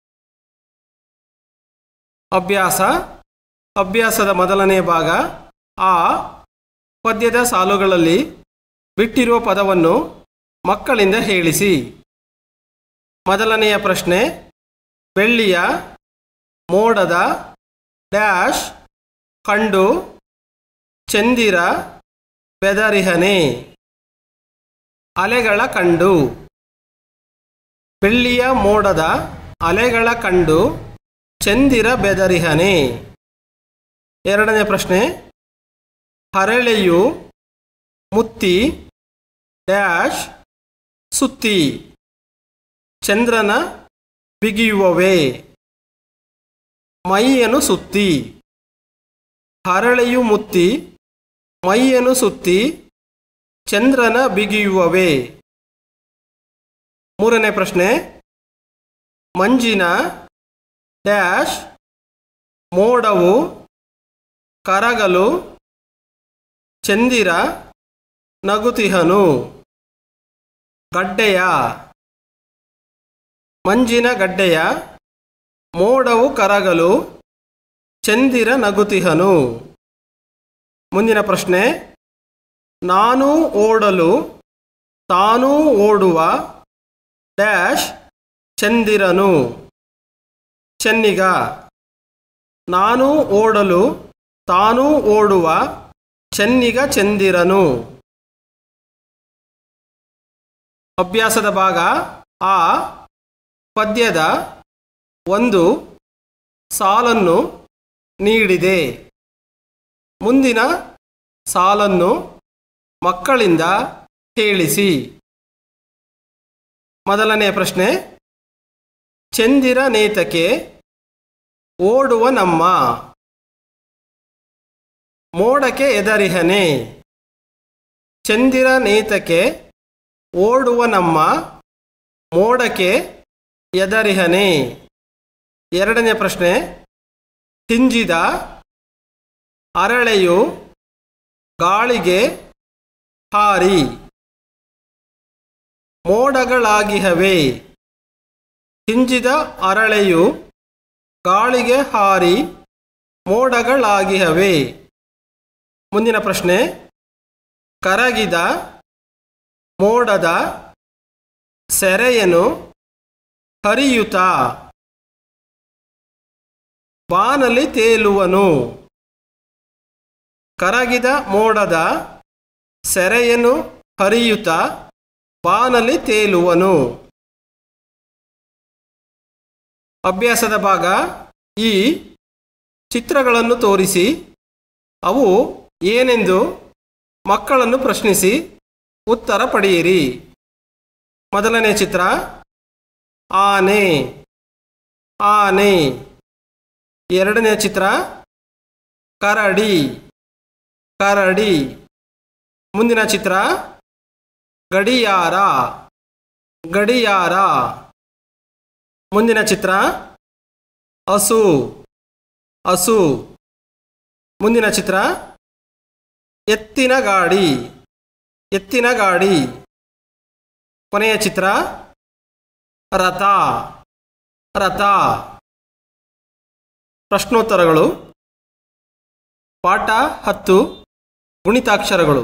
ಅಭ್ಯಾಸ ಅಭ್ಯಾಸದ ಮೊದಲನೇ ಭಾಗ ಆ ಪದ್ಯದ ಸಾಲುಗಳಲ್ಲಿ ಬಿಟ್ಟಿರುವ ಪದವನ್ನು ಮಕ್ಕಳಿಂದ ಹೇಳಿಸಿ ಮೊದಲನೆಯ ಪ್ರಶ್ನೆ ಬೆಳ್ಳಿಯ ಮೋಡದ ಡ್ಯಾಶ್ ಕಂಡು ಚಂದಿರ ಬೆದರಿಹನೆ ಅಲೆಗಳ ಕಂಡು ಬೆಳ್ಳಿಯ ಮೋಡದ ಅಲೆಗಳ ಕಂಡು ಚಂದಿರ ಬೆದರಿಹನೆ ಎರಡನೇ ಪ್ರಶ್ನೆ ಹರಳೆಯು ಮುತ್ತಿ ಡ್ಯಾಶ್ ಸುತ್ತಿ ಚಂದ್ರನ ಬಿಗಿಯುವವೇ ಮೈಯನ್ನು ಸುತ್ತಿ ಹರಳೆಯು ಮುತ್ತಿ ಮೈಯನ್ನು ಸುತ್ತಿ ಚಂದ್ರನ ಬಿಗಿಯುವವೇ ಮೂರನೇ ಪ್ರಶ್ನೆ ಮಂಜಿನ ಡ್ಯಾಶ್ ಮೋಡವು ಕರಗಲು ಚಂದಿರ ನಗುತಿಹನು ಗಡ್ಡೆಯ ಮಂಜಿನ ಗಡ್ಡೆಯ ಮೋಡವು ಕರಗಲು ಚಂದಿರ ನಗುತಿಹನು ಮುಂದಿನ ಪ್ರಶ್ನೆ ನಾನು ಓಡಲು ತಾನೂ ಓಡುವ ಡ್ಯಾಶ್ ಚಂದಿರನು ಚೆನ್ನಿಗ ನಾನು ಓಡಲು ತಾನೂ ಓಡುವ ಚೆನ್ನಿಗ ಚಂದಿರನು ಅಭ್ಯಾಸದ ಭಾಗ ಆ ಪದ್ಯದ ಒಂದು ಸಾಲನ್ನು ನೀಡಿದೆ ಮುಂದಿನ ಸಾಲನ್ನು ಮಕ್ಕಳಿಂದ ಹೇಳಿಸಿ ಮೊದಲನೆಯ ಪ್ರಶ್ನೆ ಚಂದಿರ ನೇತಕ್ಕೆ ಓಡುವ ನಮ್ಮ ಮೋಡಕ್ಕೆ ಎದರಿಹನೆ ಚಂದಿರ ನೇತಕ್ಕೆ ಓಡುವ ನಮ್ಮ ಮೋಡಕ್ಕೆ ಎದರಿಹನೆ ಎರಡನೇ ಪ್ರಶ್ನೆ ಹಿಂಜಿದ ಅರಳೆಯು ಗಾಳಿಗೆ ಹಾರಿ ಮೋಡಗಳಾಗಿಹವೆ ಹಿಂಜಿದ ಅರಳೆಯು ಗಾಳಿಗೆ ಹಾರಿ ಮೋಡಗಳಾಗಿಹವೆ ಮುಂದಿನ ಪ್ರಶ್ನೆ ಕರಗಿದ ಮೋಡದ ಸೆರೆಯನು ಹರಿಯುತ್ತ ಬಾನಲಿ ತೇಲುವನು ಕರಗಿದ ಮೋಡದ ಸೆರೆಯನು ಹರಿಯುತ್ತ ಬಾನಲಿ ತೇಲುವನು ಅಭ್ಯಾಸದ ಭಾಗ ಈ ಚಿತ್ರಗಳನ್ನು ತೋರಿಸಿ ಅವು ಏನೆಂದು ಮಕ್ಕಳನ್ನು ಪ್ರಶ್ನಿಸಿ ಉತ್ತರ ಪಡೆಯಿರಿ ಮೊದಲನೇ ಚಿತ್ರ ಆನೆ ಆನೆ ಎರಡನೇ ಚಿತ್ರ ಕರಡಿ ಕರಡಿ ಮುಂದಿನ ಚಿತ್ರ ಗಡಿಯಾರ ಗಡಿಯಾರ ಮುಂದಿನ ಚಿತ್ರ ಹಸು ಹಸು ಮುಂದಿನ ಚಿತ್ರ ಎತ್ತಿನ ಗಾಡಿ ಎತ್ತಿನ ಗಾಡಿ ಕೊನೆಯ ಚಿತ್ರ ರಥ ರಥ ಪ್ರಶ್ನೋತ್ತರಗಳು ಪಾಠ ಹತ್ತು ಗುಣಿತಾಕ್ಷರಗಳು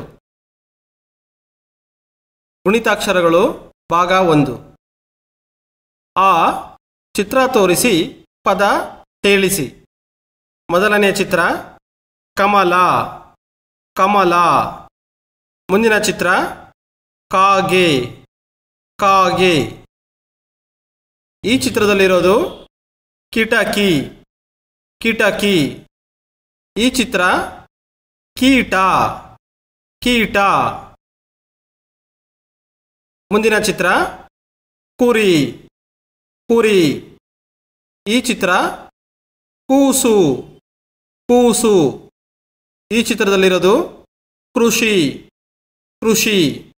ಗುಣಿತಾಕ್ಷರಗಳು ಭಾಗ ಒಂದು ಆ ಚಿತ್ರ ತೋರಿಸಿ ಪದ ಹೇಳಿಸಿ ಮೊದಲನೇ ಚಿತ್ರ ಕಮಲ ಕಮಲ ಮುಂದಿನ ಚಿತ್ರ ಕಾಗೆ ಕಾಗೆ ಈ ಚಿತ್ರದಲ್ಲಿರೋದು ಕಿಟಕಿ ಕಿಟಕಿ ಈ ಚಿತ್ರ ಕೀಟ ಕೀಟ ಮುಂದಿನ ಚಿತ್ರ ಕುರಿ ಕುರಿ ಈ ಚಿತ್ರ ಕೂಸು ಕೂಸು ಈ ಚಿತ್ರದಲ್ಲಿರೋದು ಕೃಷಿ ಕೃಷಿ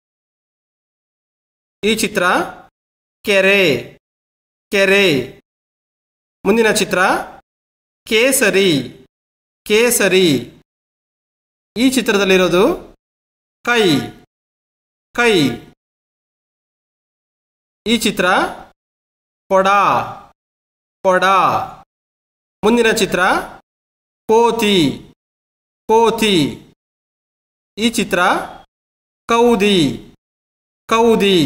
ಈ ಚಿತ್ರ ಕೆರೆ ಕೆರೆ ಮುಂದಿನ ಚಿತ್ರ ಕೇಸರಿ ಕೇಸರಿ ಈ ಚಿತ್ರದಲ್ಲಿರೋದು ಕೈ ಕೈ ಈ ಚಿತ್ರ ಕೊಡ ಕೊಡ ಮುಂದಿನ ಚಿತ್ರ ಕೋತಿ ಕೋತಿ ಈ ಚಿತ್ರ ಕೌದಿ ಕೌದಿ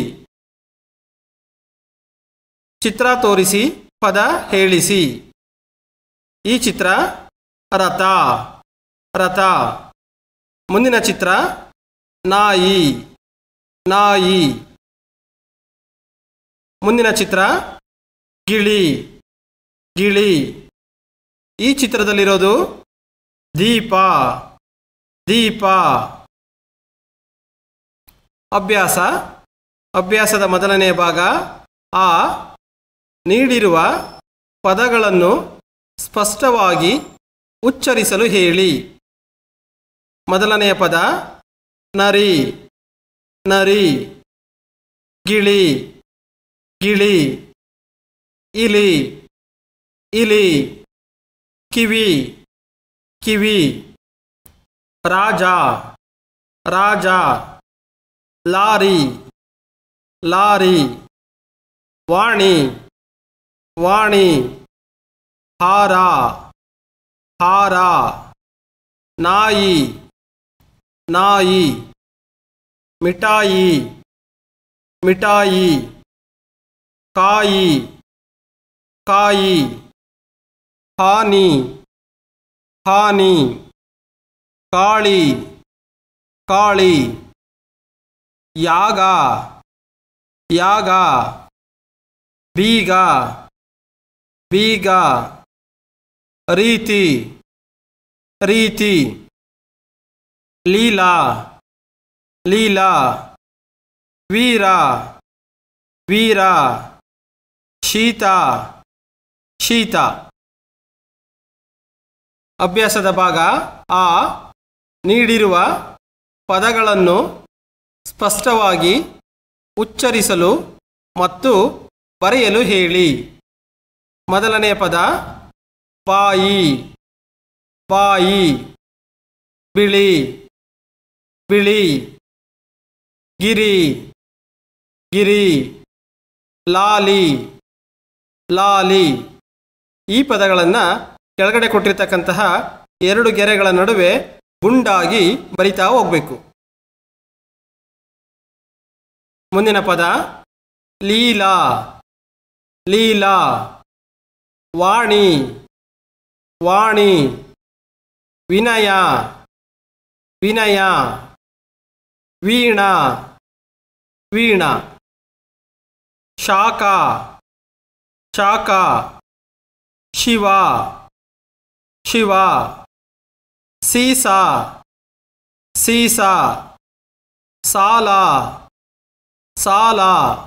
ಚಿತ್ರ ತೋರಿಸಿ ಪದ ಹೇಳಿಸಿ ಈ ಚಿತ್ರ ರಥ ರಥ ಮುಂದಿನ ಚಿತ್ರ ನಾಯಿ ನಾಯಿ ಮುಂದಿನ ಚಿತ್ರ ಗಿಳಿ ಗಿಳಿ ಈ ಚಿತ್ರದಲ್ಲಿರೋದು ದೀಪ ದೀಪ ಅಭ್ಯಾಸ ಅಭ್ಯಾಸದ ಮೊದಲನೇ ಭಾಗ ಆ ನೀಡಿರುವ ಪದಗಳನ್ನು ಸ್ಪಷ್ಟವಾಗಿ ಉಚ್ಚರಿಸಲು ಹೇಳಿ ಮೊದಲನೆಯ ಪದ ನರಿ ನರಿ ಗಿಳಿ ಗಿಳಿ ಇಲಿ ಇಲಿ ಕಿವಿ ಕಿವಿ ರಾಜ ರಾಜ ಲಾರಿ ಲಾರಿ ವಾಣಿ ವಾಣಿ ಹಾರ ಹಾರ ನಾಯಿ ನಾಯಿ ಮಿಠಾಯಿ ಮಿಠಾಯಿ ಕಾಯಿ ಕಾಯಿ ಹಾನಿ ಹಾನಿ ಕಾಳಿ ಕಾಳಿ ಯಾಗ ಯಾಗ ಬೀಗ ಬೀಗ ರೀತಿ ರೀತಿ ಲೀಲಾ ಲೀಲಾ ವೀರ ವೀರ ಶೀತ ಶೀತ ಅಭ್ಯಾಸದ ಭಾಗ ಆ ನೀಡಿರುವ ಪದಗಳನ್ನು ಸ್ಪಷ್ಟವಾಗಿ ಉಚ್ಚರಿಸಲು ಮತ್ತು ಬರೆಯಲು ಹೇಳಿ ಮೊದಲನೆಯ ಪದ ಬಾಯಿ ಬಾಯಿ ಬಿಳಿ ಬಿಳಿ ಗಿರಿ ಗಿರಿ ಲಾಲಿ ಲಾಲಿ ಈ ಪದಗಳನ್ನು ಕೆಳಗಡೆ ಕೊಟ್ಟಿರ್ತಕ್ಕಂತಹ ಎರಡು ಗೆರೆಗಳ ನಡುವೆ ಗುಂಡಾಗಿ ಬರಿತಾ ಹೋಗಬೇಕು ಮುಂದಿನ ಪದ ಲೀಲಾ ಲೀಲಾ ವಾಣಿ ವಾಣಿ ವಿನಯ ವಿನಯ ವೀಣಾ ವೀಣಾ ಶಾಖ ಶಾಖ ಶಿವ ಶಿವ ಸೀಸ ಸೀಸ ಸಾಲ ಸಾಲ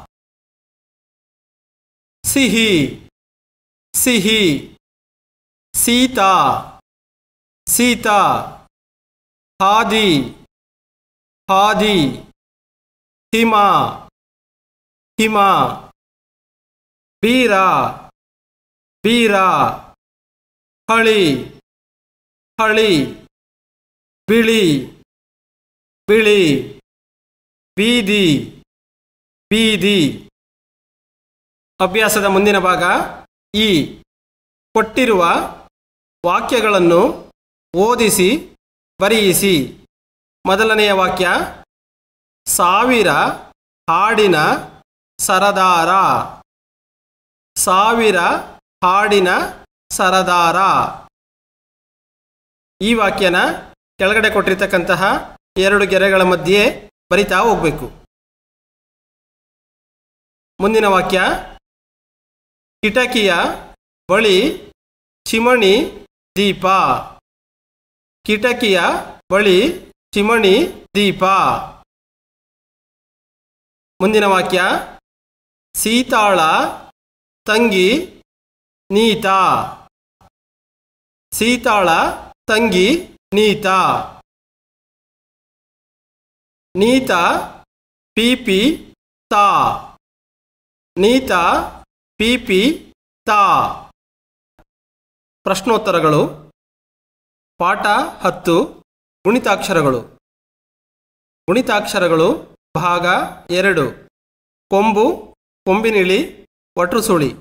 ಸಿಹಿ ಸಿಹಿ ಸೀತಾ ಸೀತಾ ಹಾದಿ ಹಾದಿ ಹಿಮ ಹಿಮ ಬೀರ ಬೀರ ಹಳಿ ಹಳಿ ಬಿಳಿ ಬಿಳಿ ಬೀದಿ ಬೀದಿ ಅಭ್ಯಾಸದ ಮುಂದಿನ ಭಾಗ ಈ ಕೊಟ್ಟಿರುವ ವಾಕ್ಯಗಳನ್ನು ಓದಿಸಿ ಬರೆಯಿಸಿ ಮೊದಲನೆಯ ವಾಕ್ಯ ಸಾವಿರ ಹಾಡಿನ ಸರದಾರ ಸಾವಿರ ಹಾಡಿನ ಸರದಾರ ಈ ವಾಕ್ಯನ ಕೆಳಗಡೆ ಕೊಟ್ಟಿರ್ತಕ್ಕಂತಹ ಎರಡು ಗೆರೆಗಳ ಮಧ್ಯೆ ಬರಿತಾ ಹೋಗಬೇಕು ಮುಂದಿನ ವಾಕ್ಯ ಕಿಟಕಿಯ ಬಳಿ ಚಿಮಣಿ ದೀಪ ಕಿಟಕಿಯ ಬಳಿ ಚಿಮಣಿ ದೀಪ ಮುಂದಿನ ವಾಕ್ಯ ಸೀತಾಳ ತಂಗಿ ನೀತ ಸೀತಾಳ ತಂಗಿ ನೀತ ನೀತ ಪಿಪಿ ತಾ ನೀತ ಪಿಪಿ ತಾ ಪ್ರಶ್ನೋತ್ತರಗಳು ಪಾಠ ಹತ್ತು ಗುಣಿತಾಕ್ಷರಗಳು ಗುಣಿತಾಕ್ಷರಗಳು ಭಾಗ ಎರಡು ಕೊಂಬು ಕೊಂಬಿನಿಳಿ ಒಟ್ರುಸುಳಿ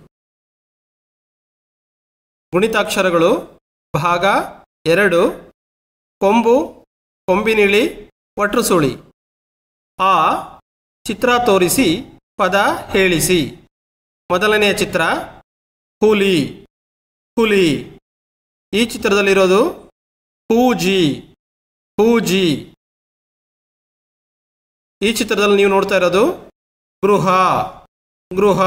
ಗುಣಿತಾಕ್ಷರಗಳು ಭಾಗ ಎರಡು ಕೊಂಬು ಕೊಂಬಿನಿಳಿ ಒಟ್ರುಸುಳಿ ಆ ಚಿತ್ರ ತೋರಿಸಿ ಪದ ಹೇಳಿಸಿ ಮೊದಲನೆಯ ಚಿತ್ರ ಹುಲಿ ಹುಲಿ ಈ ಚಿತ್ರದಲ್ಲಿರೋದು ಹೂಜಿ ಹೂಜಿ ಈ ಚಿತ್ರದಲ್ಲಿ ನೀವು ನೋಡ್ತಾ ಇರೋದು ಗೃಹ ಗೃಹ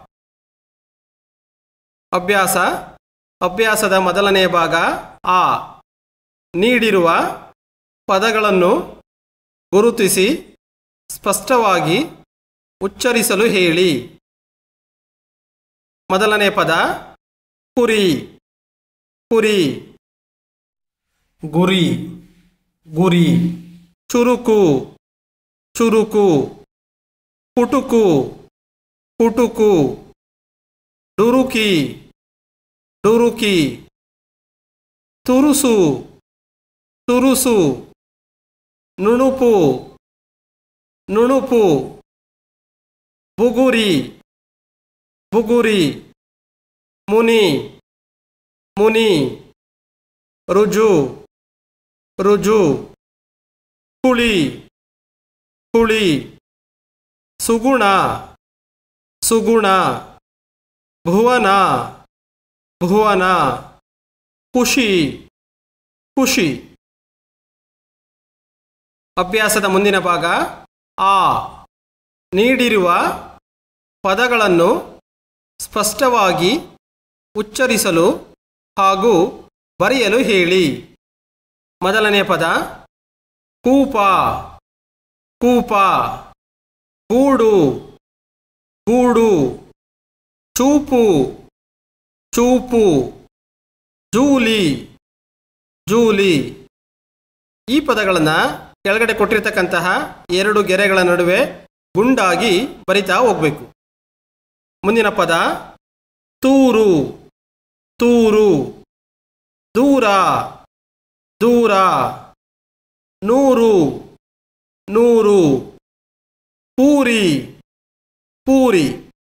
ಅಭ್ಯಾಸ ಅಭ್ಯಾಸದ ಮೊದಲನೆಯ ಭಾಗ ಆ ನೀಡಿರುವ ಪದಗಳನ್ನು ಗುರುತಿಸಿ ಸ್ಪಷ್ಟವಾಗಿ ಉಚ್ಚರಿಸಲು ಹೇಳಿ ಮೊದಲನೇ ಪದ ಕುರಿ ಕುರಿ ಗುರಿ ಗುರಿ ಚುರುಕು ಚುರುಕು ಪುಟುಕು ಪುಟುಕು ಡುರುಕಿ ಡುರುಕಿ ತುರುಸು ತುರುಸು ನುಣುಪು ನುಣುಪು ಬುಗುರಿ ಬುಗುರಿ ಮುನಿ ಮುನಿ ರುಜು ರುಜು ಹುಳಿ ಹುಳಿ ಸುಗುಣ ಸುಗುಣ ಭುವನ ಭುವನ ಖುಷಿ ಖುಷಿ ಅಭ್ಯಾಸದ ಮುಂದಿನ ಭಾಗ ಆ ನೀಡಿರುವ ಪದಗಳನ್ನು ಸ್ಪಷ್ಟವಾಗಿ ಉಚ್ಚರಿಸಲು ಹಾಗೂ ಬರೆಯಲು ಹೇಳಿ ಮೊದಲನೇ ಪದ ಕೂಪ ಕೂಪ ಗೂಡು ಗೂಡು ಚೂಪು ಚೂಪು ಜೂಲಿ ಜೂಲಿ ಈ ಪದಗಳನ್ನು ಕೆಳಗಡೆ ಕೊಟ್ಟಿರ್ತಕ್ಕಂತಹ ಎರಡು ಗೆರೆಗಳ ನಡುವೆ ಗುಂಡಾಗಿ ಬರಿತಾ ಹೋಗ್ಬೇಕು ಮುಂದಿನ ಪದ ತೂರು ತೂರು ದೂರ ದೂರ ನೂರು ನೂರು ಪೂರಿ ಪೂರಿ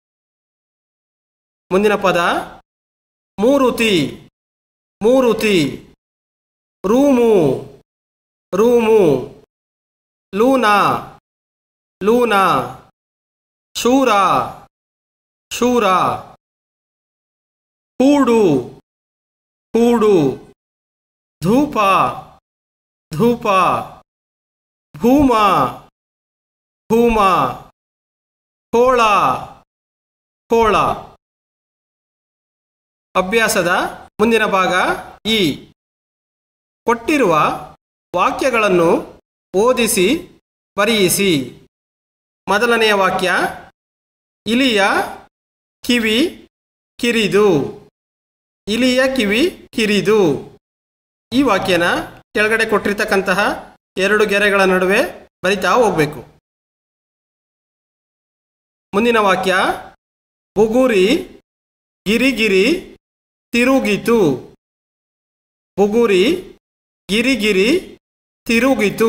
ಮುಂದಿನ ಪದ ಮೂರುತಿ ಮೂರುತಿ ರೂಮು ರೂಮು ಲೂನಾ ಲೂನಾ ಶೂರ ಶೂರ ಕೂಡು ಕೂಡು ಧೂಪ ಧೂಪ ಭೂಮ ಭೂಮ ಕೋಳ ಕೋಳ ಅಭ್ಯಾಸದ ಮುಂದಿನ ಭಾಗ ಈ ಕೊಟ್ಟಿರುವ ವಾಕ್ಯಗಳನ್ನು ಓದಿಸಿ ಬರೆಯಿಸಿ ಮೊದಲನೆಯ ವಾಕ್ಯ ಇಲಿಯ ಕಿವಿ ಕಿರಿದು ಇಲಿಯ ಕಿವಿ ಕಿರಿದು ಈ ವಾಕ್ಯನ ಕೆಳಗಡೆ ಕೊಟ್ಟಿರ್ತಕ್ಕಂತಹ ಎರಡು ಗೆರೆಗಳ ನಡುವೆ ಬರಿತಾ ಹೋಗ್ಬೇಕು ಮುಂದಿನ ವಾಕ್ಯ ಬುಗುರಿ ಗಿರಿಗಿರಿ ತಿರುಗಿತು ಬುಗುರಿ ಗಿರಿಗಿರಿ ತಿರುಗಿತು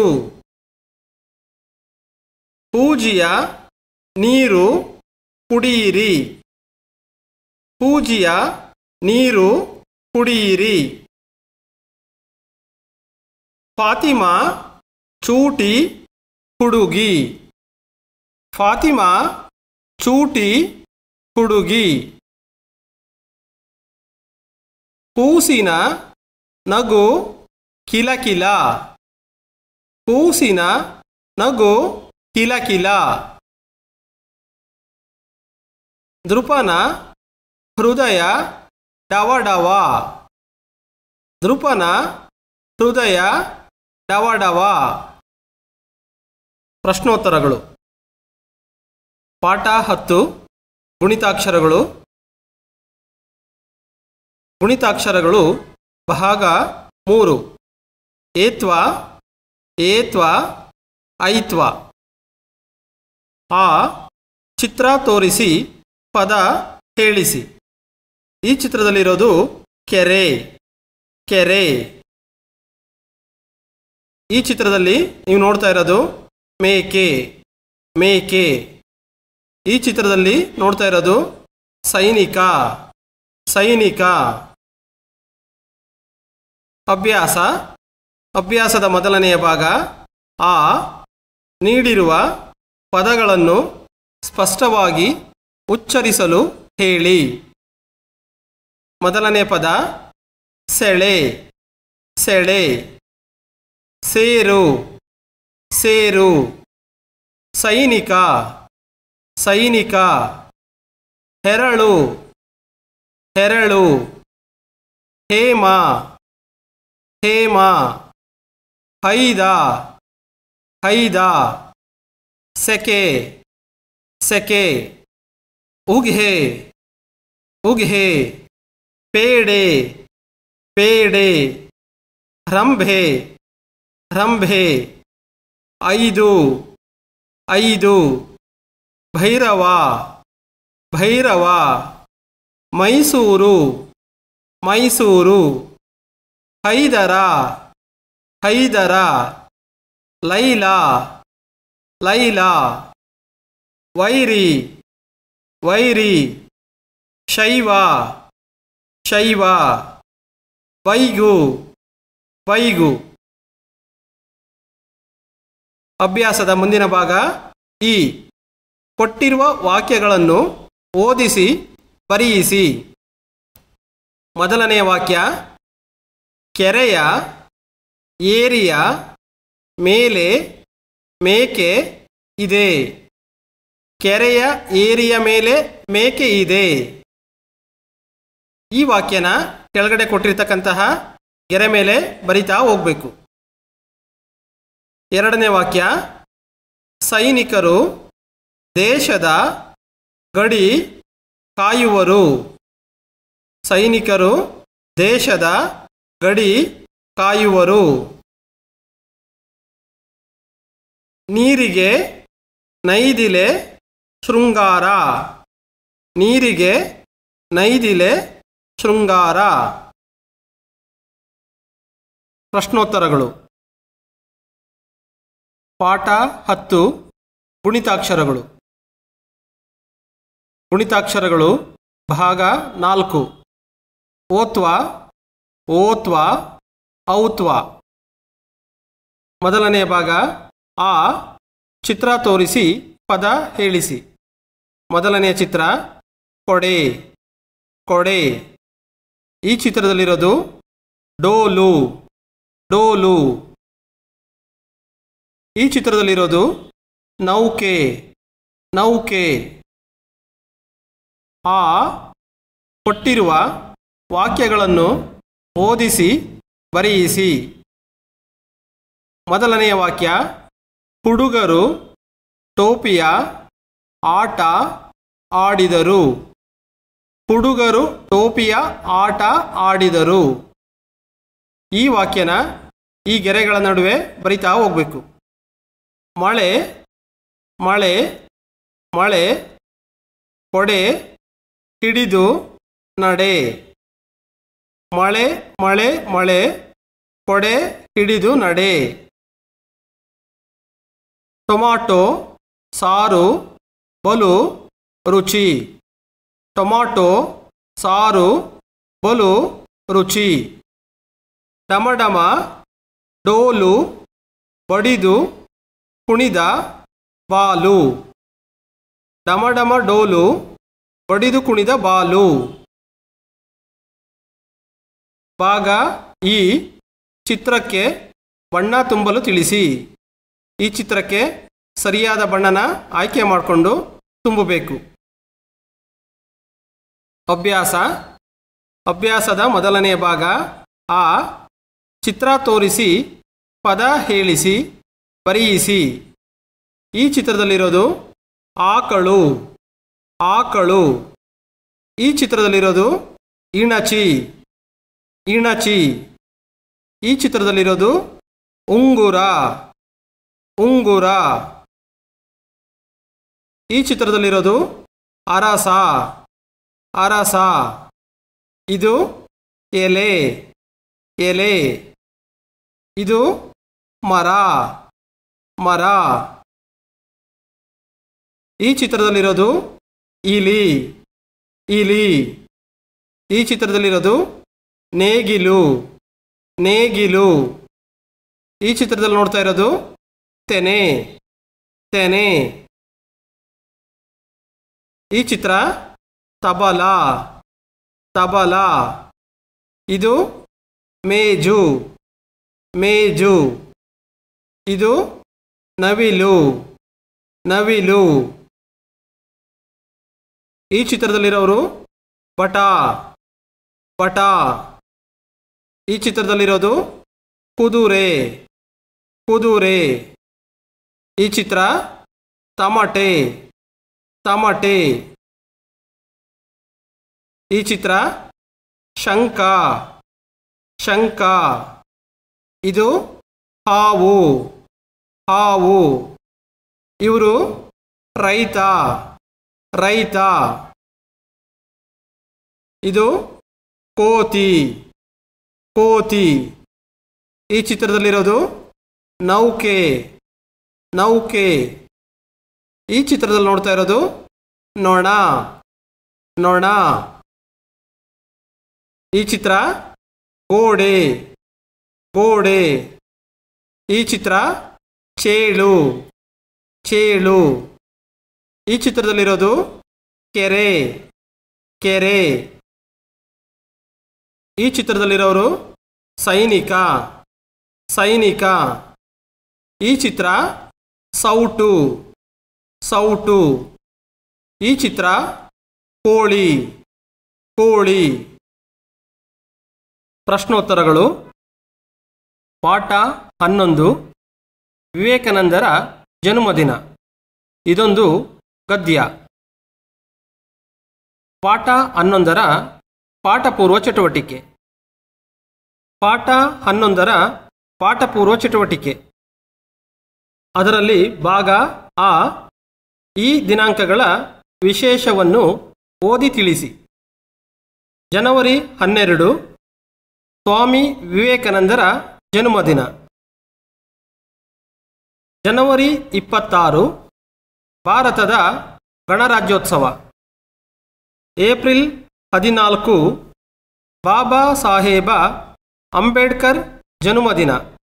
ಪೂಜಿಯ ನೀರು ಕುಡಿಯಿರಿ ಪೂಜಿಯ ನೀರು ಕುಡಿಯಿರಿ ಫಾತಿಮಾ ಚೂಟಿ ಹುಡುಗಿ ಫಾತಿಮಾ ಚೂಟಿ ಹುಡುಗಿ ಕೂಸಿನ ನಗು ಕಿಲಕಿಲ ಕೂಸಿನ ನಗು ಕಿಲಕಿಲ ದೃಪನ ಹೃದಯ ಡವಡವ ದೃಪನ ಹೃದಯ ಡವಡವ ಪ್ರಶ್ನೋತ್ತರಗಳು ಪಾಠ ಹತ್ತು ಗುಣಿತಾಕ್ಷರಗಳು ಗುಣಿತಾಕ್ಷರಗಳು ಭಾಗ ಮೂರು ಏತ್ವ ಏತ್ವ ಐತ್ವ ಆ ಚಿತ್ರ ತೋರಿಸಿ ಪದ ಹೇಳಿಸಿ ಈ ಚಿತ್ರದಲ್ಲಿರೋದು ಕೆರೆ ಕೆರೆ ಈ ಚಿತ್ರದಲ್ಲಿ ನೀವು ನೋಡ್ತಾ ಇರೋದು ಮೇಕೆ ಮೇಕೆ ಈ ಚಿತ್ರದಲ್ಲಿ ನೋಡ್ತಾ ಇರೋದು ಸೈನಿಕ ಸೈನಿಕ ಅಭ್ಯಾಸ ಅಭ್ಯಾಸದ ಮೊದಲನೆಯ ಭಾಗ ಆ ನೀಡಿರುವ ಪದಗಳನ್ನು ಸ್ಪಷ್ಟವಾಗಿ ಉಚ್ಚರಿಸಲು ಹೇಳಿ ಮೊದಲನೇ ಪದ ಸೆಳೆ ಸೆಳೆ ಸೇರು ಸೇರು ಸೈನಿಕ ಸೈನಿಕ ಹೆರಳು ಹೆರಳು ಹೇಮ ಹೇಮ ಹೈದ ಹೈದ ಸೆಕೆ ಸೆಕೆ ಉಘೆ ಉಘೆ ಪೇಡೆ ಪೇಡೆ ರಂಭೆ ರಂಭೆ ಐದು ಐದು ಭೈರವ ಭೈರವ ಮೈಸೂರು ಮೈಸೂರು ಹೈದರ ಹೈದರ ಲೈಲಾ ಲೈಲಾ ವೈರಿ ವೈರಿ ಶೈವ ಶೈವ ವೈಗು ವೈಗು ಅಭ್ಯಾಸದ ಮುಂದಿನ ಭಾಗ ಈ ಕೊಟ್ಟಿರುವ ವಾಕ್ಯಗಳನ್ನು ಓದಿಸಿ ಬರೆಯಿಸಿ ಮೊದಲನೆಯ ವಾಕ್ಯ ಕೆರೆಯ ಏರಿಯ ಮೇಲೆ ಮೇಕೆ ಇದೆ ಕೆರೆಯ ಏರಿಯ ಮೇಲೆ ಮೇಕೆ ಇದೆ ಈ ವಾಕ್ಯನ ಕೆಳಗಡೆ ಕೊಟ್ಟಿರ್ತಕ್ಕಂತಹ ಗೆರೆ ಮೇಲೆ ಬರಿತಾ ಹೋಗಬೇಕು ಎರಡನೇ ವಾಕ್ಯ ಸೈನಿಕರು ದೇಶದ ಗಡಿ ಕಾಯುವರು ಸೈನಿಕರು ದೇಶದ ಗಡಿ ಕಾಯುವರು ನೀರಿಗೆ ನೈದಿಲೆ ಶೃಂಗಾರ ನೀರಿಗೆ ನೈದಿಲೆ ಶೃಂಗಾರ ಪ್ರಶ್ನೋತ್ತರಗಳು ಪಾಠ ಹತ್ತು ಗುಣಿತಾಕ್ಷರಗಳು ಗುಣಿತಾಕ್ಷರಗಳು ಭಾಗ ನಾಲ್ಕು ಓತ್ವ ಓತ್ವ ಔತ್ವ ಮೊದಲನೆಯ ಭಾಗ ಆ ಚಿತ್ರ ತೋರಿಸಿ ಪದ ಹೇಳಿಸಿ ಮೊದಲನೆಯ ಚಿತ್ರ ಕೊಡೆ ಕೊಡೆ ಈ ಚಿತ್ರದಲ್ಲಿರೋದು ಡೋಲು ಡೋಲು ಈ ಚಿತ್ರದಲ್ಲಿರೋದು ನೌಕೆ ನೌಕೆ ಆ ಕೊಟ್ಟಿರುವ ವಾಕ್ಯಗಳನ್ನು ಓದಿಸಿ ಬರೆಯಿಸಿ ಮೊದಲನೆಯ ವಾಕ್ಯ ಹುಡುಗರು ಟೋಪಿಯ ಆಟ ಆಡಿದರು ಹುಡುಗರು ಟೋಪಿಯ ಆಟ ಆಡಿದರು ಈ ವಾಕ್ಯನ ಈ ಗೆರೆಗಳ ನಡುವೆ ಬರಿತಾ ಹೋಗಬೇಕು ಮಳೆ ಮಳೆ ಮಳೆ ಕೊಡೆ ಹಿಡಿದು ನಡೆ ಮಳೆ ಮಳೆ ಮಳೆ ಕೊಡೆ ಹಿಡಿದು ನಡೆ ಟೊಮಾಟೊ ಸಾರು ಬಲು ರುಚಿ ಟೊಮಾಟೊ ಸಾರು ಬಲು ರುಚಿ ಡಮಡಮ ಡೋಲು ಬಡಿದು ಕುಣಿದ ಬಾಲು ಡಮಡಮ ಡೋಲು ಬಡಿದು ಕುಣಿದ ಬಾಲು ಭಾಗ ಈ ಚಿತ್ರಕ್ಕೆ ಬಣ್ಣ ತುಂಬಲು ತಿಳಿಸಿ ಈ ಚಿತ್ರಕ್ಕೆ ಸರಿಯಾದ ಬಣ್ಣನ ಆಯ್ಕೆ ಮಾಡಿಕೊಂಡು ತುಂಬಬೇಕು ಅಭ್ಯಾಸ ಅಭ್ಯಾಸದ ಮೊದಲನೆಯ ಭಾಗ ಆ ಚಿತ್ರ ತೋರಿಸಿ ಪದ ಹೇಳಿಸಿ ಬರೆಯಿಸಿ ಈ ಚಿತ್ರದಲ್ಲಿರೋದು ಆಕಳು ಆಕಳು ಈ ಚಿತ್ರದಲ್ಲಿರೋದು ಇಣಚಿ ಇಣಚಿ ಈ ಚಿತ್ರದಲ್ಲಿರೋದು ಉಂಗುರ ಉಂಗುರ ಈ ಚಿತ್ರದಲ್ಲಿರೋದು ಅರಸ ಅರಸ ಇದು ಎಲೆ ಎಲೆ ಇದು ಮರ ಮರ ಈ ಚಿತ್ರದಲ್ಲಿರೋದು ಇಲಿ ಇಲಿ ಈ ಚಿತ್ರದಲ್ಲಿರೋದು ನೇಗಿಲು ನೇಗಿಲು ಈ ಚಿತ್ರದಲ್ಲಿ ನೋಡ್ತಾ ಇರೋದು ತೆನೆ ತೆನೆ ಈ ಚಿತ್ರ ತಬಲ ತಬಲ ಇದು ಮೇಜು ಮೇಜು ಇದು ನವಿಲು ನವಿಲು ಈ ಚಿತ್ರದಲ್ಲಿರೋರು ಬಟ ಬಟ ಈ ಚಿತ್ರದಲ್ಲಿರೋದು ಕುದುರೆ ಕುದುರೆ ಈ ಚಿತ್ರ ತಮಟೆ ತಮಟೆ ಈ ಚಿತ್ರ ಶಂಕ ಶಂಕ ಇದು ಹಾವು ಹಾವು ಇವರು ರೈತ ರೈತ ಇದು ಕೋತಿ ಕೋತಿ ಈ ಚಿತ್ರದಲ್ಲಿರೋದು ನೌಕೆ ನೌಕೆ ಈ ಚಿತ್ರದಲ್ಲಿ ನೋಡ್ತಾ ಇರೋದು ನೊಣ ನೊಣ ಈ ಚಿತ್ರ ಗೋಡೆ ಗೋಡೆ ಈ ಚಿತ್ರ ಚೇಳು ಚೇಳು ಈ ಚಿತ್ರದಲ್ಲಿರೋದು ಕೆರೆ ಕೆರೆ ಈ ಚಿತ್ರದಲ್ಲಿರೋರು ಸೈನಿಕ ಸೈನಿಕ ಈ ಚಿತ್ರ ಸೌಟು ಸೌಟು ಈ ಚಿತ್ರ ಕೋಳಿ ಕೋಳಿ ಪ್ರಶ್ನೋತ್ತರಗಳು ಪಾಠ ಹನ್ನೊಂದು ವಿವೇಕಾನಂದರ ಜನ್ಮದಿನ ಇದೊಂದು ಗದ್ಯ ಪಾಠ ಹನ್ನೊಂದರ ಪಾಠಪೂರ್ವ ಚಟುವಟಿಕೆ ಪಾಠ ಹನ್ನೊಂದರ ಪಾಠಪೂರ್ವ ಚಟುವಟಿಕೆ ಅದರಲ್ಲಿ ಭಾಗ ಆ ಈ ದಿನಾಂಕಗಳ ವಿಶೇಷವನ್ನು ಓದಿ ತಿಳಿಸಿ ಜನವರಿ ಹನ್ನೆರಡು ಸ್ವಾಮಿ ವಿವೇಕಾನಂದರ ಜನ್ಮದಿನ ಜನವರಿ ಇಪ್ಪತ್ತಾರು ಭಾರತದ ಗಣರಾಜ್ಯೋತ್ಸವ ಏಪ್ರಿಲ್ ಹದಿನಾಲ್ಕು ಬಾಬಾ ಸಾಹೇಬ ಅಂಬೇಡ್ಕರ್ ಜನ್ಮದಿನ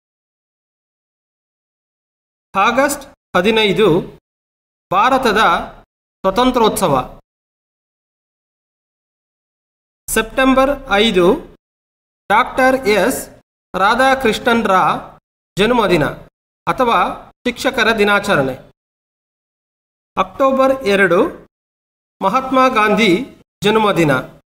ಆಗಸ್ಟ್ ಹದಿನೈದು ಭಾರತದ ಸ್ವತಂತ್ರೋತ್ಸವ ಸೆಪ್ಟೆಂಬರ್ ಐದು ಡಾಕ್ಟರ್ ಎಸ್ ರಾಧಾಕೃಷ್ಣನ್ರ ಜನ್ಮದಿನ ಅಥವಾ ಶಿಕ್ಷಕರ ದಿನಾಚರಣೆ ಅಕ್ಟೋಬರ್ ಎರಡು ಮಹಾತ್ಮ ಗಾಂಧಿ ಜನ್ಮದಿನ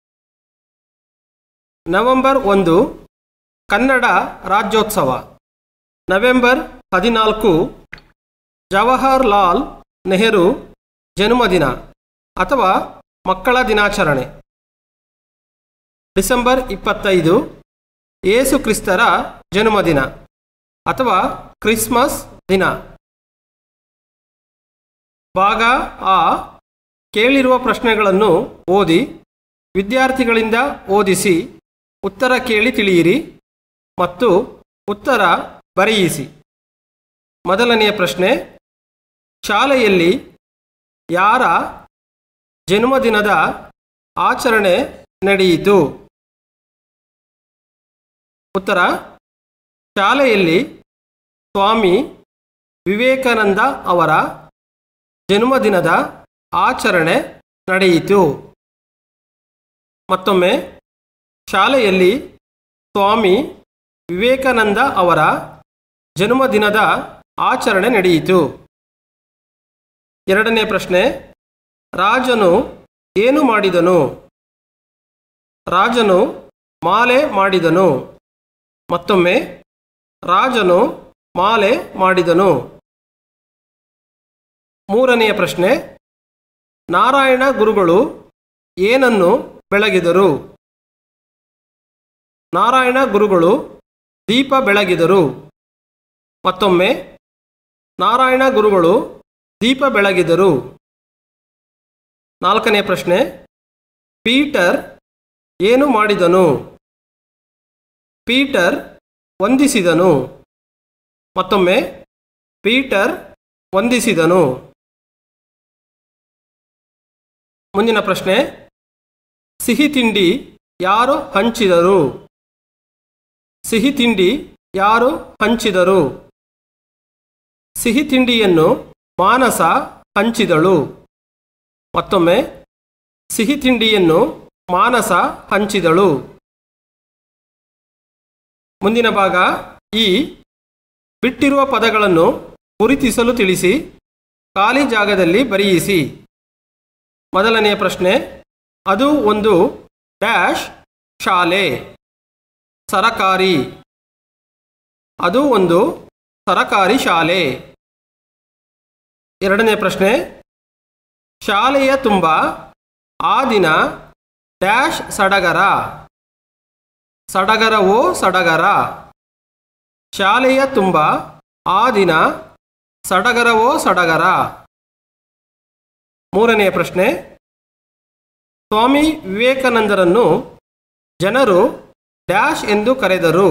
ನವೆಂಬರ್ ಒಂದು ಕನ್ನಡ ರಾಜ್ಯೋತ್ಸವ ನವೆಂಬರ್ ಹದಿನಾಲ್ಕು ಜವಾಹರ್ಲಾಲ್ ನೆಹರು ಜನ್ಮದಿನ ಅಥವಾ ಮಕ್ಕಳ ದಿನಾಚರಣೆ ಡಿಸೆಂಬರ್ ಇಪ್ಪತ್ತೈದು ಯೇಸು ಕ್ರಿಸ್ತರ ಜನ್ಮದಿನ ಅಥವಾ ಕ್ರಿಸ್ಮಸ್ ದಿನ ಭಾಗ ಆ ಕೇಳಿರುವ ಪ್ರಶ್ನೆಗಳನ್ನು ಓದಿ ವಿದ್ಯಾರ್ಥಿಗಳಿಂದ ಓದಿಸಿ ಉತ್ತರ ಕೇಳಿ ತಿಳಿಯಿರಿ ಮತ್ತು ಉತ್ತರ ಬರೆಯಿಸಿ ಮೊದಲನೆಯ ಪ್ರಶ್ನೆ ಶಾಲೆಯಲ್ಲಿ ಯಾರ ಜನ್ಮದಿನದ ಆಚರಣೆ ನಡೆಯಿತು ಉತ್ತರ ಶಾಲೆಯಲ್ಲಿ ಸ್ವಾಮಿ ವಿವೇಕಾನಂದ ಅವರ ಜನ್ಮದಿನದ ಆಚರಣೆ ನಡೆಯಿತು ಮತ್ತೊಮ್ಮೆ ಶಾಲೆಯಲ್ಲಿ ಸ್ವಾಮಿ ವಿವೇಕಾನಂದ ಅವರ ಜನ್ಮದಿನದ ಆಚರಣೆ ನಡೆಯಿತು ಎರಡನೇ ಪ್ರಶ್ನೆ ರಾಜನು ಏನು ಮಾಡಿದನು ರಾಜನು ಮಾಲೆ ಮಾಡಿದನು ಮತ್ತೊಮ್ಮೆ ರಾಜನು ಮಾಲೆ ಮಾಡಿದನು ಮೂರನೆಯ ಪ್ರಶ್ನೆ ನಾರಾಯಣ ಗುರುಗಳು ಏನನ್ನು ಬೆಳಗಿದರು ನಾರಾಯಣ ಗುರುಗಳು ದೀಪ ಬೆಳಗಿದರು ಮತ್ತೊಮ್ಮೆ ನಾರಾಯಣ ಗುರುಗಳು ದೀಪ ಬೆಳಗಿದರು ನಾಲ್ಕನೇ ಪ್ರಶ್ನೆ ಪೀಟರ್ ಏನು ಮಾಡಿದನು ಪೀಟರ್ ವಂದಿಸಿದನು ಮತ್ತೊಮ್ಮೆ ಪೀಟರ್ ವಂದಿಸಿದನು ಮುಂದಿನ ಪ್ರಶ್ನೆ ಸಿಹಿ ತಿಂಡಿ ಯಾರು ಹಂಚಿದರು ಸಿಹಿ ತಿಂಡಿ ಯಾರು ಹಂಚಿದರು ಸಿಹಿ ತಿಂಡಿಯನ್ನು ಮಾನಸ ಹಂಚಿದಳು ಮತ್ತೊಮ್ಮೆ ಸಿಹಿ ತಿಂಡಿಯನ್ನು ಮಾನಸ ಹಂಚಿದಳು ಮುಂದಿನ ಭಾಗ ಈ ಬಿಟ್ಟಿರುವ ಪದಗಳನ್ನು ಗುರುತಿಸಲು ತಿಳಿಸಿ ಖಾಲಿ ಜಾಗದಲ್ಲಿ ಬರೆಯಿಸಿ ಮೊದಲನೆಯ ಪ್ರಶ್ನೆ ಅದು ಒಂದು ಡ್ಯಾಶ್ ಶಾಲೆ ಸರಕಾರಿ ಅದು ಒಂದು ಸರಕಾರಿ ಶಾಲೆ ಎರಡನೇ ಪ್ರಶ್ನೆ ಶಾಲೆಯ ತುಂಬ ಆ ದಿನ ಡ್ಯಾಶ್ ಸಡಗರ ಸಡಗರವೋ ಸಡಗರ ಶಾಲೆಯ ತುಂಬ ಆ ದಿನ ಸಡಗರವೋ ಸಡಗರ ಮೂರನೆಯ ಪ್ರಶ್ನೆ ಸ್ವಾಮಿ ವಿವೇಕಾನಂದರನ್ನು ಜನರು ಡ್ಯಾಶ್ ಎಂದು ಕರೆದರು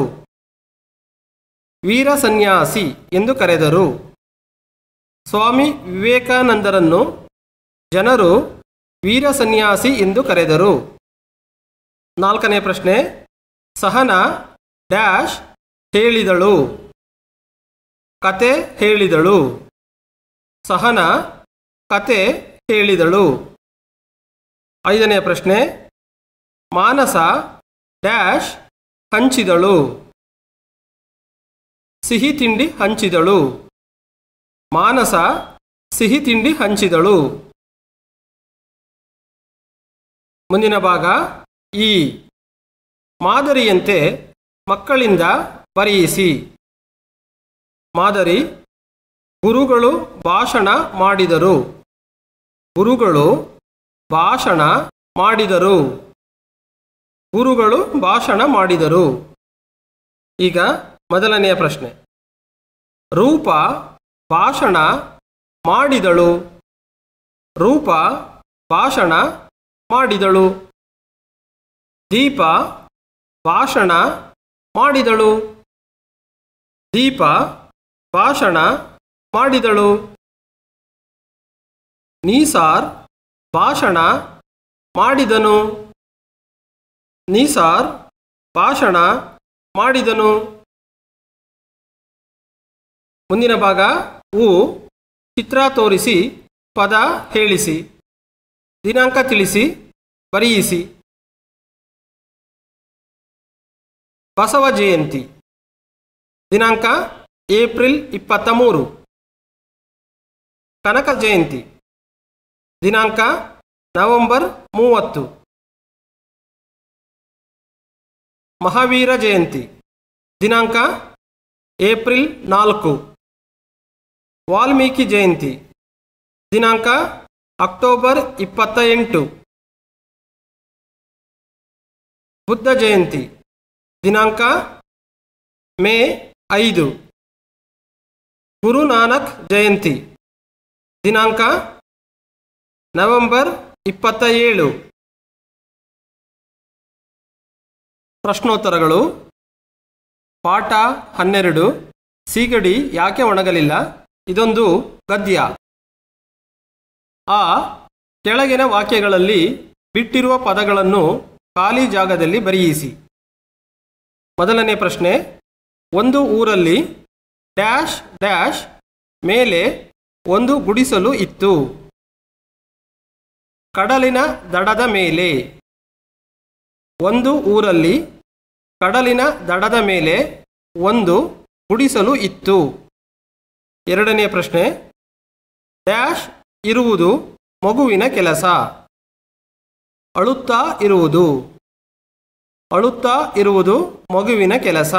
ವೀರ ಸನ್ಯಾಸಿ ಎಂದು ಕರೆದರು ಸ್ವಾಮಿ ವಿವೇಕಾನಂದರನ್ನು ಜನರು ವೀರ ಸನ್ಯಾಸಿ ಎಂದು ಕರೆದರು ನಾಲ್ಕನೇ ಪ್ರಶ್ನೆ ಸಹನ ಡ್ಯಾಶ್ ಹೇಳಿದಳು ಕತೆ ಹೇಳಿದಳು ಸಹನ ಕತೆ ಹೇಳಿದಳು ಐದನೇ ಪ್ರಶ್ನೆ ಮಾನಸ ಡ್ಯಾಶ್ ಹಂಚಿದಳು ಸಿಹಿ ತಿಂಡಿ ಹಂಚಿದಳು ಮಾನಸ ಸಿಹಿ ತಿಂಡಿ ಹಂಚಿದಳು ಮುಂದಿನ ಭಾಗ ಈ ಮಾದರಿಯಂತೆ ಮಕ್ಕಳಿಂದ ಬರೆಯಿಸಿ ಮಾದರಿ ಗುರುಗಳು ಭಾಷಣ ಮಾಡಿದರು ಗುರುಗಳು ಭಾಷಣ ಮಾಡಿದರು ಗುರುಗಳು ಭಾಷಣ ಮಾಡಿದರು ಈಗ ಮೊದಲನೆಯ ಪ್ರಶ್ನೆ ರೂಪ ಭಾಷಣ ಮಾಡಿದಳು ರೂಪ ಭಾಷಣ ಮಾಡಿದಳು ದೀಪ ಭಾಷಣ ಮಾಡಿದಳು ದೀಪ ಭಾಷಣ ಮಾಡಿದಳು ನೀಸಾರ್ ಭಾಷಣ ಮಾಡಿದನು ನೀಸಾರ್ ಭಾಷಣ ಮಾಡಿದನು ಮುಂದಿನ ಭಾಗ ಉ ಚಿತ್ರ ತೋರಿಸಿ ಪದ ಹೇಳಿಸಿ ದಿನಾಂಕ ತಿಳಿಸಿ ಬರೆಯಿಸಿ ಬಸವ ಜಯಂತಿ ದಿನಾಂಕ ಏಪ್ರಿಲ್ ಇಪ್ಪತ್ತ ಮೂರು ಕನಕ ಜಯಂತಿ ದಿನಾಂಕ ನವೆಂಬರ್ ಮೂವತ್ತು ಮಹಾವೀರ ಜಯಂತಿ ದಿನಾಂಕ ಏಪ್ರಿಲ್ ನಾಲ್ಕು ವಾಲ್ಮೀಕಿ ಜಯಂತಿ ದಿನಾಂಕ ಅಕ್ಟೋಬರ್ ಇಪ್ಪತ್ತ ಎಂಟು ಬುದ್ಧ ಜಯಂತಿ ದಿನಾಂಕ ಮೇ ಐದು ಗುರುನಾನಕ್ ಜಯಂತಿ ದಿನಾಂಕ ನವೆಂಬರ್ ಇಪ್ಪತ್ತ ಏಳು ಪ್ರಶ್ನೋತ್ತರಗಳು ಪಾಠ ಹನ್ನೆರಡು ಸೀಗಡಿ ಯಾಕೆ ಒಣಗಲಿಲ್ಲ ಇದೊಂದು ಗದ್ಯ ಆ ಕೆಳಗಿನ ವಾಕ್ಯಗಳಲ್ಲಿ ಬಿಟ್ಟಿರುವ ಪದಗಳನ್ನು ಖಾಲಿ ಜಾಗದಲ್ಲಿ ಬರೆಯಿಸಿ ಮೊದಲನೇ ಪ್ರಶ್ನೆ ಒಂದು ಊರಲ್ಲಿ ಡ್ಯಾಶ್ ಡ್ಯಾಶ್ ಮೇಲೆ ಒಂದು ಗುಡಿಸಲು ಇತ್ತು ಕಡಲಿನ ದಡದ ಮೇಲೆ ಒಂದು ಊರಲ್ಲಿ ಕಡಲಿನ ದಡದ ಮೇಲೆ ಒಂದು ಗುಡಿಸಲು ಇತ್ತು ಎರಡನೇ ಪ್ರಶ್ನೆ ಡ್ಯಾಶ್ ಇರುವುದು ಮಗುವಿನ ಕೆಲಸ ಅಳುತ್ತಾ ಇರುವುದು ಅಳುತ್ತಾ ಇರುವುದು ಮಗುವಿನ ಕೆಲಸ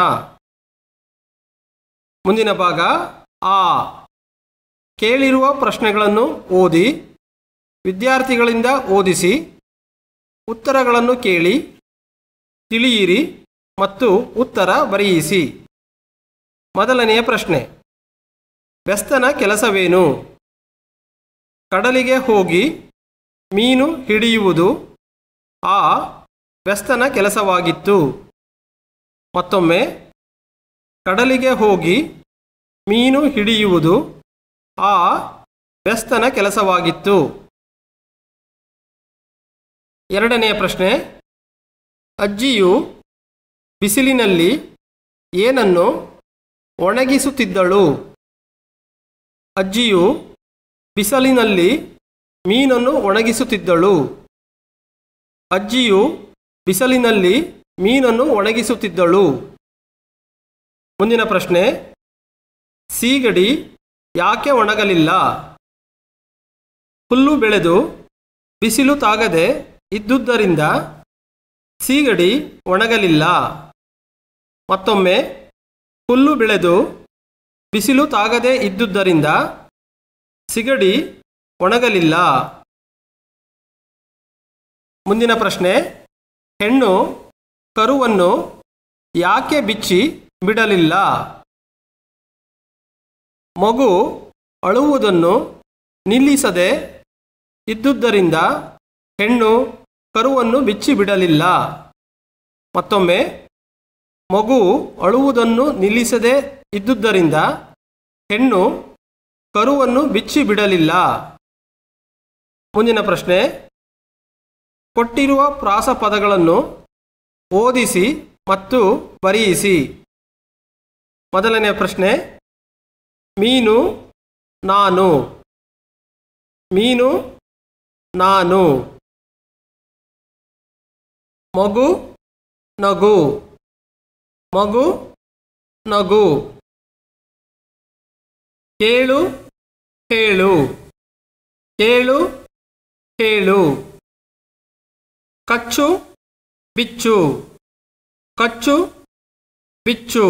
ಮುಂದಿನ ಭಾಗ ಆ ಕೇಳಿರುವ ಪ್ರಶ್ನೆಗಳನ್ನು ಓದಿ ವಿದ್ಯಾರ್ಥಿಗಳಿಂದ ಓದಿಸಿ ಉತ್ತರಗಳನ್ನು ಕೇಳಿ ತಿಳಿಯಿರಿ ಮತ್ತು ಉತ್ತರ ಬರೆಯಿಸಿ ಮೊದಲನೆಯ ಪ್ರಶ್ನೆ ಬೆಸ್ತನ ಕೆಲಸವೇನು ಕಡಲಿಗೆ ಹೋಗಿ ಮೀನು ಹಿಡಿಯುವುದು ಆ ಬೆಸ್ತನ ಕೆಲಸವಾಗಿತ್ತು ಮತ್ತೊಮ್ಮೆ ಕಡಲಿಗೆ ಹೋಗಿ ಮೀನು ಹಿಡಿಯುವುದು ಆ ಬೆಸ್ತನ ಕೆಲಸವಾಗಿತ್ತು ಎರಡನೆಯ ಪ್ರಶ್ನೆ ಅಜ್ಜಿಯು ಬಿಸಿಲಿನಲ್ಲಿ ಏನನ್ನು ಒಣಗಿಸುತ್ತಿದ್ದಳು ಅಜ್ಜಿಯು ಬಿಸಿಲಿನಲ್ಲಿ ಮೀನನ್ನು ಒಣಗಿಸುತ್ತಿದ್ದಳು ಅಜ್ಜಿಯು ಬಿಸಿಲಿನಲ್ಲಿ ಮೀನನ್ನು ಒಣಗಿಸುತ್ತಿದ್ದಳು ಮುಂದಿನ ಪ್ರಶ್ನೆ ಸೀಗಡಿ ಯಾಕೆ ಒಣಗಲಿಲ್ಲ ಹುಲ್ಲು ಬೆಳೆದು ಬಿಸಿಲು ತಾಗದೆ ಇದ್ದುದರಿಂದ ಸೀಗಡಿ ಒಣಗಲಿಲ್ಲ ಮತ್ತೊಮ್ಮೆ ಹುಲ್ಲು ಬೆಳೆದು ಬಿಸಿಲು ತಾಗದೆ ಇದ್ದುದರಿಂದ ಸಿಗಡಿ ಒಣಗಲಿಲ್ಲ ಮುಂದಿನ ಪ್ರಶ್ನೆ ಹೆಣ್ಣು ಕರುವನ್ನು ಯಾಕೆ ಬಿಚ್ಚಿ ಬಿಡಲಿಲ್ಲ ಮಗು ಅಳುವುದನ್ನು ನಿಲ್ಲಿಸದೆ ಇದ್ದುದರಿಂದ ಹೆಣ್ಣು ಕರುವನ್ನು ಬಿಚ್ಚಿ ಬಿಡಲಿಲ್ಲ ಮತ್ತೊಮ್ಮೆ ಮಗು ಅಳುವುದನ್ನು ನಿಲ್ಲಿಸದೆ ಇದ್ದುದರಿಂದ ಹೆಣ್ಣು ಕರುವನ್ನು ಬಿಚ್ಚಿ ಬಿಡಲಿಲ್ಲ ಮುಂದಿನ ಪ್ರಶ್ನೆ ಕೊಟ್ಟಿರುವ ಪ್ರಾಸಪದಗಳನ್ನು ಓದಿಸಿ ಮತ್ತು ಬರೆಯಿಸಿ ಮೊದಲನೇ ಪ್ರಶ್ನೆ ಮೀನು ನಾನು ಮೀನು ನಾನು ಮಗು ನಗು ಮಗು ನಗು ಕೇಳು ಹೇಳು ಕೇಳು ಹೇಳು ಕಚ್ಚು ಬಿಚ್ಚು ಕಚ್ಚು ಬಿಚ್ಚು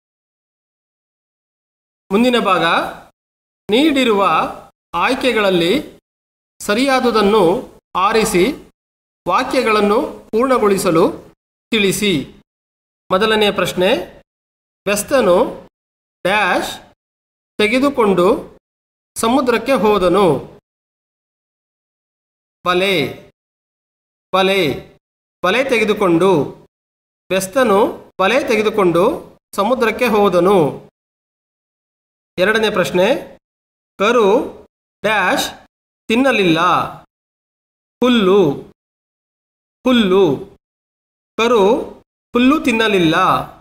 ಮುಂದಿನ ಭಾಗ ನೀಡಿರುವ ಆಯ್ಕೆಗಳಲ್ಲಿ ಸರಿಯಾದುದನ್ನು ಆರಿಸಿ ವಾಕ್ಯಗಳನ್ನು ಪೂರ್ಣಗೊಳಿಸಲು ತಿಳಿಸಿ ಮೊದಲನೆಯ ಪ್ರಶ್ನೆ ಬೆಸ್ತನು ಡ್ಯಾಶ್ ತೆಗೆದುಕೊಂಡು ಸಮುದ್ರಕ್ಕೆ ಹೋದನು ಬಲೆ ಬಲೆ ಬಲೆ ತೆಗೆದುಕೊಂಡು ಬೆಸ್ತನು ಬಲೆ ತೆಗೆದುಕೊಂಡು ಸಮುದ್ರಕ್ಕೆ ಹೋದನು ಎರಡನೇ ಪ್ರಶ್ನೆ ಕರು ಡ್ಯಾಶ್ ತಿನ್ನಲಿಲ್ಲ ಹುಲ್ಲು ಹುಲ್ಲು ಕರು ಹುಲ್ಲು ತಿನ್ನಲಿಲ್ಲ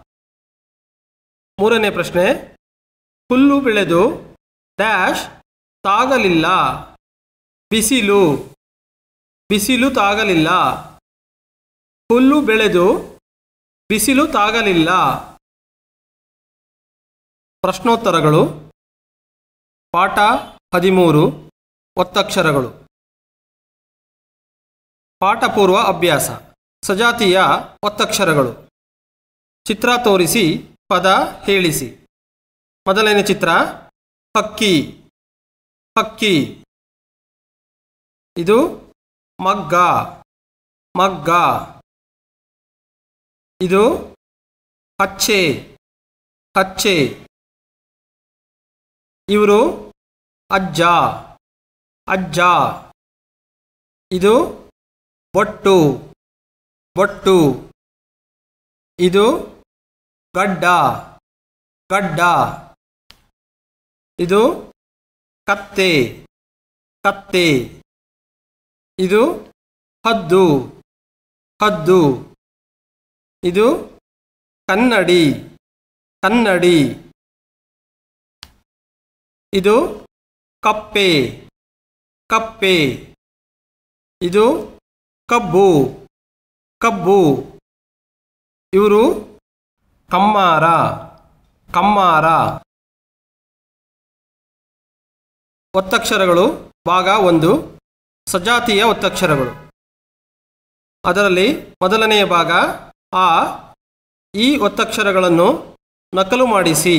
ಮೂರನೇ ಪ್ರಶ್ನೆ ಹುಲ್ಲು ಬೆಳೆದು ಡ್ಯಾಶ್ ತಾಗಲಿಲ್ಲ ಬಿಸಿಲು ಬಿಸಿಲು ತಾಗಲಿಲ್ಲ ಹುಲ್ಲು ಬೆಳೆದು ಬಿಸಿಲು ತಾಗಲಿಲ್ಲ ಪ್ರಶ್ನೋತ್ತರಗಳು ಪಾಠ ಹದಿಮೂರು ಒತ್ತಕ್ಷರಗಳು ಪಾಠಪೂರ್ವ ಅಭ್ಯಾಸ ಸಜಾತಿಯ ಒತ್ತಕ್ಷರಗಳು ಚಿತ್ರ ತೋರಿಸಿ ಪದ ಹೇಳಿಸಿ ಮೊದಲನೇ ಚಿತ್ರ ಹಕ್ಕಿ ಹಕ್ಕಿ ಇದು ಮಗ್ಗ ಮಗ್ಗ ಇದು ಹಚ್ಚೆ ಹಚ್ಚೆ ಇವರು ಅಜ್ಜ ಅಜ್ಜ ಇದು ಬೊಟ್ಟು ಬೊಟ್ಟು ಇದು ಗಡ್ಡ ಗಡ್ಡ ಇದು ಕತ್ತೆ ಕತ್ತೆ ಇದು ಹದ್ದು ಹದ್ದು ಇದು ಕನ್ನಡಿ ಕನ್ನಡಿ ಇದು ಕಪ್ಪೆ ಕಪ್ಪೆ ಇದು ಕಬ್ಬು ಕಬ್ಬು ಇವರು ಕಮ್ಮಾರ ಕಮ್ಮಾರ ಒತ್ತಕ್ಷರಗಳು ಭಾಗ ಒಂದು ಸಜಾತಿಯ ಒತ್ತಕ್ಷರಗಳು ಅದರಲ್ಲಿ ಮೊದಲನೆಯ ಭಾಗ ಆ ಈ ಒತ್ತಕ್ಷರಗಳನ್ನು ನಕಲು ಮಾಡಿಸಿ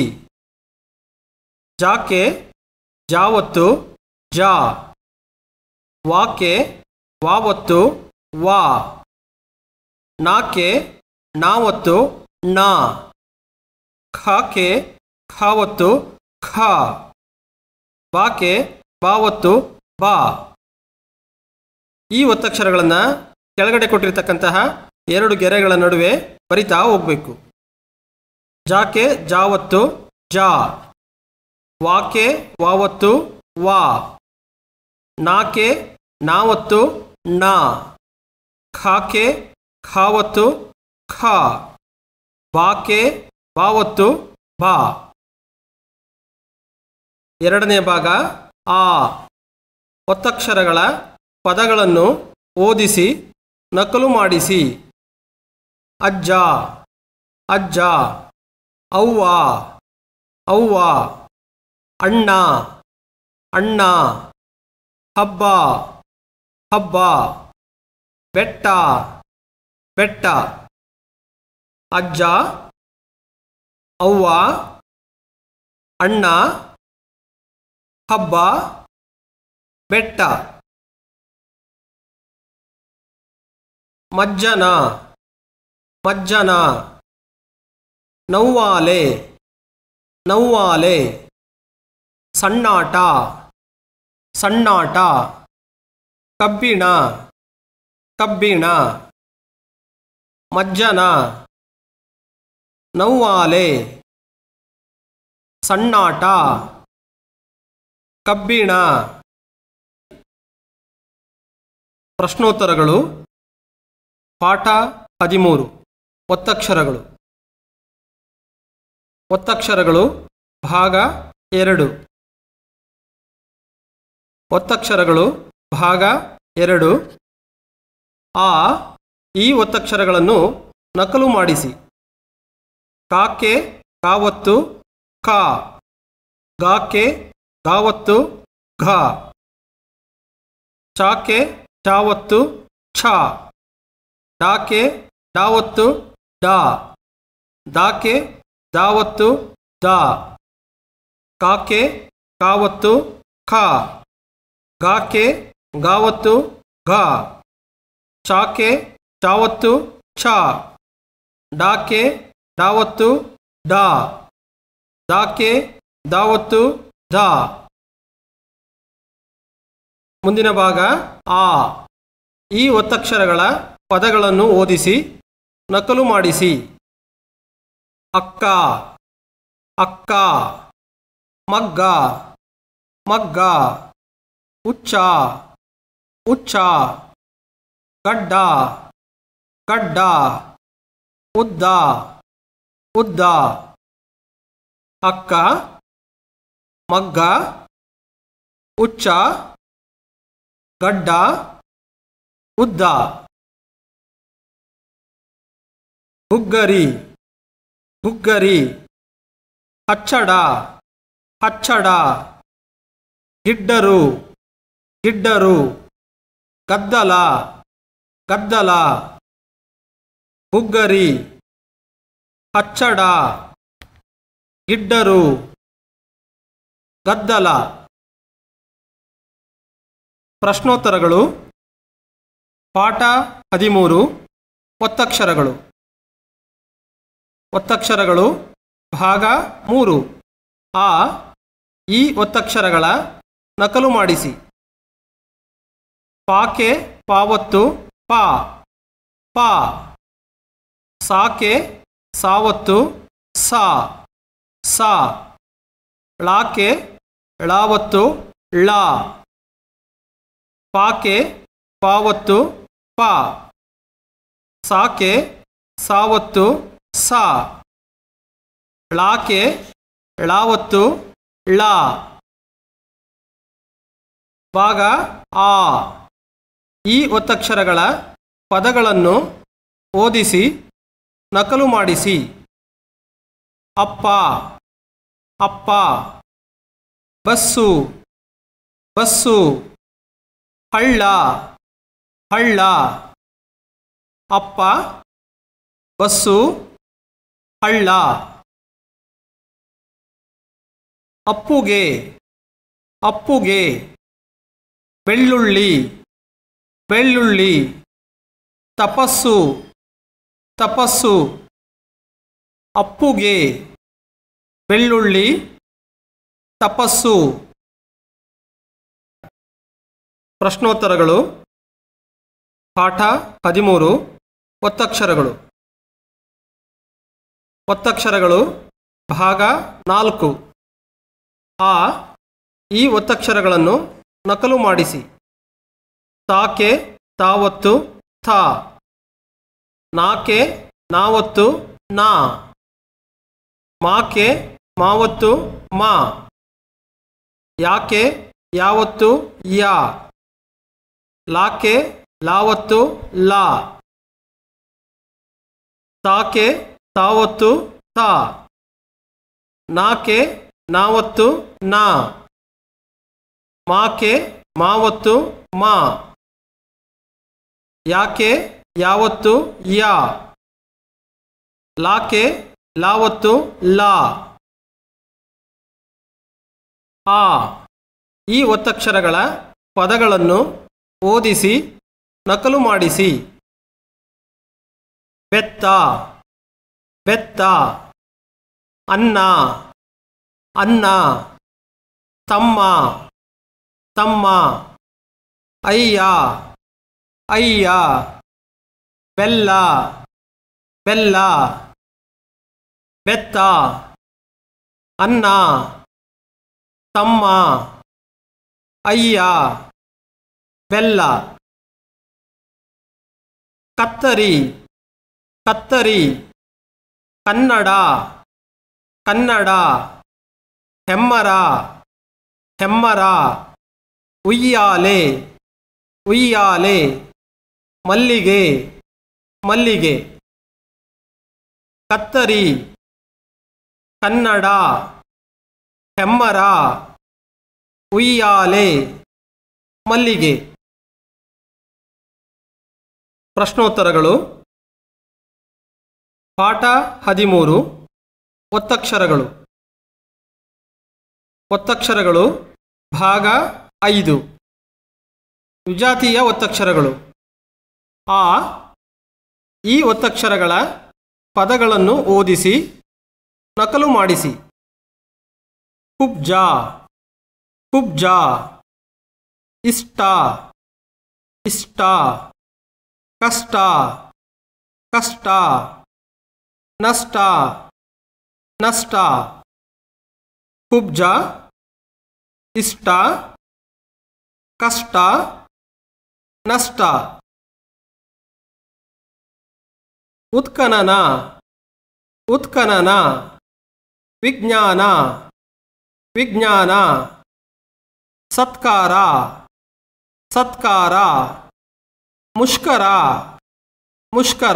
ಜಾಕೆ ಜಾವತ್ತು ಜಾ ವಾಕೆ ವಾವತ್ತು ವಾ ನಾಕೆ ನಾವತ್ತು ನಾ ಖಾಕೆ ಖಾವತ್ತು ಖ ಬಾಕೆ ಬಾವತ್ತು ಬಾ ಈ ಒತ್ತಕ್ಷರಗಳನ್ನು ಕೆಳಗಡೆ ಕೊಟ್ಟಿರ್ತಕ್ಕಂತಹ ಎರಡು ಗೆರೆಗಳ ನಡುವೆ ಬರಿತಾ ಹೋಗಬೇಕು ಜಾಕೆ ಜಾವತ್ತು ಜಾ ವಾಕೆ ವಾವತ್ತು ವಾ ನಾಕೆ ನಾವತ್ತು ನಾ ಖಾಕೆ ಖಾವತ್ತು ಖ ಬಾಕೆ ಬಾವತ್ತು ಬಾ ಎರಡನೇ ಭಾಗ ಆ ಒತ್ತಕ್ಷರಗಳ ಪದಗಳನ್ನು ಓದಿಸಿ ನಕಲು ಮಾಡಿಸಿ ಅಜ್ಜ ಅಜ್ಜ ಅವ್ವ ಅವ್ವ ಅಣ್ಣ ಅಣ್ಣ ಹಬ್ಬ ಹಬ್ಬ ಬೆಟ್ಟ ಬೆಟ್ಟ ಅಜ್ಜ ಅವ್ವ ಅಣ್ಣ ಹಬ್ಬ ಬೆಟ್ಟ ಮಜ್ಜನ ಮಜ್ಜನ ನವ್ವಾಲೆ ನವ್ವಾಲೆ ಸಣ್ಣಾಟ ಸಣ್ಣಾಟ ಕಬ್ಬಿಣ ಕಬ್ಬಿಣ ಮಜ್ಜನ ನವ್ವಾಲೆ ಸಣ್ಣಾಟ ಕಬ್ಬಿಣ ಪ್ರಶ್ನೋತ್ತರಗಳು ಪಾಠ ಹದಿಮೂರು ಒತ್ತಕ್ಷರಗಳು ಒತ್ತಕ್ಷರಗಳು ಭಾಗ ಎರಡು ಒತ್ತಕ್ಷರಗಳು ಭಾಗ ಎರಡು ಆ ಈ ಒತ್ತಕ್ಷರಗಳನ್ನು ನಕಲು ಮಾಡಿಸಿ ಕಾಕೆ ಕಾವತ್ತು ಕಾ ಗಾಕೆ ಗಾವತ್ತು ಘ ಚಾಕೆ ಚಾವತ್ತು ಛ ಡಾಕೆ ಡಾವತ್ತು ಡಾ ದಾಕೆ ದಾವತ್ತು ದಾ ಕಾಕೆ ಕಾವತ್ತು ಖ ಗಾಕೆ ಗಾವತ್ತು ಘ ಚಾಕೆ ಚಾವತ್ತು ಛ ಡಾಕೆ ಡಾವತ್ತು ಡಾ ದಾಕೆ ದಾವತ್ತು ದ ಮುಂದಿನ ಭಾಗ ಆ ಈ ಒತ್ತಕ್ಷರಗಳ ಪದಗಳನ್ನು ಓದಿಸಿ ನಕಲು ಮಾಡಿಸಿ ಅಕ್ಕ ಅಕ್ಕ ಮಗ್ಗ ಮಗ್ಗ ಉಚ್ಚ ಉಚ್ಚ ಗಡ್ಡ ಗಡ್ಡ ಉದ್ದ ಉದ್ದ ಅಕ್ಕ ಮಗ್ಗ ಉಚ್ಚ ಗಡ್ಡ ಉದ್ದ ಬುಗ್ಗರಿ ಬುಗ್ಗರಿ ಹಚ್ಚಡ ಹಚ್ಚಡ ಗಿಡ್ಡರು ಗಿಡ್ಡರು ಗದ್ದಲ ಗದ್ದಲ ಬುಗ್ಗರಿ ಹಚ್ಚಡ ಗಿಡ್ಡರು ಗದ್ದಲ ಪ್ರಶ್ನೋತ್ತರಗಳು ಪಾಠ ಹದಿಮೂರು ಒತ್ತಕ್ಷರಗಳು ಒತ್ತಕ್ಷರಗಳು ಭಾಗ ಮೂರು ಆ ಈ ಒತ್ತಕ್ಷರಗಳ ನಕಲು ಮಾಡಿಸಿ ಪಾಕೆ ಪಾವತ್ತು ಪಾ ಪಾ ಸಾಕೆ ಸಾವತ್ತು ಸಾ ಸಾ ಳಾಕೆ ಳಾವತ್ತು ಳಾ ಪಾಕೆ ಪಾವತ್ತು ಪಾ ಸಾಕೆ ಸಾವತ್ತು ಸಾ ಳಾಕೆ ಳಾವತ್ತು ಳಾ ಭಾಗ ಆ ಈ ಒತ್ತಕ್ಷರಗಳ ಪದಗಳನ್ನು ಓದಿಸಿ ನಕಲು ಮಾಡಿಸಿ ಅಪ್ಪ ಅಪ್ಪ ಬಸ್ಸು ಬಸ್ಸು ಹಳ್ಳ ಹಳ್ಳ ಅಪ್ಪ ಬಸ್ಸು ಹಳ್ಳ ಅಪ್ಪುಗೆ ಅಪ್ಪುಗೆ ಬೆಳ್ಳುಳ್ಳಿ ಬೆಳ್ಳುಳ್ಳಿ ತಪಸ್ಸು ತಪಸ್ಸು ಅಪ್ಪುಗೆ ಬೆಳ್ಳುಳ್ಳಿ ತಪಸ್ಸು ಪ್ರಶ್ನೋತ್ತರಗಳು ಪಾಠ ಹದಿಮೂರು ಒತ್ತಕ್ಷರಗಳು ಒತ್ತಕ್ಷರಗಳು ಭಾಗ ನಾಲ್ಕು ಆ ಈ ಒತ್ತಕ್ಷರಗಳನ್ನು ನಕಲು ಮಾಡಿಸಿ ತಾಕೆ ತಾವತ್ತು ಥಾ ನಾಕೆ ನಾವತ್ತು ನಾ ಮಾಕೆ ಮಾವತ್ತು ಮಾ ಯಾಕೆ ಯಾವತ್ತು ಯಾ ಲಾಕೆ ಲಾವತ್ತು ಲಾ ತಾಕೆ ತಾವತ್ತು ತಾ ನಾಕೆ ನಾವತ್ತು ನಾ ಮಾಕೆ ಮಾವತ್ತು ಮಾ ಯಾಕೆ ಯಾವತ್ತು ಯಾ ಲಾಕೆ ಲಾವತ್ತು ಲಾ ಆ ಈ ಒತ್ತಕ್ಷರಗಳ ಪದಗಳನ್ನು ಓದಿಸಿ ನಕಲು ಮಾಡಿಸಿ ಬೆತ್ತ ಬೆತ್ತ ಅನ್ನ ಅನ್ನ ತಮ್ಮ ತಮ್ಮ ಅಯ್ಯ ಅಯ್ಯ ಬೆಲ್ಲ ಬೆಲ್ಲ ಬೆತ್ತ ಅನ್ನ ತಮ್ಮ ಅಯ್ಯ ಬೆಲ್ಲ ಕತ್ತರಿ ಕತ್ತರಿ ಕನ್ನಡ ಕನ್ನಡ ಹೆಮ್ಮರ ಹೆಮ್ಮರ ಉಯ್ಯಾಲೆ ಉಯ್ಯಾಲೆ ಮಲ್ಲಿಗೆ ಮಲ್ಲಿಗೆ ಕತ್ತರಿ ಕನ್ನಡ ಹೆಮ್ಮರ ಉಯ್ಯಾಲೆ ಮಲ್ಲಿಗೆ ಪ್ರಶ್ನೋತ್ತರಗಳು ಪಾಠ ಹದಿಮೂರು ಒತ್ತಕ್ಷರಗಳು ಒತ್ತಕ್ಷರಗಳು ಭಾಗ ಐದು ವಿಜಾತೀಯ ಒತ್ತಕ್ಷರಗಳು ಆ ಈ ಒತ್ತಕ್ಷರಗಳ ಪದಗಳನ್ನು ಓದಿಸಿ ನಕಲು ಮಾಡಿಸಿ ಕುಬ್ಜ ಕುಬ್ಜ ಇಷ್ಟ ಇಷ್ಟ ಕಷ್ಟ ಕಷ್ಟ ನಷ್ಟ ನಷ್ಟ ಕುಬ್ಜ ಇಷ್ಟ ಕಷ್ಟ ನಷ್ಟ ಉತ್ಖನನ ಉತ್ಖನನ ವಿಜ್ಞಾನ ವಿಜ್ಞಾನ ಸತ್ಕಾರ ಸತ್ಕಾರ ಮುಷ್ಕರ ಮುಷ್ಕರ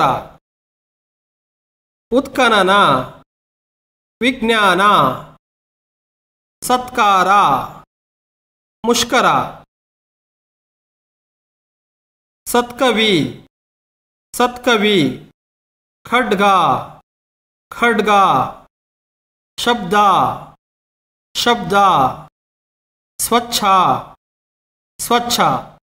ಉತ್ಖನನ ವಿಜ್ಞಾನ ಸತ್ಕಾರ ಮುಷ್ಕರ ಸತ್ಕವಿ ಸತ್ಕವಿ ಖಡ್ಗ ಖಡ್ಗ ಶಬ್ದ ಶಬ್ದ ಸ್ವಚ್ಛ ಸ್ವಚ್ಛ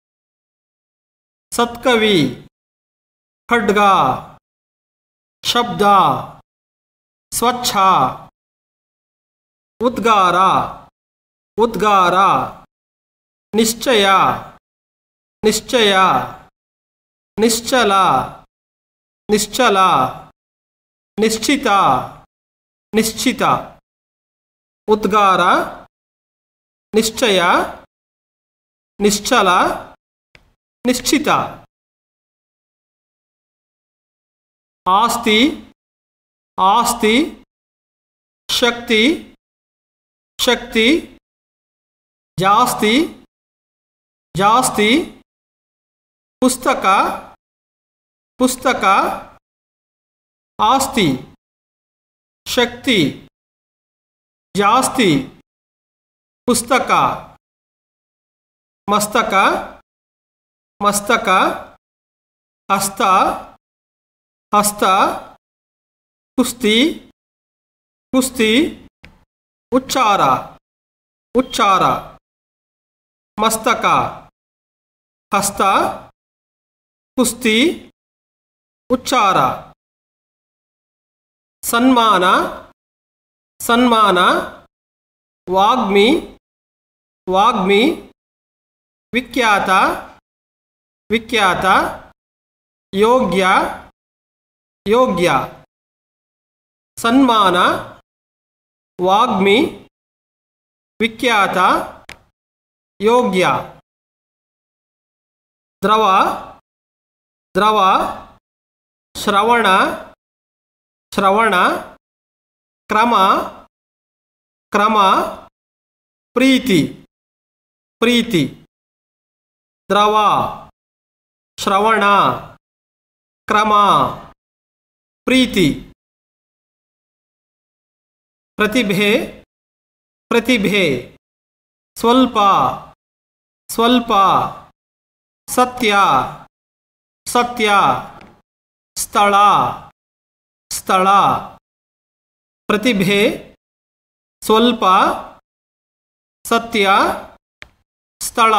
ಸತ್ಕವಿ ಖಡ್ಗ ಶಬ್ದ ಸ್ವಚ್ಛ ಉದ್ಗಾರ ಉದ್ಗಾರ ನಿಶ್ಚಯ ನಿಶ್ಚಯ ನಿಶ್ಚಲ ನಿಶ್ಚಲ ನಿಶ್ಚಿತ ನಿಶ್ಚಿತ ಉದ್ಗಾರ ನಿಶ್ಚಯ ನಿಶ್ಚಲ ನಿಶ್ಚಿತ ಆಸ್ತಿ ಆಸ್ತಿ ಶಕ್ತಿ ಶಕ್ತಿ ಜಾಸ್ತಿ ಜಾಸ್ತಿ ಪುಸ್ತಕ ಪುಸ್ತಕ ಆಸ್ತಿ ಶಕ್ತಿ ಜಾಸ್ತಿ ಪುಸ್ತಕ ಮಸ್ತಕ ಮಸ್ತಕ ಹಸ್ತ ಹಸ್ತ ಕುಸ್ತಿ ಕುಸ್ತಿ ಉಚ್ಚಾರ ಉಚ್ಚಾರ ಮಸ್ತಕ ಹಸ್ತ ಕುಸ್ತಿ ಉಚ್ಚಾರ ಸನ್ಮಾನ ಸನ್ಮಾನ ವಾಗ್ಮಿ ವಾಗ್ಮಿ ವಿಖ್ಯಾತ ವಿಖ್ಯಾತ ಯೋಗ್ಯ ಯೋಗ್ಯ ಸನ್ಮಾನ ವಾಗ್ಮಿ ವಿಖ್ಯಾತ ಯೋಗ್ಯ ದ್ರವ ದ್ರವ ಶ್ರವಣ ಶ್ರವಣ ಕ್ರಮ ಕ್ರಮ ಪ್ರೀತಿ ಪ್ರೀತಿ ದ್ರವ ಶ್ರವಣ ಕ್ರಮ ಪ್ರೀತಿ ಪ್ರತಿಭೆ ಪ್ರತಿಭೆ ಸ್ವಲ್ಪ ಸ್ವಲ್ಪ ಸತ್ಯ ಸತ್ಯ ಸ್ಥಳ ಸ್ಥಳ ಪ್ರತಿಭೆ ಸ್ವಲ್ಪ ಸತ್ಯ ಸ್ಥಳ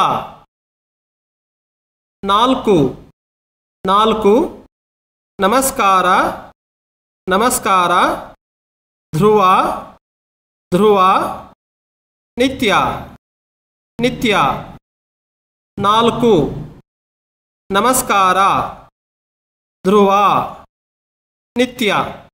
ನಾಲ್ಕು ನಾಲ್ಕು ನಮಸ್ಕಾರ ನಮಸ್ಕಾರ ಧ್ರುವ ಧ್ರುವ ನಿತ್ಯ ನಿತ್ಯ ನಾಲ್ಕು ನಮಸ್ಕಾರ ಧ್ರುವ ನಿತ್ಯ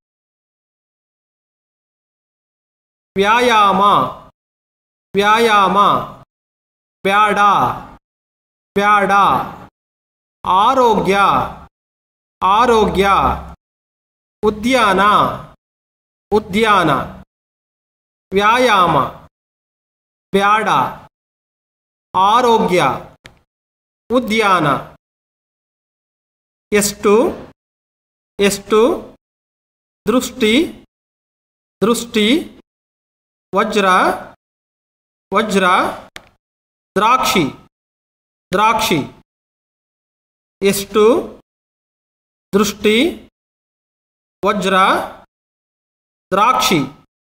ವ್ಯಾಯಾಮ ವ್ಯಾಯಾಮ ಬ್ಯಾಡ ಬ್ಯಾಡ ಆರೋಗ್ಯ ಆರೋಗ್ಯ ಉದ್ಯಾನ ಉದ್ಯಾನ ವ್ಯಾಯಾಮ ಬ್ಯಾಡ ಆರೋಗ್ಯ ಉದ್ಯಾನ ಎಷ್ಟು ಎಷ್ಟು ದೃಷ್ಟಿ ದೃಷ್ಟಿ ವಜ್ರ ವಜ್ರ ದ್ರಾಕ್ಷಿ ದ್ರಾಕ್ಷಿ ಎಷ್ಟು ದೃಷ್ಟಿ ವಜ್ರ ದ್ರಾಕ್ಷಿ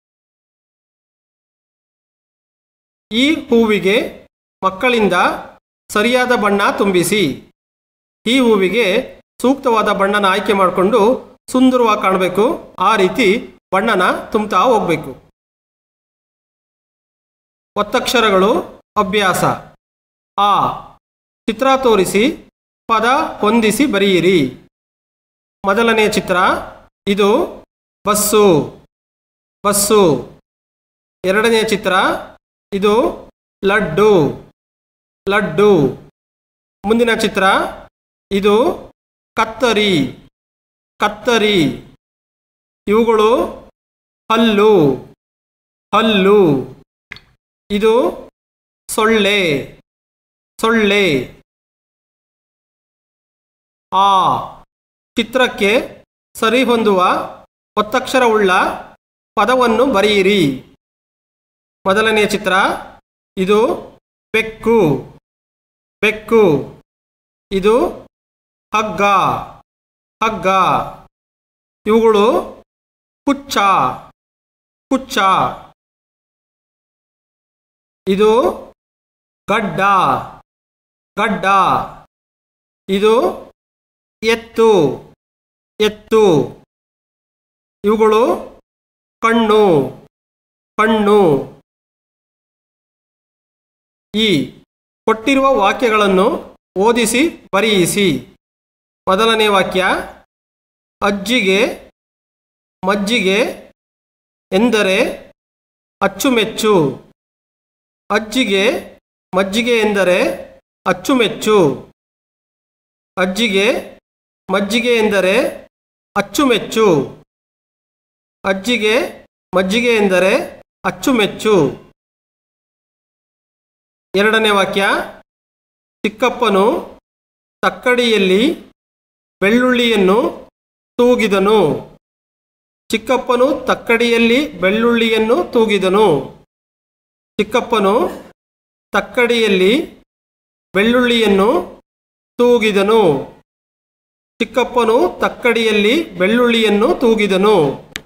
ಈ ಹೂವಿಗೆ ಮಕ್ಕಳಿಂದ ಸರಿಯಾದ ಬಣ್ಣ ತುಂಬಿಸಿ ಈ ಹೂವಿಗೆ ಸೂಕ್ತವಾದ ಬಣ್ಣನ ಆಯ್ಕೆ ಮಾಡಿಕೊಂಡು ಸುಂದರವಾಗಿ ಕಾಣಬೇಕು ಆ ರೀತಿ ಬಣ್ಣನ ತುಂಬ್ತಾ ಹೋಗಬೇಕು ಒತ್ತಕ್ಷರಗಳು ಅಭ್ಯಾಸ ಆ ಚಿತ್ರ ತೋರಿಸಿ ಪದ ಹೊಂದಿಸಿ ಬರೆಯಿರಿ ಮೊದಲನೆಯ ಚಿತ್ರ ಇದು ಬಸ್ಸು ಬಸ್ಸು ಎರಡನೆಯ ಚಿತ್ರ ಇದು ಲಡ್ಡು ಲಡ್ಡು ಮುಂದಿನ ಚಿತ್ರ ಇದು ಕತ್ತರಿ ಕತ್ತರಿ ಇವುಗಳು ಹಲ್ಲು ಹಲ್ಲು ಇದು ಸೊಳ್ಳೆ ಸೊಳ್ಳೆ ಆ ಚಿತ್ರಕ್ಕೆ ಸರಿಹೊಂದುವ ಒತ್ತಕ್ಷರವುಳ್ಳ ಪದವನ್ನು ಬರೆಯಿರಿ ಮೊದಲನೆಯ ಚಿತ್ರ ಇದು ಬೆಕ್ಕು ಬೆಕ್ಕು ಇದು ಹಗ್ಗ ಹಗ್ಗ ಇವುಗಳು ಕುಚ್ಚ ಕುಚ್ಚ ಇದು ಗಡ್ಡ ಗಡ್ಡ ಇದು ಎತ್ತು ಎತ್ತು ಇವುಗಳು ಕಣ್ಣು ಕಣ್ಣು ಈ ಕೊಟ್ಟಿರುವ ವಾಕ್ಯಗಳನ್ನು ಓದಿಸಿ ಬರೆಯಿಸಿ ಮೊದಲನೇ ವಾಕ್ಯ ಅಜ್ಜಿಗೆ ಮಜ್ಜಿಗೆ ಎಂದರೆ ಅಚ್ಚುಮೆಚ್ಚು ಅಜ್ಜಿಗೆ ಮಜ್ಜಿಗೆ ಎಂದರೆ ಅಚ್ಚುಮೆಚ್ಚು ಅಜ್ಜಿಗೆ ಮಜ್ಜಿಗೆ ಎಂದರೆ ಅಚ್ಚುಮೆಚ್ಚು ಅಜ್ಜಿಗೆ ಮಜ್ಜಿಗೆ ಎಂದರೆ ಅಚ್ಚುಮೆಚ್ಚು ಎರಡನೇ ವಾಕ್ಯ ಚಿಕ್ಕಪ್ಪನು ತಕ್ಕಡಿಯಲ್ಲಿ ಬೆಳ್ಳುಳ್ಳಿಯನ್ನು ತೂಗಿದನು ಚಿಕ್ಕಪ್ಪನು ತಕ್ಕಡಿಯಲ್ಲಿ ಬೆಳ್ಳುಳ್ಳಿಯನ್ನು ತೂಗಿದನು ಚಿಕ್ಕಪ್ಪನು ತಕ್ಕಡಿಯಲ್ಲಿ ಬೆಳ್ಳುಳ್ಳಿಯನ್ನು ತೂಗಿದನು ಚಿಕ್ಕಪ್ಪನು ತಕ್ಕಡಿಯಲ್ಲಿ ಬೆಳ್ಳುಳ್ಳಿಯನ್ನು ತೂಗಿದನು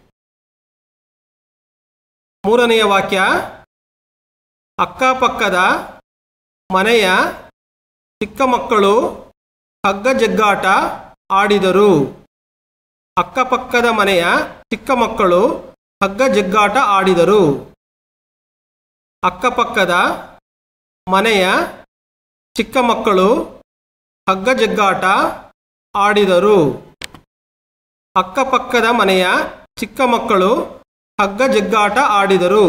ಮೂರನೆಯ ವಾಕ್ಯ ಅಕ್ಕಪಕ್ಕದ ಮನೆಯ ಚಿಕ್ಕ ಮಕ್ಕಳು ಹಗ್ಗ ಜಗ್ಗಾಟ ಆಡಿದರು ಅಕ್ಕಪಕ್ಕದ ಮನೆಯ ಚಿಕ್ಕ ಮಕ್ಕಳು ಹಗ್ಗ ಜಗ್ಗಾಟ ಆಡಿದರು ಅಕ್ಕಪಕ್ಕದ ಮನೆಯ ಚಿಕ್ಕ ಮಕ್ಕಳು ಹಗ್ಗ ಜಗ್ಗಾಟ ಆಡಿದರು ಅಕ್ಕಪಕ್ಕದ ಮನೆಯ ಚಿಕ್ಕ ಮಕ್ಕಳು ಹಗ್ಗ ಜಗ್ಗಾಟ ಆಡಿದರು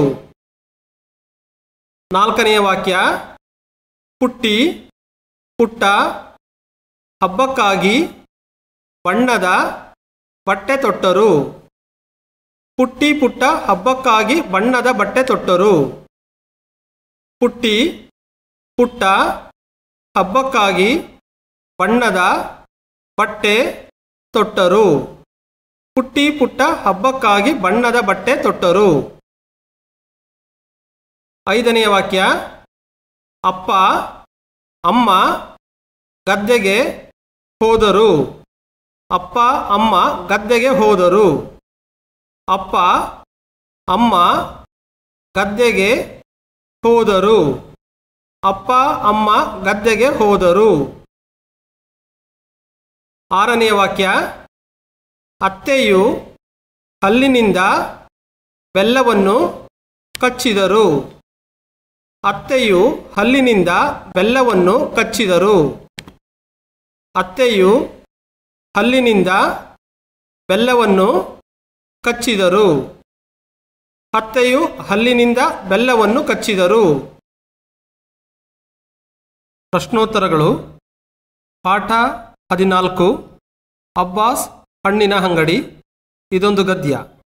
ನಾಲ್ಕನೆಯ ವಾಕ್ಯ ಪುಟ್ಟಿ ಪುಟ್ಟ ಹಬ್ಬಕ್ಕಾಗಿ ಬಣ್ಣದ ಬಟ್ಟೆ ತೊಟ್ಟರು ಪುಟ್ಟಿ ಪುಟ್ಟ ಹಬ್ಬಕ್ಕಾಗಿ ಬಣ್ಣದ ಬಟ್ಟೆ ತೊಟ್ಟರು ಪುಟ್ಟಿ ಪುಟ್ಟ ಹಬ್ಬಕ್ಕಾಗಿ ಬಣ್ಣದ ಬಟ್ಟೆ ತೊಟ್ಟರು ಪುಟ್ಟಿ ಪುಟ್ಟ ಹಬ್ಬಕ್ಕಾಗಿ ಬಣ್ಣದ ಬಟ್ಟೆ ತೊಟ್ಟರು ಐದನೆಯ ವಾಕ್ಯ ಅಪ್ಪ ಅಮ್ಮ ಗದ್ದೆಗೆ ಹೋದರು ಅಪ್ಪ ಅಮ್ಮ ಗದ್ದೆಗೆ ಹೋದರು ಅಪ್ಪ ಅಮ್ಮ ಗದ್ದೆಗೆ ಹೋದರು ಅಪ್ಪ ಅಮ್ಮ ಗದ್ದೆಗೆ ಹೋದರು ಆರನೆಯ ವಾಕ್ಯ ಅತ್ತೆಯು ಹಲ್ಲಿನಿಂದ ಬೆಲ್ಲವನ್ನು ಕಚ್ಚಿದರು ಅತ್ತೆಯು ಹಲ್ಲಿನಿಂದ ಬೆಲ್ಲವನ್ನು ಕಚ್ಚಿದರು ಅತ್ತೆಯು ಹಲ್ಲಿನಿಂದ ಬೆಲ್ಲವನ್ನು ಕಚ್ಚಿದರು ಅತ್ತೆಯು ಹಲ್ಲಿನಿಂದ ಬೆಲ್ಲವನ್ನು ಕಚ್ಚಿದರು ಪ್ರಶ್ನೋತ್ತರಗಳು ಪಾಠ ಹದಿನಾಲ್ಕು ಅಬ್ಬಾಸ್ ಹಣ್ಣಿನ ಅಂಗಡಿ ಇದೊಂದು ಗದ್ಯ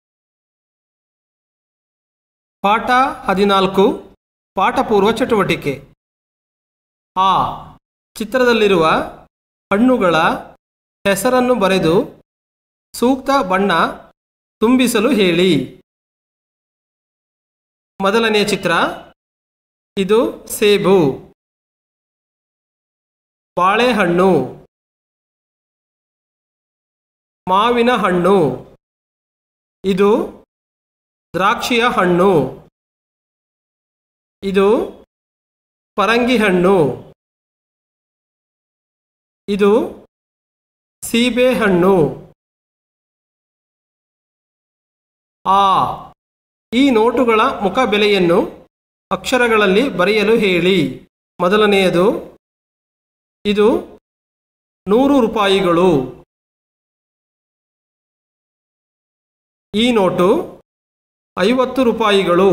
ಪಾಠ ಹದಿನಾಲ್ಕು ಪಾಠಪೂರ್ವ ಚಟುವಟಿಕೆ ಆ ಚಿತ್ರದಲ್ಲಿರುವ ಹಣ್ಣುಗಳ ಹೆಸರನ್ನು ಬರೆದು ಸೂಕ್ತ ಬಣ್ಣ ತುಂಬಿಸಲು ಹೇಳಿ ಮೊದಲನೆಯ ಚಿತ್ರ ಇದು ಸೇಬು ಬಾಳೆಹಣ್ಣು ಮಾವಿನ ಹಣ್ಣು ಇದು ದ್ರಾಕ್ಷಿಯ ಹಣ್ಣು ಇದು ಪರಂಗಿ ಹಣ್ಣು ಇದು ಸೀಬೆ ಹಣ್ಣು ಆ ಈ ನೋಟುಗಳ ಮುಖ ಬೆಲೆಯನ್ನು ಅಕ್ಷರಗಳಲ್ಲಿ ಬರೆಯಲು ಹೇಳಿ ಮೊದಲನೆಯದು ಇದು ನೂರು ರೂಪಾಯಿಗಳು ಈ ನೋಟು ಐವತ್ತು ರೂಪಾಯಿಗಳು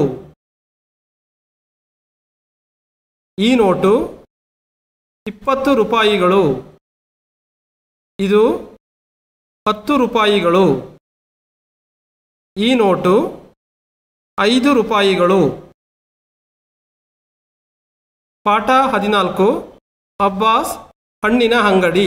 ಈ ನೋಟು ಇಪ್ಪತ್ತು ರೂಪಾಯಿಗಳು ಇದು ಹತ್ತು ರೂಪಾಯಿಗಳು ಈ ನೋಟು ಐದು ರೂಪಾಯಿಗಳು ಪಾಠ ಹದಿನಾಲ್ಕು ಅಬ್ಬಾಸ್ ಹಣ್ಣಿನ ಅಂಗಡಿ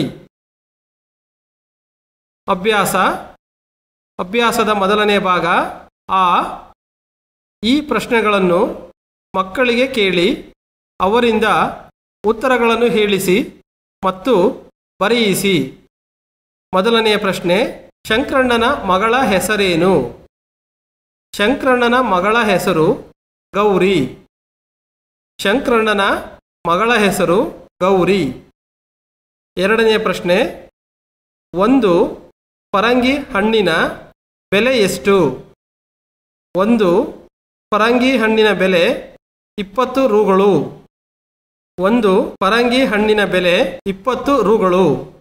ಅಭ್ಯಾಸ ಅಭ್ಯಾಸದ ಮೊದಲನೇ ಭಾಗ ಆ ಈ ಪ್ರಶ್ನೆಗಳನ್ನು ಮಕ್ಕಳಿಗೆ ಕೇಳಿ ಅವರಿಂದ ಉತ್ತರಗಳನ್ನು ಹೇಳಿಸಿ ಮತ್ತು ಬರೆಯಿಸಿ ಮೊದಲನೆಯ ಪ್ರಶ್ನೆ ಶಂಕರಣ್ಣನ ಮಗಳ ಹೆಸರೇನು ಶಂಕರಣ್ಣನ ಮಗಳ ಹೆಸರು ಗೌರಿ ಶಂಕರಣ್ಣನ ಮಗಳ ಹೆಸರು ಗೌರಿ ಎರಡನೆಯ ಪ್ರಶ್ನೆ ಒಂದು ಪರಂಗಿ ಹಣ್ಣಿನ ಬೆಲೆ ಎಷ್ಟು ಒಂದು ಪರಂಗಿ ಹಣ್ಣಿನ ಬೆಲೆ ಇಪ್ಪತ್ತು ರೂಗಳು ಒಂದು ಪರಂಗಿ ಹಣ್ಣಿನ ಬೆಲೆ ಇಪ್ಪತ್ತು ರೂಗಳು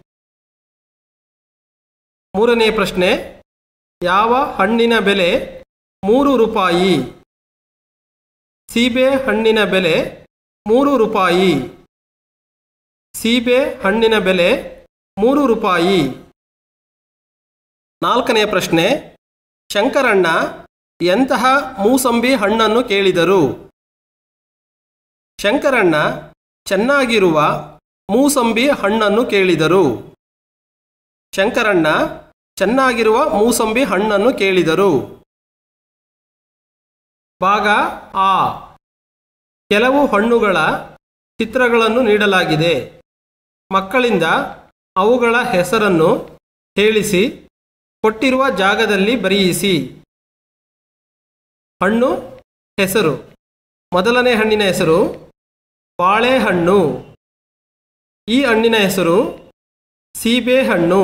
ಮೂರನೇ ಪ್ರಶ್ನೆ ಯಾವ ಹಣ್ಣಿನ ಬೆಲೆ ಮೂರು ರೂಪಾಯಿ ಸೀಬೆ ಹಣ್ಣಿನ ಬೆಲೆ ಮೂರು ರೂಪಾಯಿ ಸೀಬೆ ಹಣ್ಣಿನ ಬೆಲೆ ಮೂರು ರೂಪಾಯಿ ನಾಲ್ಕನೆಯ ಪ್ರಶ್ನೆ ಶಂಕರಣ್ಣ ಎಂತಹ ಮೂಸಂಬಿ ಹಣ್ಣನ್ನು ಕೇಳಿದರು ಶಂಕರಣ್ಣ ಚೆನ್ನಾಗಿರುವ ಮೂಸಂಬಿ ಹಣ್ಣನ್ನು ಕೇಳಿದರು ಶಂಕರಣ್ಣ ಚೆನ್ನಾಗಿರುವ ಮೂಸಂಬಿ ಹಣ್ಣನ್ನು ಕೇಳಿದರು ಭಾಗ ಆ ಕೆಲವು ಹಣ್ಣುಗಳ ಚಿತ್ರಗಳನ್ನು ನೀಡಲಾಗಿದೆ ಮಕ್ಕಳಿಂದ ಅವುಗಳ ಹೆಸರನ್ನು ಹೇಳಿಸಿ ಕೊಟ್ಟಿರುವ ಜಾಗದಲ್ಲಿ ಬರೆಯಿಸಿ ಹಣ್ಣು ಹೆಸರು ಮೊದಲನೇ ಹಣ್ಣಿನ ಹೆಸರು ಬಾಳೆಹಣ್ಣು ಈ ಹಣ್ಣಿನ ಹೆಸರು ಸೀಬೆಹಣ್ಣು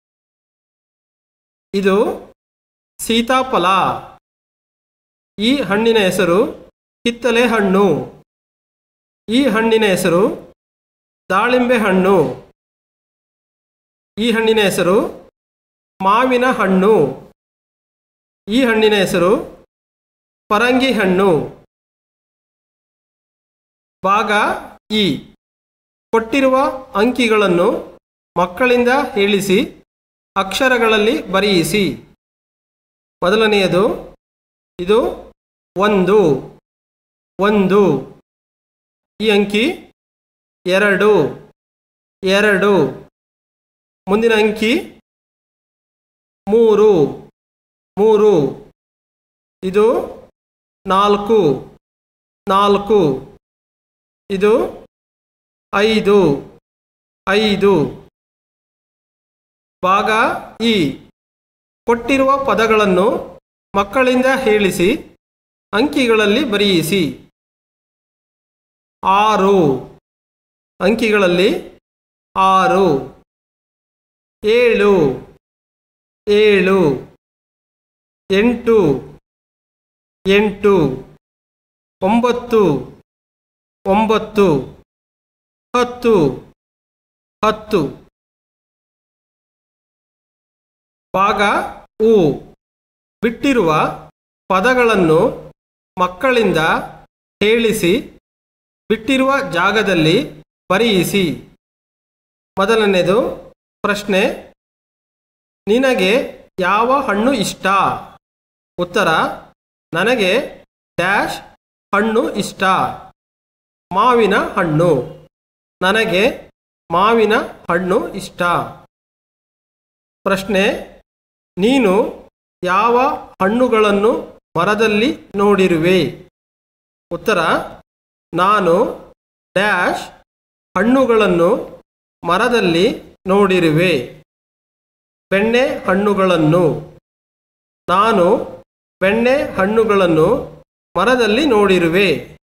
ಇದು ಸೀತಾಫಲ ಈ ಹಣ್ಣಿನ ಹೆಸರು ಕಿತ್ತಲೆ ಹಣ್ಣು ಈ ಹಣ್ಣಿನ ಹೆಸರು ದಾಳಿಂಬೆ ಹಣ್ಣು ಈ ಹಣ್ಣಿನ ಹೆಸರು ಮಾವಿನ ಹಣ್ಣು ಈ ಹಣ್ಣಿನ ಹೆಸರು ಪರಂಗಿ ಹಣ್ಣು ಭಾಗ ಇ ಕೊಟ್ಟಿರುವ ಅಂಕಿಗಳನ್ನು ಮಕ್ಕಳಿಂದ ಹೇಳಿಸಿ ಅಕ್ಷರಗಳಲ್ಲಿ ಬರೆಯಿಸಿ ಮೊದಲನೆಯದು ಇದು ಒಂದು ಒಂದು ಈ ಅಂಕಿ ಎರಡು ಎರಡು ಮುಂದಿನ ಅಂಕಿ ಮೂರು ಮೂರು ಇದು ನಾಲ್ಕು ನಾಲ್ಕು ಇದು ಐದು ಐದು ಭಾಗ ಇ ಕೊಟ್ಟಿರುವ ಪದಗಳನ್ನು ಮಕ್ಕಳಿಂದ ಹೇಳಿಸಿ ಅಂಕಿಗಳಲ್ಲಿ ಬರೆಯಿಸಿ ಆರು ಅಂಕಿಗಳಲ್ಲಿ ಆರು ಏಳು ಏಳು ಎಂಟು ಎಂಟು ಒಂಬತ್ತು ಒಂಬತ್ತು ಹತ್ತು ಹತ್ತು ಭಾಗ ಉ ಬಿಟ್ಟಿರುವ ಪದಗಳನ್ನು ಮಕ್ಕಳಿಂದ ಹೇಳಿಸಿ ಬಿಟ್ಟಿರುವ ಜಾಗದಲ್ಲಿ ಬರೆಯಿಸಿ ಮೊದಲನೇದು ಪ್ರಶ್ನೆ ನಿನಗೆ ಯಾವ ಹಣ್ಣು ಇಷ್ಟ ಉತ್ತರ ನನಗೆ ಡ್ಯಾಶ್ ಹಣ್ಣು ಇಷ್ಟ ಮಾವಿನ ಹಣ್ಣು ನನಗೆ ಮಾವಿನ ಹಣ್ಣು ಇಷ್ಟ ಪ್ರಶ್ನೆ ನೀನು ಯಾವ ಹಣ್ಣುಗಳನ್ನು ಮರದಲ್ಲಿ ನೋಡಿರುವೆ ಉತ್ತರ ನಾನು ಡ್ಯಾಶ್ ಹಣ್ಣುಗಳನ್ನು ಮರದಲ್ಲಿ ನೋಡಿರುವೆ ಬೆಣ್ಣೆ ಹಣ್ಣುಗಳನ್ನು ನಾನು ಬೆಣ್ಣೆ ಹಣ್ಣುಗಳನ್ನು ಮರದಲ್ಲಿ ನೋಡಿರುವೆ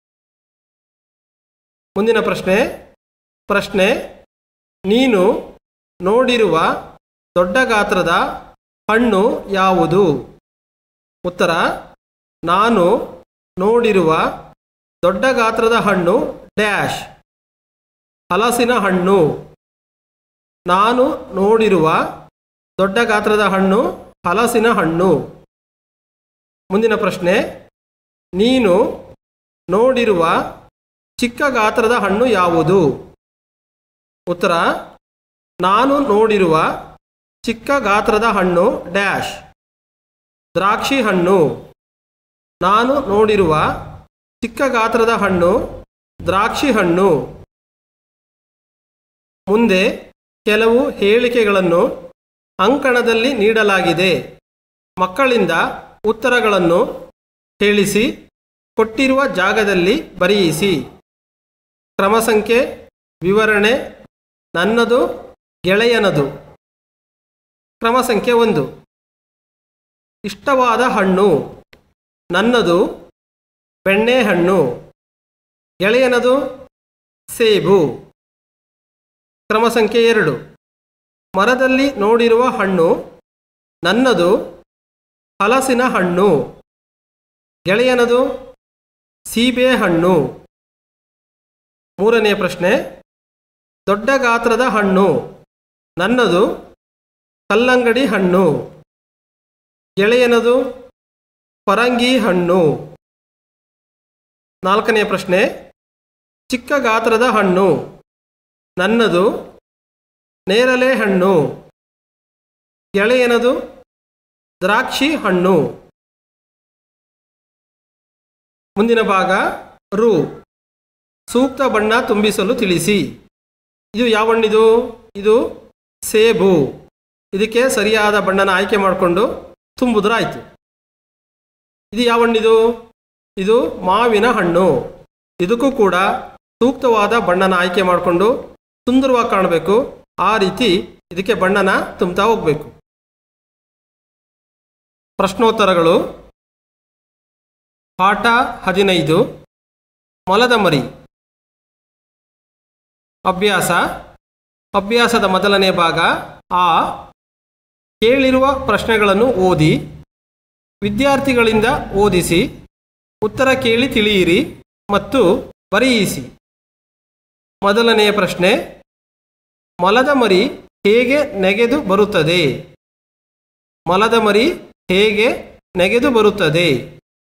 ಮುಂದಿನ ಪ್ರಶ್ನೆ ಪ್ರಶ್ನೆ ನೀನು ನೋಡಿರುವ ದೊಡ್ಡ ಗಾತ್ರದ ಹಣ್ಣು ಯಾವುದು ಉತ್ತರ ನಾನು ನೋಡಿರುವ ದೊಡ್ಡ ಗಾತ್ರದ ಹಣ್ಣು ಡ್ಯಾಶ್ ಹಲಸಿನ ಹಣ್ಣು ನಾನು ನೋಡಿರುವ ದೊಡ್ಡ ಗಾತ್ರದ ಹಣ್ಣು ಹಲಸಿನ ಹಣ್ಣು ಮುಂದಿನ ಪ್ರಶ್ನೆ ನೀನು ನೋಡಿರುವ ಚಿಕ್ಕ ಗಾತ್ರದ ಹಣ್ಣು ಯಾವುದು ಉತ್ತರ ನಾನು ನೋಡಿರುವ ಚಿಕ್ಕ ಗಾತ್ರದ ಹಣ್ಣು ಡ್ಯಾಶ್ ದ್ರಾಕ್ಷಿ ಹಣ್ಣು ನಾನು ನೋಡಿರುವ ಚಿಕ್ಕ ಗಾತ್ರದ ಹಣ್ಣು ದ್ರಾಕ್ಷಿ ಹಣ್ಣು ಮುಂದೆ ಕೆಲವು ಹೇಳಿಕೆಗಳನ್ನು ಅಂಕಣದಲ್ಲಿ ನೀಡಲಾಗಿದೆ ಮಕ್ಕಳಿಂದ ಉತ್ತರಗಳನ್ನು ಹೇಳಿಸಿ ಕೊಟ್ಟಿರುವ ಜಾಗದಲ್ಲಿ ಬರೆಯಿಸಿ ಕ್ರಮ ಸಂಖ್ಯೆ ವಿವರಣೆ ನನ್ನದು ಗೆಳೆಯನದು ಕ್ರಮ ಸಂಖ್ಯೆ ಒಂದು ಇಷ್ಟವಾದ ಹಣ್ಣು ನನ್ನದು ಬೆಣ್ಣೆಹಣ್ಣು ಗೆಳೆಯನದು ಸೇಬು ಕ್ರಮ ಸಂಖ್ಯೆ ಎರಡು ಮರದಲ್ಲಿ ನೋಡಿರುವ ಹಣ್ಣು ನನ್ನದು ಹಲಸಿನ ಹಣ್ಣು ಗೆಳೆಯನದು ಸೀಬೆ ಹಣ್ಣು ಮೂರನೆಯ ಪ್ರಶ್ನೆ ದೊಡ್ಡ ಗಾತ್ರದ ಹಣ್ಣು ನನ್ನದು ಕಲ್ಲಂಗಡಿ ಹಣ್ಣು ಗೆಳೆಯನದು ಪರಂಗಿ ಹಣ್ಣು ನಾಲ್ಕನೆಯ ಪ್ರಶ್ನೆ ಚಿಕ್ಕ ಗಾತ್ರದ ಹಣ್ಣು ನನ್ನದು ನೇರಳೆ ಹಣ್ಣು ಗೆಳೆಯನದು ದ್ರಾಕ್ಷಿ ಹಣ್ಣು ಮುಂದಿನ ಭಾಗ ರು ಸೂಕ್ತ ಬಣ್ಣ ತುಂಬಿಸಲು ತಿಳಿಸಿ ಇದು ಯಾವ ಹಣ್ಣಿದು ಇದು ಸೇಬು ಇದಕ್ಕೆ ಸರಿಯಾದ ಬಣ್ಣನ ಆಯ್ಕೆ ಮಾಡಿಕೊಂಡು ತುಂಬುದ್ರಾಯ್ತು ಇದು ಯಾವ ಹಣ್ಣಿದು ಇದು ಮಾವಿನ ಹಣ್ಣು ಇದಕ್ಕೂ ಕೂಡ ಸೂಕ್ತವಾದ ಬಣ್ಣನ ಆಯ್ಕೆ ಮಾಡಿಕೊಂಡು ಸುಂದರವಾಗಿ ಕಾಣಬೇಕು ಆ ರೀತಿ ಇದಕ್ಕೆ ಬಣ್ಣನ ತುಂಬ್ತಾ ಹೋಗ್ಬೇಕು ಪ್ರಶ್ನೋತ್ತರಗಳು ಪಾಠ ಹದಿನೈದು ಮೊಲದ ಮರಿ ಅಭ್ಯಾಸ ಅಭ್ಯಾಸದ ಮೊದಲನೇ ಭಾಗ ಆ ಕೇಳಿರುವ ಪ್ರಶ್ನೆಗಳನ್ನು ಓದಿ ವಿದ್ಯಾರ್ಥಿಗಳಿಂದ ಓದಿಸಿ ಉತ್ತರ ಕೇಳಿ ತಿಳಿಯಿರಿ ಮತ್ತು ಬರೆಯಿಸಿ ಮೊದಲನೆಯ ಪ್ರಶ್ನೆ ಮೊಲದ ಮರಿ ಹೇಗೆ ನೆಗೆದು ಬರುತ್ತದೆ ಮೊಲದ ಮರಿ ಹೇಗೆ ನೆಗೆದು ಬರುತ್ತದೆ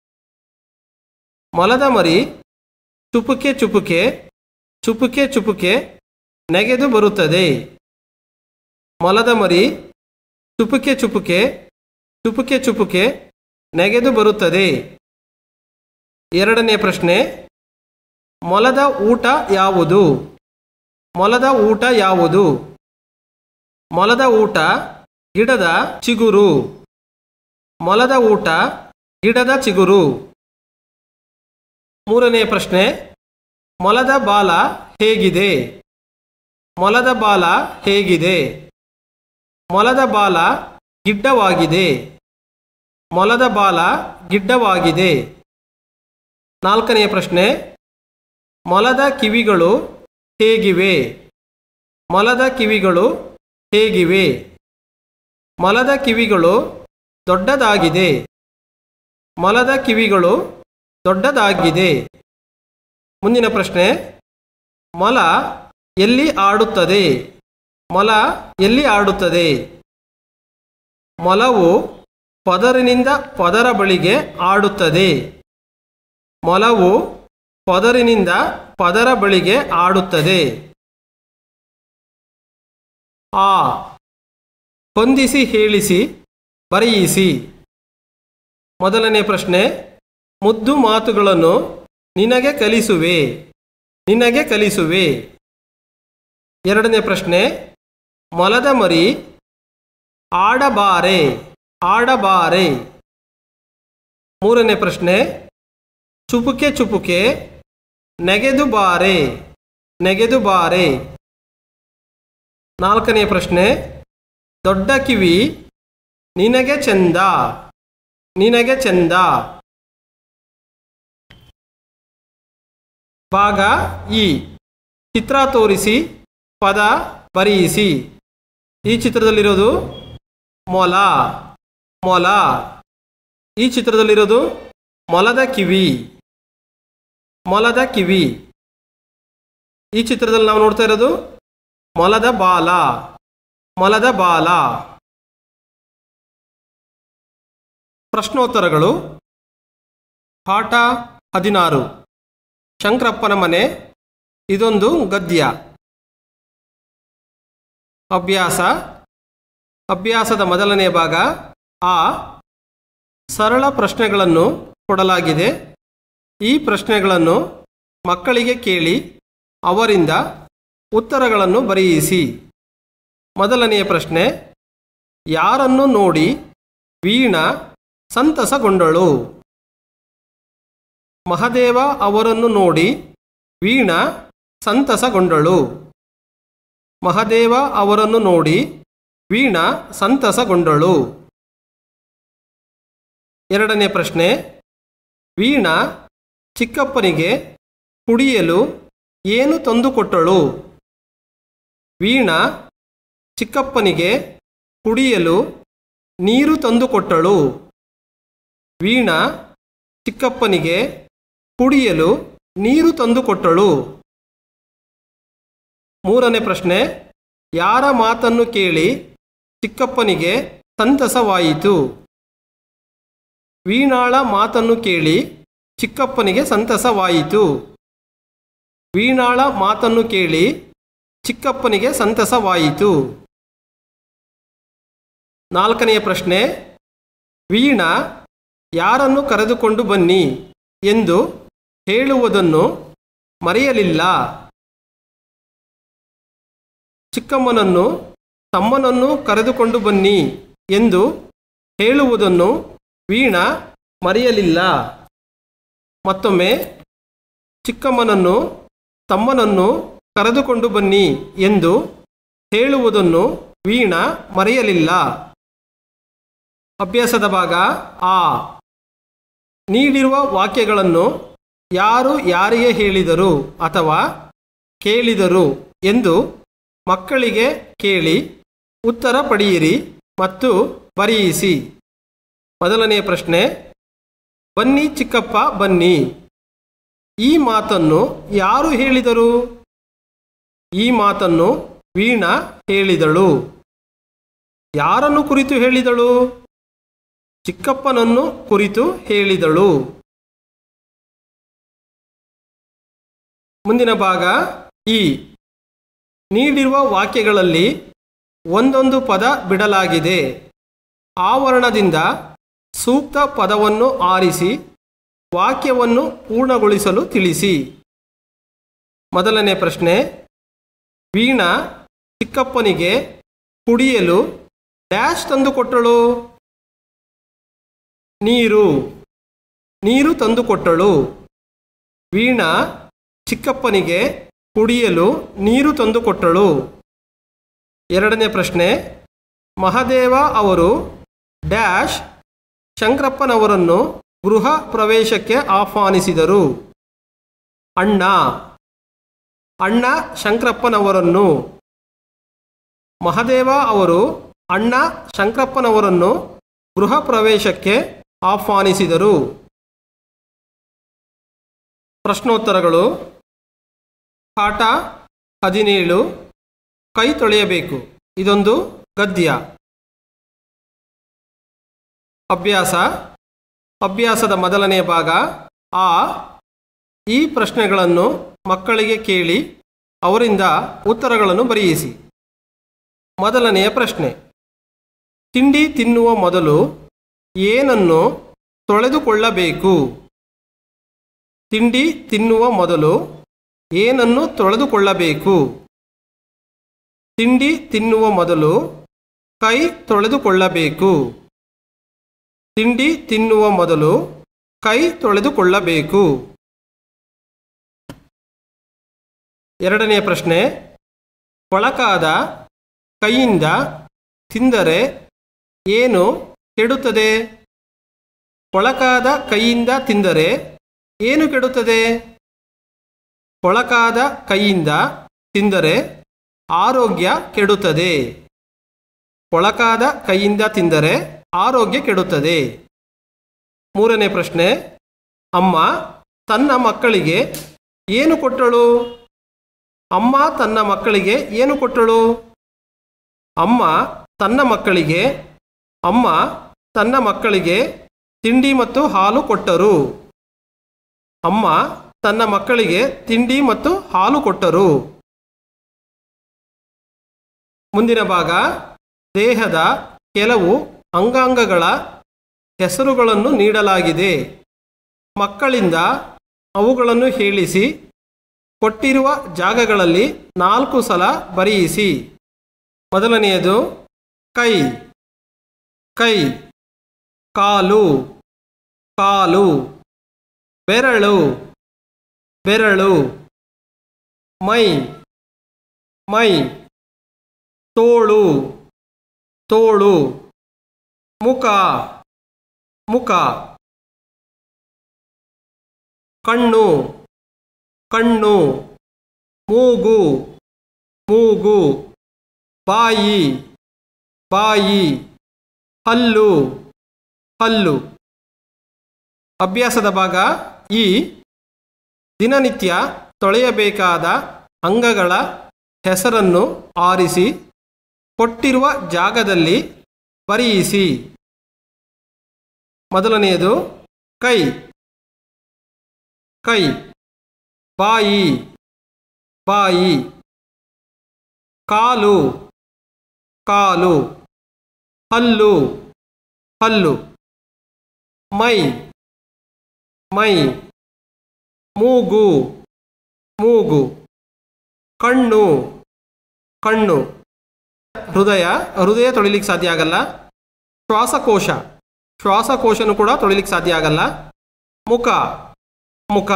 ಮೊಲದ ಮರಿ ಚುಪುಕೆ ಚುಪುಕೆ ಚುಪುಕೆ ಚುಪುಕೆ ನೆಗೆದು ಬರುತ್ತದೆ ಮೊಲದ ಮರಿ ಚುಪುಕೆ ಚುಪುಕೆ ಚುಪುಕೆ ಚುಪುಕೆ ನೆಗೆದು ಬರುತ್ತದೆ ಎರಡನೇ ಪ್ರಶ್ನೆ ಮೊಲದ ಊಟ ಯಾವುದು ಮೊಲದ ಊಟ ಯಾವುದು ಮೊಲದ ಊಟ ಗಿಡದ ಚಿಗುರು ಮೊಲದ ಊಟ ಗಿಡದ ಚಿಗುರು ಮೂರನೇ ಪ್ರಶ್ನೆ ಮೊಲದ ಬಾಲ ಹೇಗಿದೆ ಮೊಲದ ಬಾಲ ಹೇಗಿದೆ ಮೊಲದ ಬಾಲ ಗಿಡ್ಡವಾಗಿದೆ ಮೊಲದ ಬಾಲ ಗಿಡ್ಡವಾಗಿದೆ ನಾಲ್ಕನೆಯ ಪ್ರಶ್ನೆ ಮೊಲದ ಕಿವಿಗಳು ಹೇಗಿವೆ ಮೊಲದ ಕಿವಿಗಳು ಹೇಗಿವೆ ಮೊಲದ ಕಿವಿಗಳು ದೊಡ್ಡದಾಗಿದೆ ಮೊಲದ ಕಿವಿಗಳು ದೊಡ್ಡದಾಗಿದೆ ಮುಂದಿನ ಪ್ರಶ್ನೆ ಮೊಲ ಎಲ್ಲಿ ಆಡುತ್ತದೆ ಮೊಲ ಎಲ್ಲಿ ಆಡುತ್ತದೆ ಮೊಲವು ಪದರಿನಿಂದ ಪದರ ಬಳಿಗೆ ಆಡುತ್ತದೆ ಮೊಲವು ಪದರಿನಿಂದ ಪದರ ಬಳಿಗೆ ಆಡುತ್ತದೆ ಆ ಹೊಂದಿಸಿ ಹೇಳಿಸಿ ಬರೆಯಿಸಿ ಮೊದಲನೇ ಪ್ರಶ್ನೆ ಮುದ್ದು ಮಾತುಗಳನ್ನು ನಿನಗೆ ಕಲಿಸುವೆ ನಿನಗೆ ಕಲಿಸುವೆ ಎರಡನೇ ಪ್ರಶ್ನೆ ಮೊಲದ ಮರಿ ಆಡಬಾರೆ ಆಡಬಾರೆ ಮೂರನೇ ಪ್ರಶ್ನೆ ಚುಪುಕೆ ಚುಪುಕೆ ನೆಗೆದು ಬಾರೆ ನೆಗೆದು ಬಾರೆ ನಾಲ್ಕನೇ ಪ್ರಶ್ನೆ ದೊಡ್ಡ ಕಿವಿ ನಿನಗೆ ಚೆಂದ ನಿನಗೆ ಚೆಂದ ಭಾಗ ಇ ಚಿತ್ರ ತೋರಿಸಿ ಪದ ಬರೆಯಿಸಿ ಈ ಚಿತ್ರದಲ್ಲಿರೋದು ಮೊಲ ಮೊಲ ಈ ಚಿತ್ರದಲ್ಲಿರೋದು ಮೊಲದ ಕಿವಿ ಮೊಲದ ಕಿವಿ ಈ ಚಿತ್ರದಲ್ಲಿ ನಾವು ನೋಡ್ತಾ ಇರೋದು ಮೊಲದ ಬಾಲ ಮೊಲದ ಬಾಲ ಪ್ರಶ್ನೋತ್ತರಗಳು ಪಾಠ ಹದಿನಾರು ಶಂಕರಪ್ಪನ ಮನೆ ಇದೊಂದು ಗದ್ಯ ಅಭ್ಯಾಸ ಅಭ್ಯಾಸದ ಮೊದಲನೇ ಭಾಗ ಆ ಸರಳ ಪ್ರಶ್ನೆಗಳನ್ನು ಕೊಡಲಾಗಿದೆ ಈ ಪ್ರಶ್ನೆಗಳನ್ನು ಮಕ್ಕಳಿಗೆ ಕೇಳಿ ಅವರಿಂದ ಉತ್ತರಗಳನ್ನು ಬರೆಯಿಸಿ ಮೊದಲನೆಯ ಪ್ರಶ್ನೆ ಯಾರನ್ನು ನೋಡಿ ವೀಣಾ ಸಂತಸಗೊಂಡಳು ಮಹದೇವ ಅವರನ್ನು ನೋಡಿ ವೀಣಾ ಸಂತಸಗೊಂಡಳು ಮಹದೇವ ಅವರನ್ನು ನೋಡಿ ವೀಣಾ ಸಂತಸಗೊಂಡಳು ಎರಡನೇ ಪ್ರಶ್ನೆ ವೀಣಾ ಚಿಕ್ಕಪ್ಪನಿಗೆ ಕುಡಿಯಲು ಏನು ತಂದುಕೊಟ್ಟಳು ವೀಣಾ ಚಿಕ್ಕಪ್ಪನಿಗೆ ಕುಡಿಯಲು ನೀರು ತಂದುಕೊಟ್ಟಳು ವೀಣಾ ಚಿಕ್ಕಪ್ಪನಿಗೆ ಕುಡಿಯಲು ನೀರು ತಂದುಕೊಟ್ಟಳು ಮೂರನೇ ಪ್ರಶ್ನೆ ಯಾರ ಮಾತನ್ನು ಕೇಳಿ ಚಿಕ್ಕಪ್ಪನಿಗೆ ಸಂತಸವಾಯಿತು ವೀಣಾಳ ಮಾತನ್ನು ಕೇಳಿ ಚಿಕ್ಕಪ್ಪನಿಗೆ ಸಂತಸವಾಯಿತು ವೀಣಾಳ ಮಾತನ್ನು ಕೇಳಿ ಚಿಕ್ಕಪ್ಪನಿಗೆ ಸಂತಸವಾಯಿತು ನಾಲ್ಕನೆಯ ಪ್ರಶ್ನೆ ವೀಣಾ ಯಾರನ್ನು ಕರೆದುಕೊಂಡು ಬನ್ನಿ ಎಂದು ಹೇಳುವುದನ್ನು ಮರೆಯಲಿಲ್ಲ ಚಿಕ್ಕಮ್ಮನನ್ನು ತಮ್ಮನನ್ನು ಕರೆದುಕೊಂಡು ಬನ್ನಿ ಎಂದು ಹೇಳುವುದನ್ನು ವೀಣಾ ಮರೆಯಲಿಲ್ಲ ಮತ್ತೊಮ್ಮೆ ಚಿಕ್ಕಮ್ಮನನ್ನು ತಮ್ಮನನ್ನು ಕರೆದುಕೊಂಡು ಬನ್ನಿ ಎಂದು ಹೇಳುವುದನ್ನು ವೀಣಾ ಮರೆಯಲಿಲ್ಲ ಅಭ್ಯಾಸದ ಭಾಗ ಆ ನೀಡಿರುವ ವಾಕ್ಯಗಳನ್ನು ಯಾರು ಯಾರಿಗೆ ಹೇಳಿದರು ಅಥವಾ ಕೇಳಿದರು ಎಂದು ಮಕ್ಕಳಿಗೆ ಕೇಳಿ ಉತ್ತರ ಪಡೆಯಿರಿ ಮತ್ತು ಬರೆಯಿಸಿ ಮೊದಲನೆಯ ಪ್ರಶ್ನೆ ಬನ್ನಿ ಚಿಕ್ಕಪ್ಪ ಬನ್ನಿ ಈ ಮಾತನ್ನು ಯಾರು ಹೇಳಿದರು ಈ ಮಾತನ್ನು ವೀಣಾ ಹೇಳಿದಳು ಯಾರನ್ನು ಕುರಿತು ಹೇಳಿದಳು ಚಿಕ್ಕಪ್ಪನನ್ನು ಕುರಿತು ಹೇಳಿದಳು ಮುಂದಿನ ಭಾಗ ಈ ನೀಡಿರುವ ವಾಕ್ಯಗಳಲ್ಲಿ ಒಂದೊಂದು ಪದ ಬಿಡಲಾಗಿದೆ ಆವರಣದಿಂದ ಸೂಕ್ತ ಪದವನ್ನು ಆರಿಸಿ ವಾಕ್ಯವನ್ನು ಪೂರ್ಣಗೊಳಿಸಲು ತಿಳಿಸಿ ಮೊದಲನೇ ಪ್ರಶ್ನೆ ವೀಣಾ ಚಿಕ್ಕಪ್ಪನಿಗೆ ಕುಡಿಯಲು ಡ್ಯಾಶ್ ತಂದುಕೊಟ್ಟಳು ನೀರು ನೀರು ತಂದುಕೊಟ್ಟಳು ವೀಣಾ ಚಿಕ್ಕಪ್ಪನಿಗೆ ಕುಡಿಯಲು ನೀರು ತಂದುಕೊಟ್ಟಳು ಎರಡನೇ ಪ್ರಶ್ನೆ ಮಹದೇವ ಅವರು ಡ್ಯಾಶ್ ಶಂಕರಪ್ಪನವರನ್ನು ಗೃಹ ಪ್ರವೇಶಕ್ಕೆ ಆಹ್ವಾನಿಸಿದರು ಅಣ್ಣ ಅಣ್ಣ ಶಂಕರಪ್ಪನವರನ್ನು ಮಹದೇವ ಅವರು ಅಣ್ಣ ಶಂಕರಪ್ಪನವರನ್ನು ಗೃಹ ಪ್ರವೇಶಕ್ಕೆ ಆಹ್ವಾನಿಸಿದರು ಪ್ರಶ್ನೋತ್ತರಗಳು ಪಾಠ ಹದಿನೇಳು ಕೈ ತೊಳೆಯಬೇಕು ಇದೊಂದು ಗದ್ಯ ಅಭ್ಯಾಸ ಅಭ್ಯಾಸದ ಮೊದಲನೆಯ ಭಾಗ ಆ ಈ ಪ್ರಶ್ನೆಗಳನ್ನು ಮಕ್ಕಳಿಗೆ ಕೇಳಿ ಅವರಿಂದ ಉತ್ತರಗಳನ್ನು ಬರೆಯಿಸಿ ಮೊದಲನೆಯ ಪ್ರಶ್ನೆ ತಿಂಡಿ ತಿನ್ನುವ ಮೊದಲು ಏನನ್ನು ತೊಳೆದುಕೊಳ್ಳಬೇಕು ತಿಂಡಿ ತಿನ್ನುವ ಮೊದಲು ಏನನ್ನು ತೊಳೆದುಕೊಳ್ಳಬೇಕು ತಿಂಡಿ ತಿನ್ನುವ ಮೊದಲು ಕೈ ತೊಳೆದುಕೊಳ್ಳಬೇಕು ತಿಂಡಿ ತಿನ್ನುವ ಮೊದಲು ಕೈ ತೊಳೆದುಕೊಳ್ಳಬೇಕು ಎರಡನೆಯ ಪ್ರಶ್ನೆ ಕೊಳಕಾದ ಕೈಯಿಂದ ತಿಂದರೆ ಏನು ಕೆಡುತ್ತದೆ ಕೊಳಕಾದ ಕೈಯಿಂದ ತಿಂದರೆ ಏನು ಕೆಡುತ್ತದೆ ಕೊಳಕಾದ ಕೈಯಿಂದ ತಿಂದರೆ ಆರೋಗ್ಯ ಕೆಡುತ್ತದೆ ಕೊಳಕಾದ ಕೈಯಿಂದ ತಿಂದರೆ ಆರೋಗ್ಯ ಕೆಡುತ್ತದೆ ಮೂರನೇ ಪ್ರಶ್ನೆ ಅಮ್ಮ ತನ್ನ ಮಕ್ಕಳಿಗೆ ಏನು ಕೊಟ್ಟಳು ಅಮ್ಮ ತನ್ನ ಮಕ್ಕಳಿಗೆ ಏನು ಕೊಟ್ಟಳು ಅಮ್ಮ ತನ್ನ ಮಕ್ಕಳಿಗೆ ಅಮ್ಮ ತನ್ನ ಮಕ್ಕಳಿಗೆ ತಿಂಡಿ ಮತ್ತು ಹಾಲು ಕೊಟ್ಟರು ಅಮ್ಮ ತನ್ನ ಮಕ್ಕಳಿಗೆ ತಿಂಡಿ ಮತ್ತು ಹಾಲು ಕೊಟ್ಟರು ಮುಂದಿನ ಭಾಗ ದೇಹದ ಕೆಲವು ಅಂಗಾಂಗಗಳ ಹೆಸರುಗಳನ್ನು ನೀಡಲಾಗಿದೆ ಮಕ್ಕಳಿಂದ ಅವುಗಳನ್ನು ಹೇಳಿಸಿ ಕೊಟ್ಟಿರುವ ಜಾಗಗಳಲ್ಲಿ ನಾಲ್ಕು ಸಲ ಬರೆಯಿಸಿ ಮೊದಲನೆಯದು ಕೈ ಕೈ ಕಾಲು ಕಾಲು ಬೆರಳು ಬೆರಳು ಮೈ ಮೈ ತೋಳು ತೋಳು ಮುಖ ಮುಖ ಕಣ್ಣು ಕಣ್ಣು ಮೂಗು ಮೂಗು ಬಾಯಿ ಬಾಯಿ ಹಲ್ಲು ಹಲ್ಲು ಅಭ್ಯಾಸದ ಭಾಗ ಈ ದಿನನಿತ್ಯ ತೊಳೆಯಬೇಕಾದ ಅಂಗಗಳ ಹೆಸರನ್ನು ಆರಿಸಿ ಕೊಟ್ಟಿರುವ ಜಾಗದಲ್ಲಿ ಬರೆಯಿಸಿ ಮೊದಲನೆಯದು ಕೈ ಕೈ ಬಾಯಿ ಬಾಯಿ ಕಾಲು ಕಾಲು ಹಲ್ಲು ಹಲ್ಲು ಮೈ ಮೈ ಮೂಗು ಮೂಗು ಕಣ್ಣು ಕಣ್ಣು ಹೃದಯ ಹೃದಯ ತೊಳಿಲಿಕ್ಕೆ ಸಾಧ್ಯ ಆಗಲ್ಲ ಶ್ವಾಸಕೋಶ ಶ್ವಾಸಕೋಶನೂ ಕೂಡ ತೊಳಿಲಿಕ್ಕೆ ಸಾಧ್ಯ ಆಗಲ್ಲ ಮುಖ ಮುಖ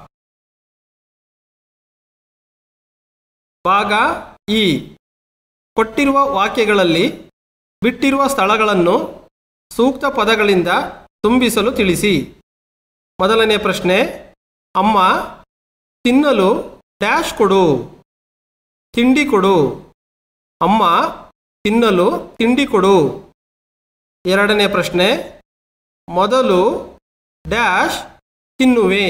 ಭಾಗ ಇ ಕೊಟ್ಟಿರುವ ವಾಕ್ಯಗಳಲ್ಲಿ ಬಿಟ್ಟಿರುವ ಸ್ಥಳಗಳನ್ನು ಸೂಕ್ತ ಪದಗಳಿಂದ ತುಂಬಿಸಲು ತಿಳಿಸಿ ಮೊದಲನೇ ಪ್ರಶ್ನೆ ಅಮ್ಮ ತಿನ್ನಲು ಡ್ಯಾಶ್ ಕೊಡು ತಿಂಡಿ ಕೊಡು ಅಮ್ಮ ತಿನ್ನಲು ತಿಂಡಿ ಕೊಡು ಎರಡನೇ ಪ್ರಶ್ನೆ ಮೊದಲು ಡ್ಯಾಶ್ ತಿನ್ನುವೆ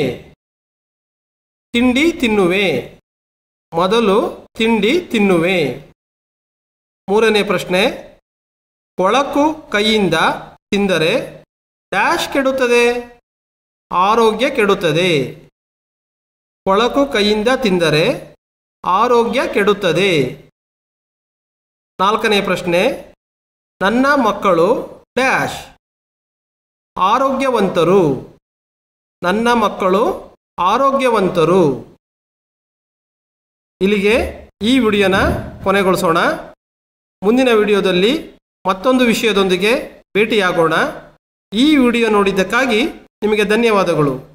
ತಿಂಡಿ ತಿನ್ನುವೆ ಮೊದಲು ತಿಂಡಿ ತಿನ್ನುವೆ ಮೂರನೇ ಪ್ರಶ್ನೆ ಕೊಳಕು ಕೈಯಿಂದ ತಿಂದರೆ ಡ್ಯಾಶ್ ಕೆಡುತ್ತದೆ ಆರೋಗ್ಯ ಕೆಡುತ್ತದೆ ಕೊಳಕು ಕೈಯಿಂದ ತಿಂದರೆ ಆರೋಗ್ಯ ಕೆಡುತ್ತದೆ ನಾಲ್ಕನೇ ಪ್ರಶ್ನೆ ನನ್ನ ಮಕ್ಕಳು ಡ್ಯಾಶ್ ಆರೋಗ್ಯವಂತರು ನನ್ನ ಮಕ್ಕಳು ಆರೋಗ್ಯವಂತರು ಇಲ್ಲಿಗೆ ಈ ವಿಡಿಯೋನ ಕೊನೆಗೊಳಿಸೋಣ ಮುಂದಿನ ವಿಡಿಯೋದಲ್ಲಿ ಮತ್ತೊಂದು ವಿಷಯದೊಂದಿಗೆ ಭೇಟಿಯಾಗೋಣ ಈ ವಿಡಿಯೋ ನೋಡಿದ್ದಕ್ಕಾಗಿ ನಿಮಗೆ ಧನ್ಯವಾದಗಳು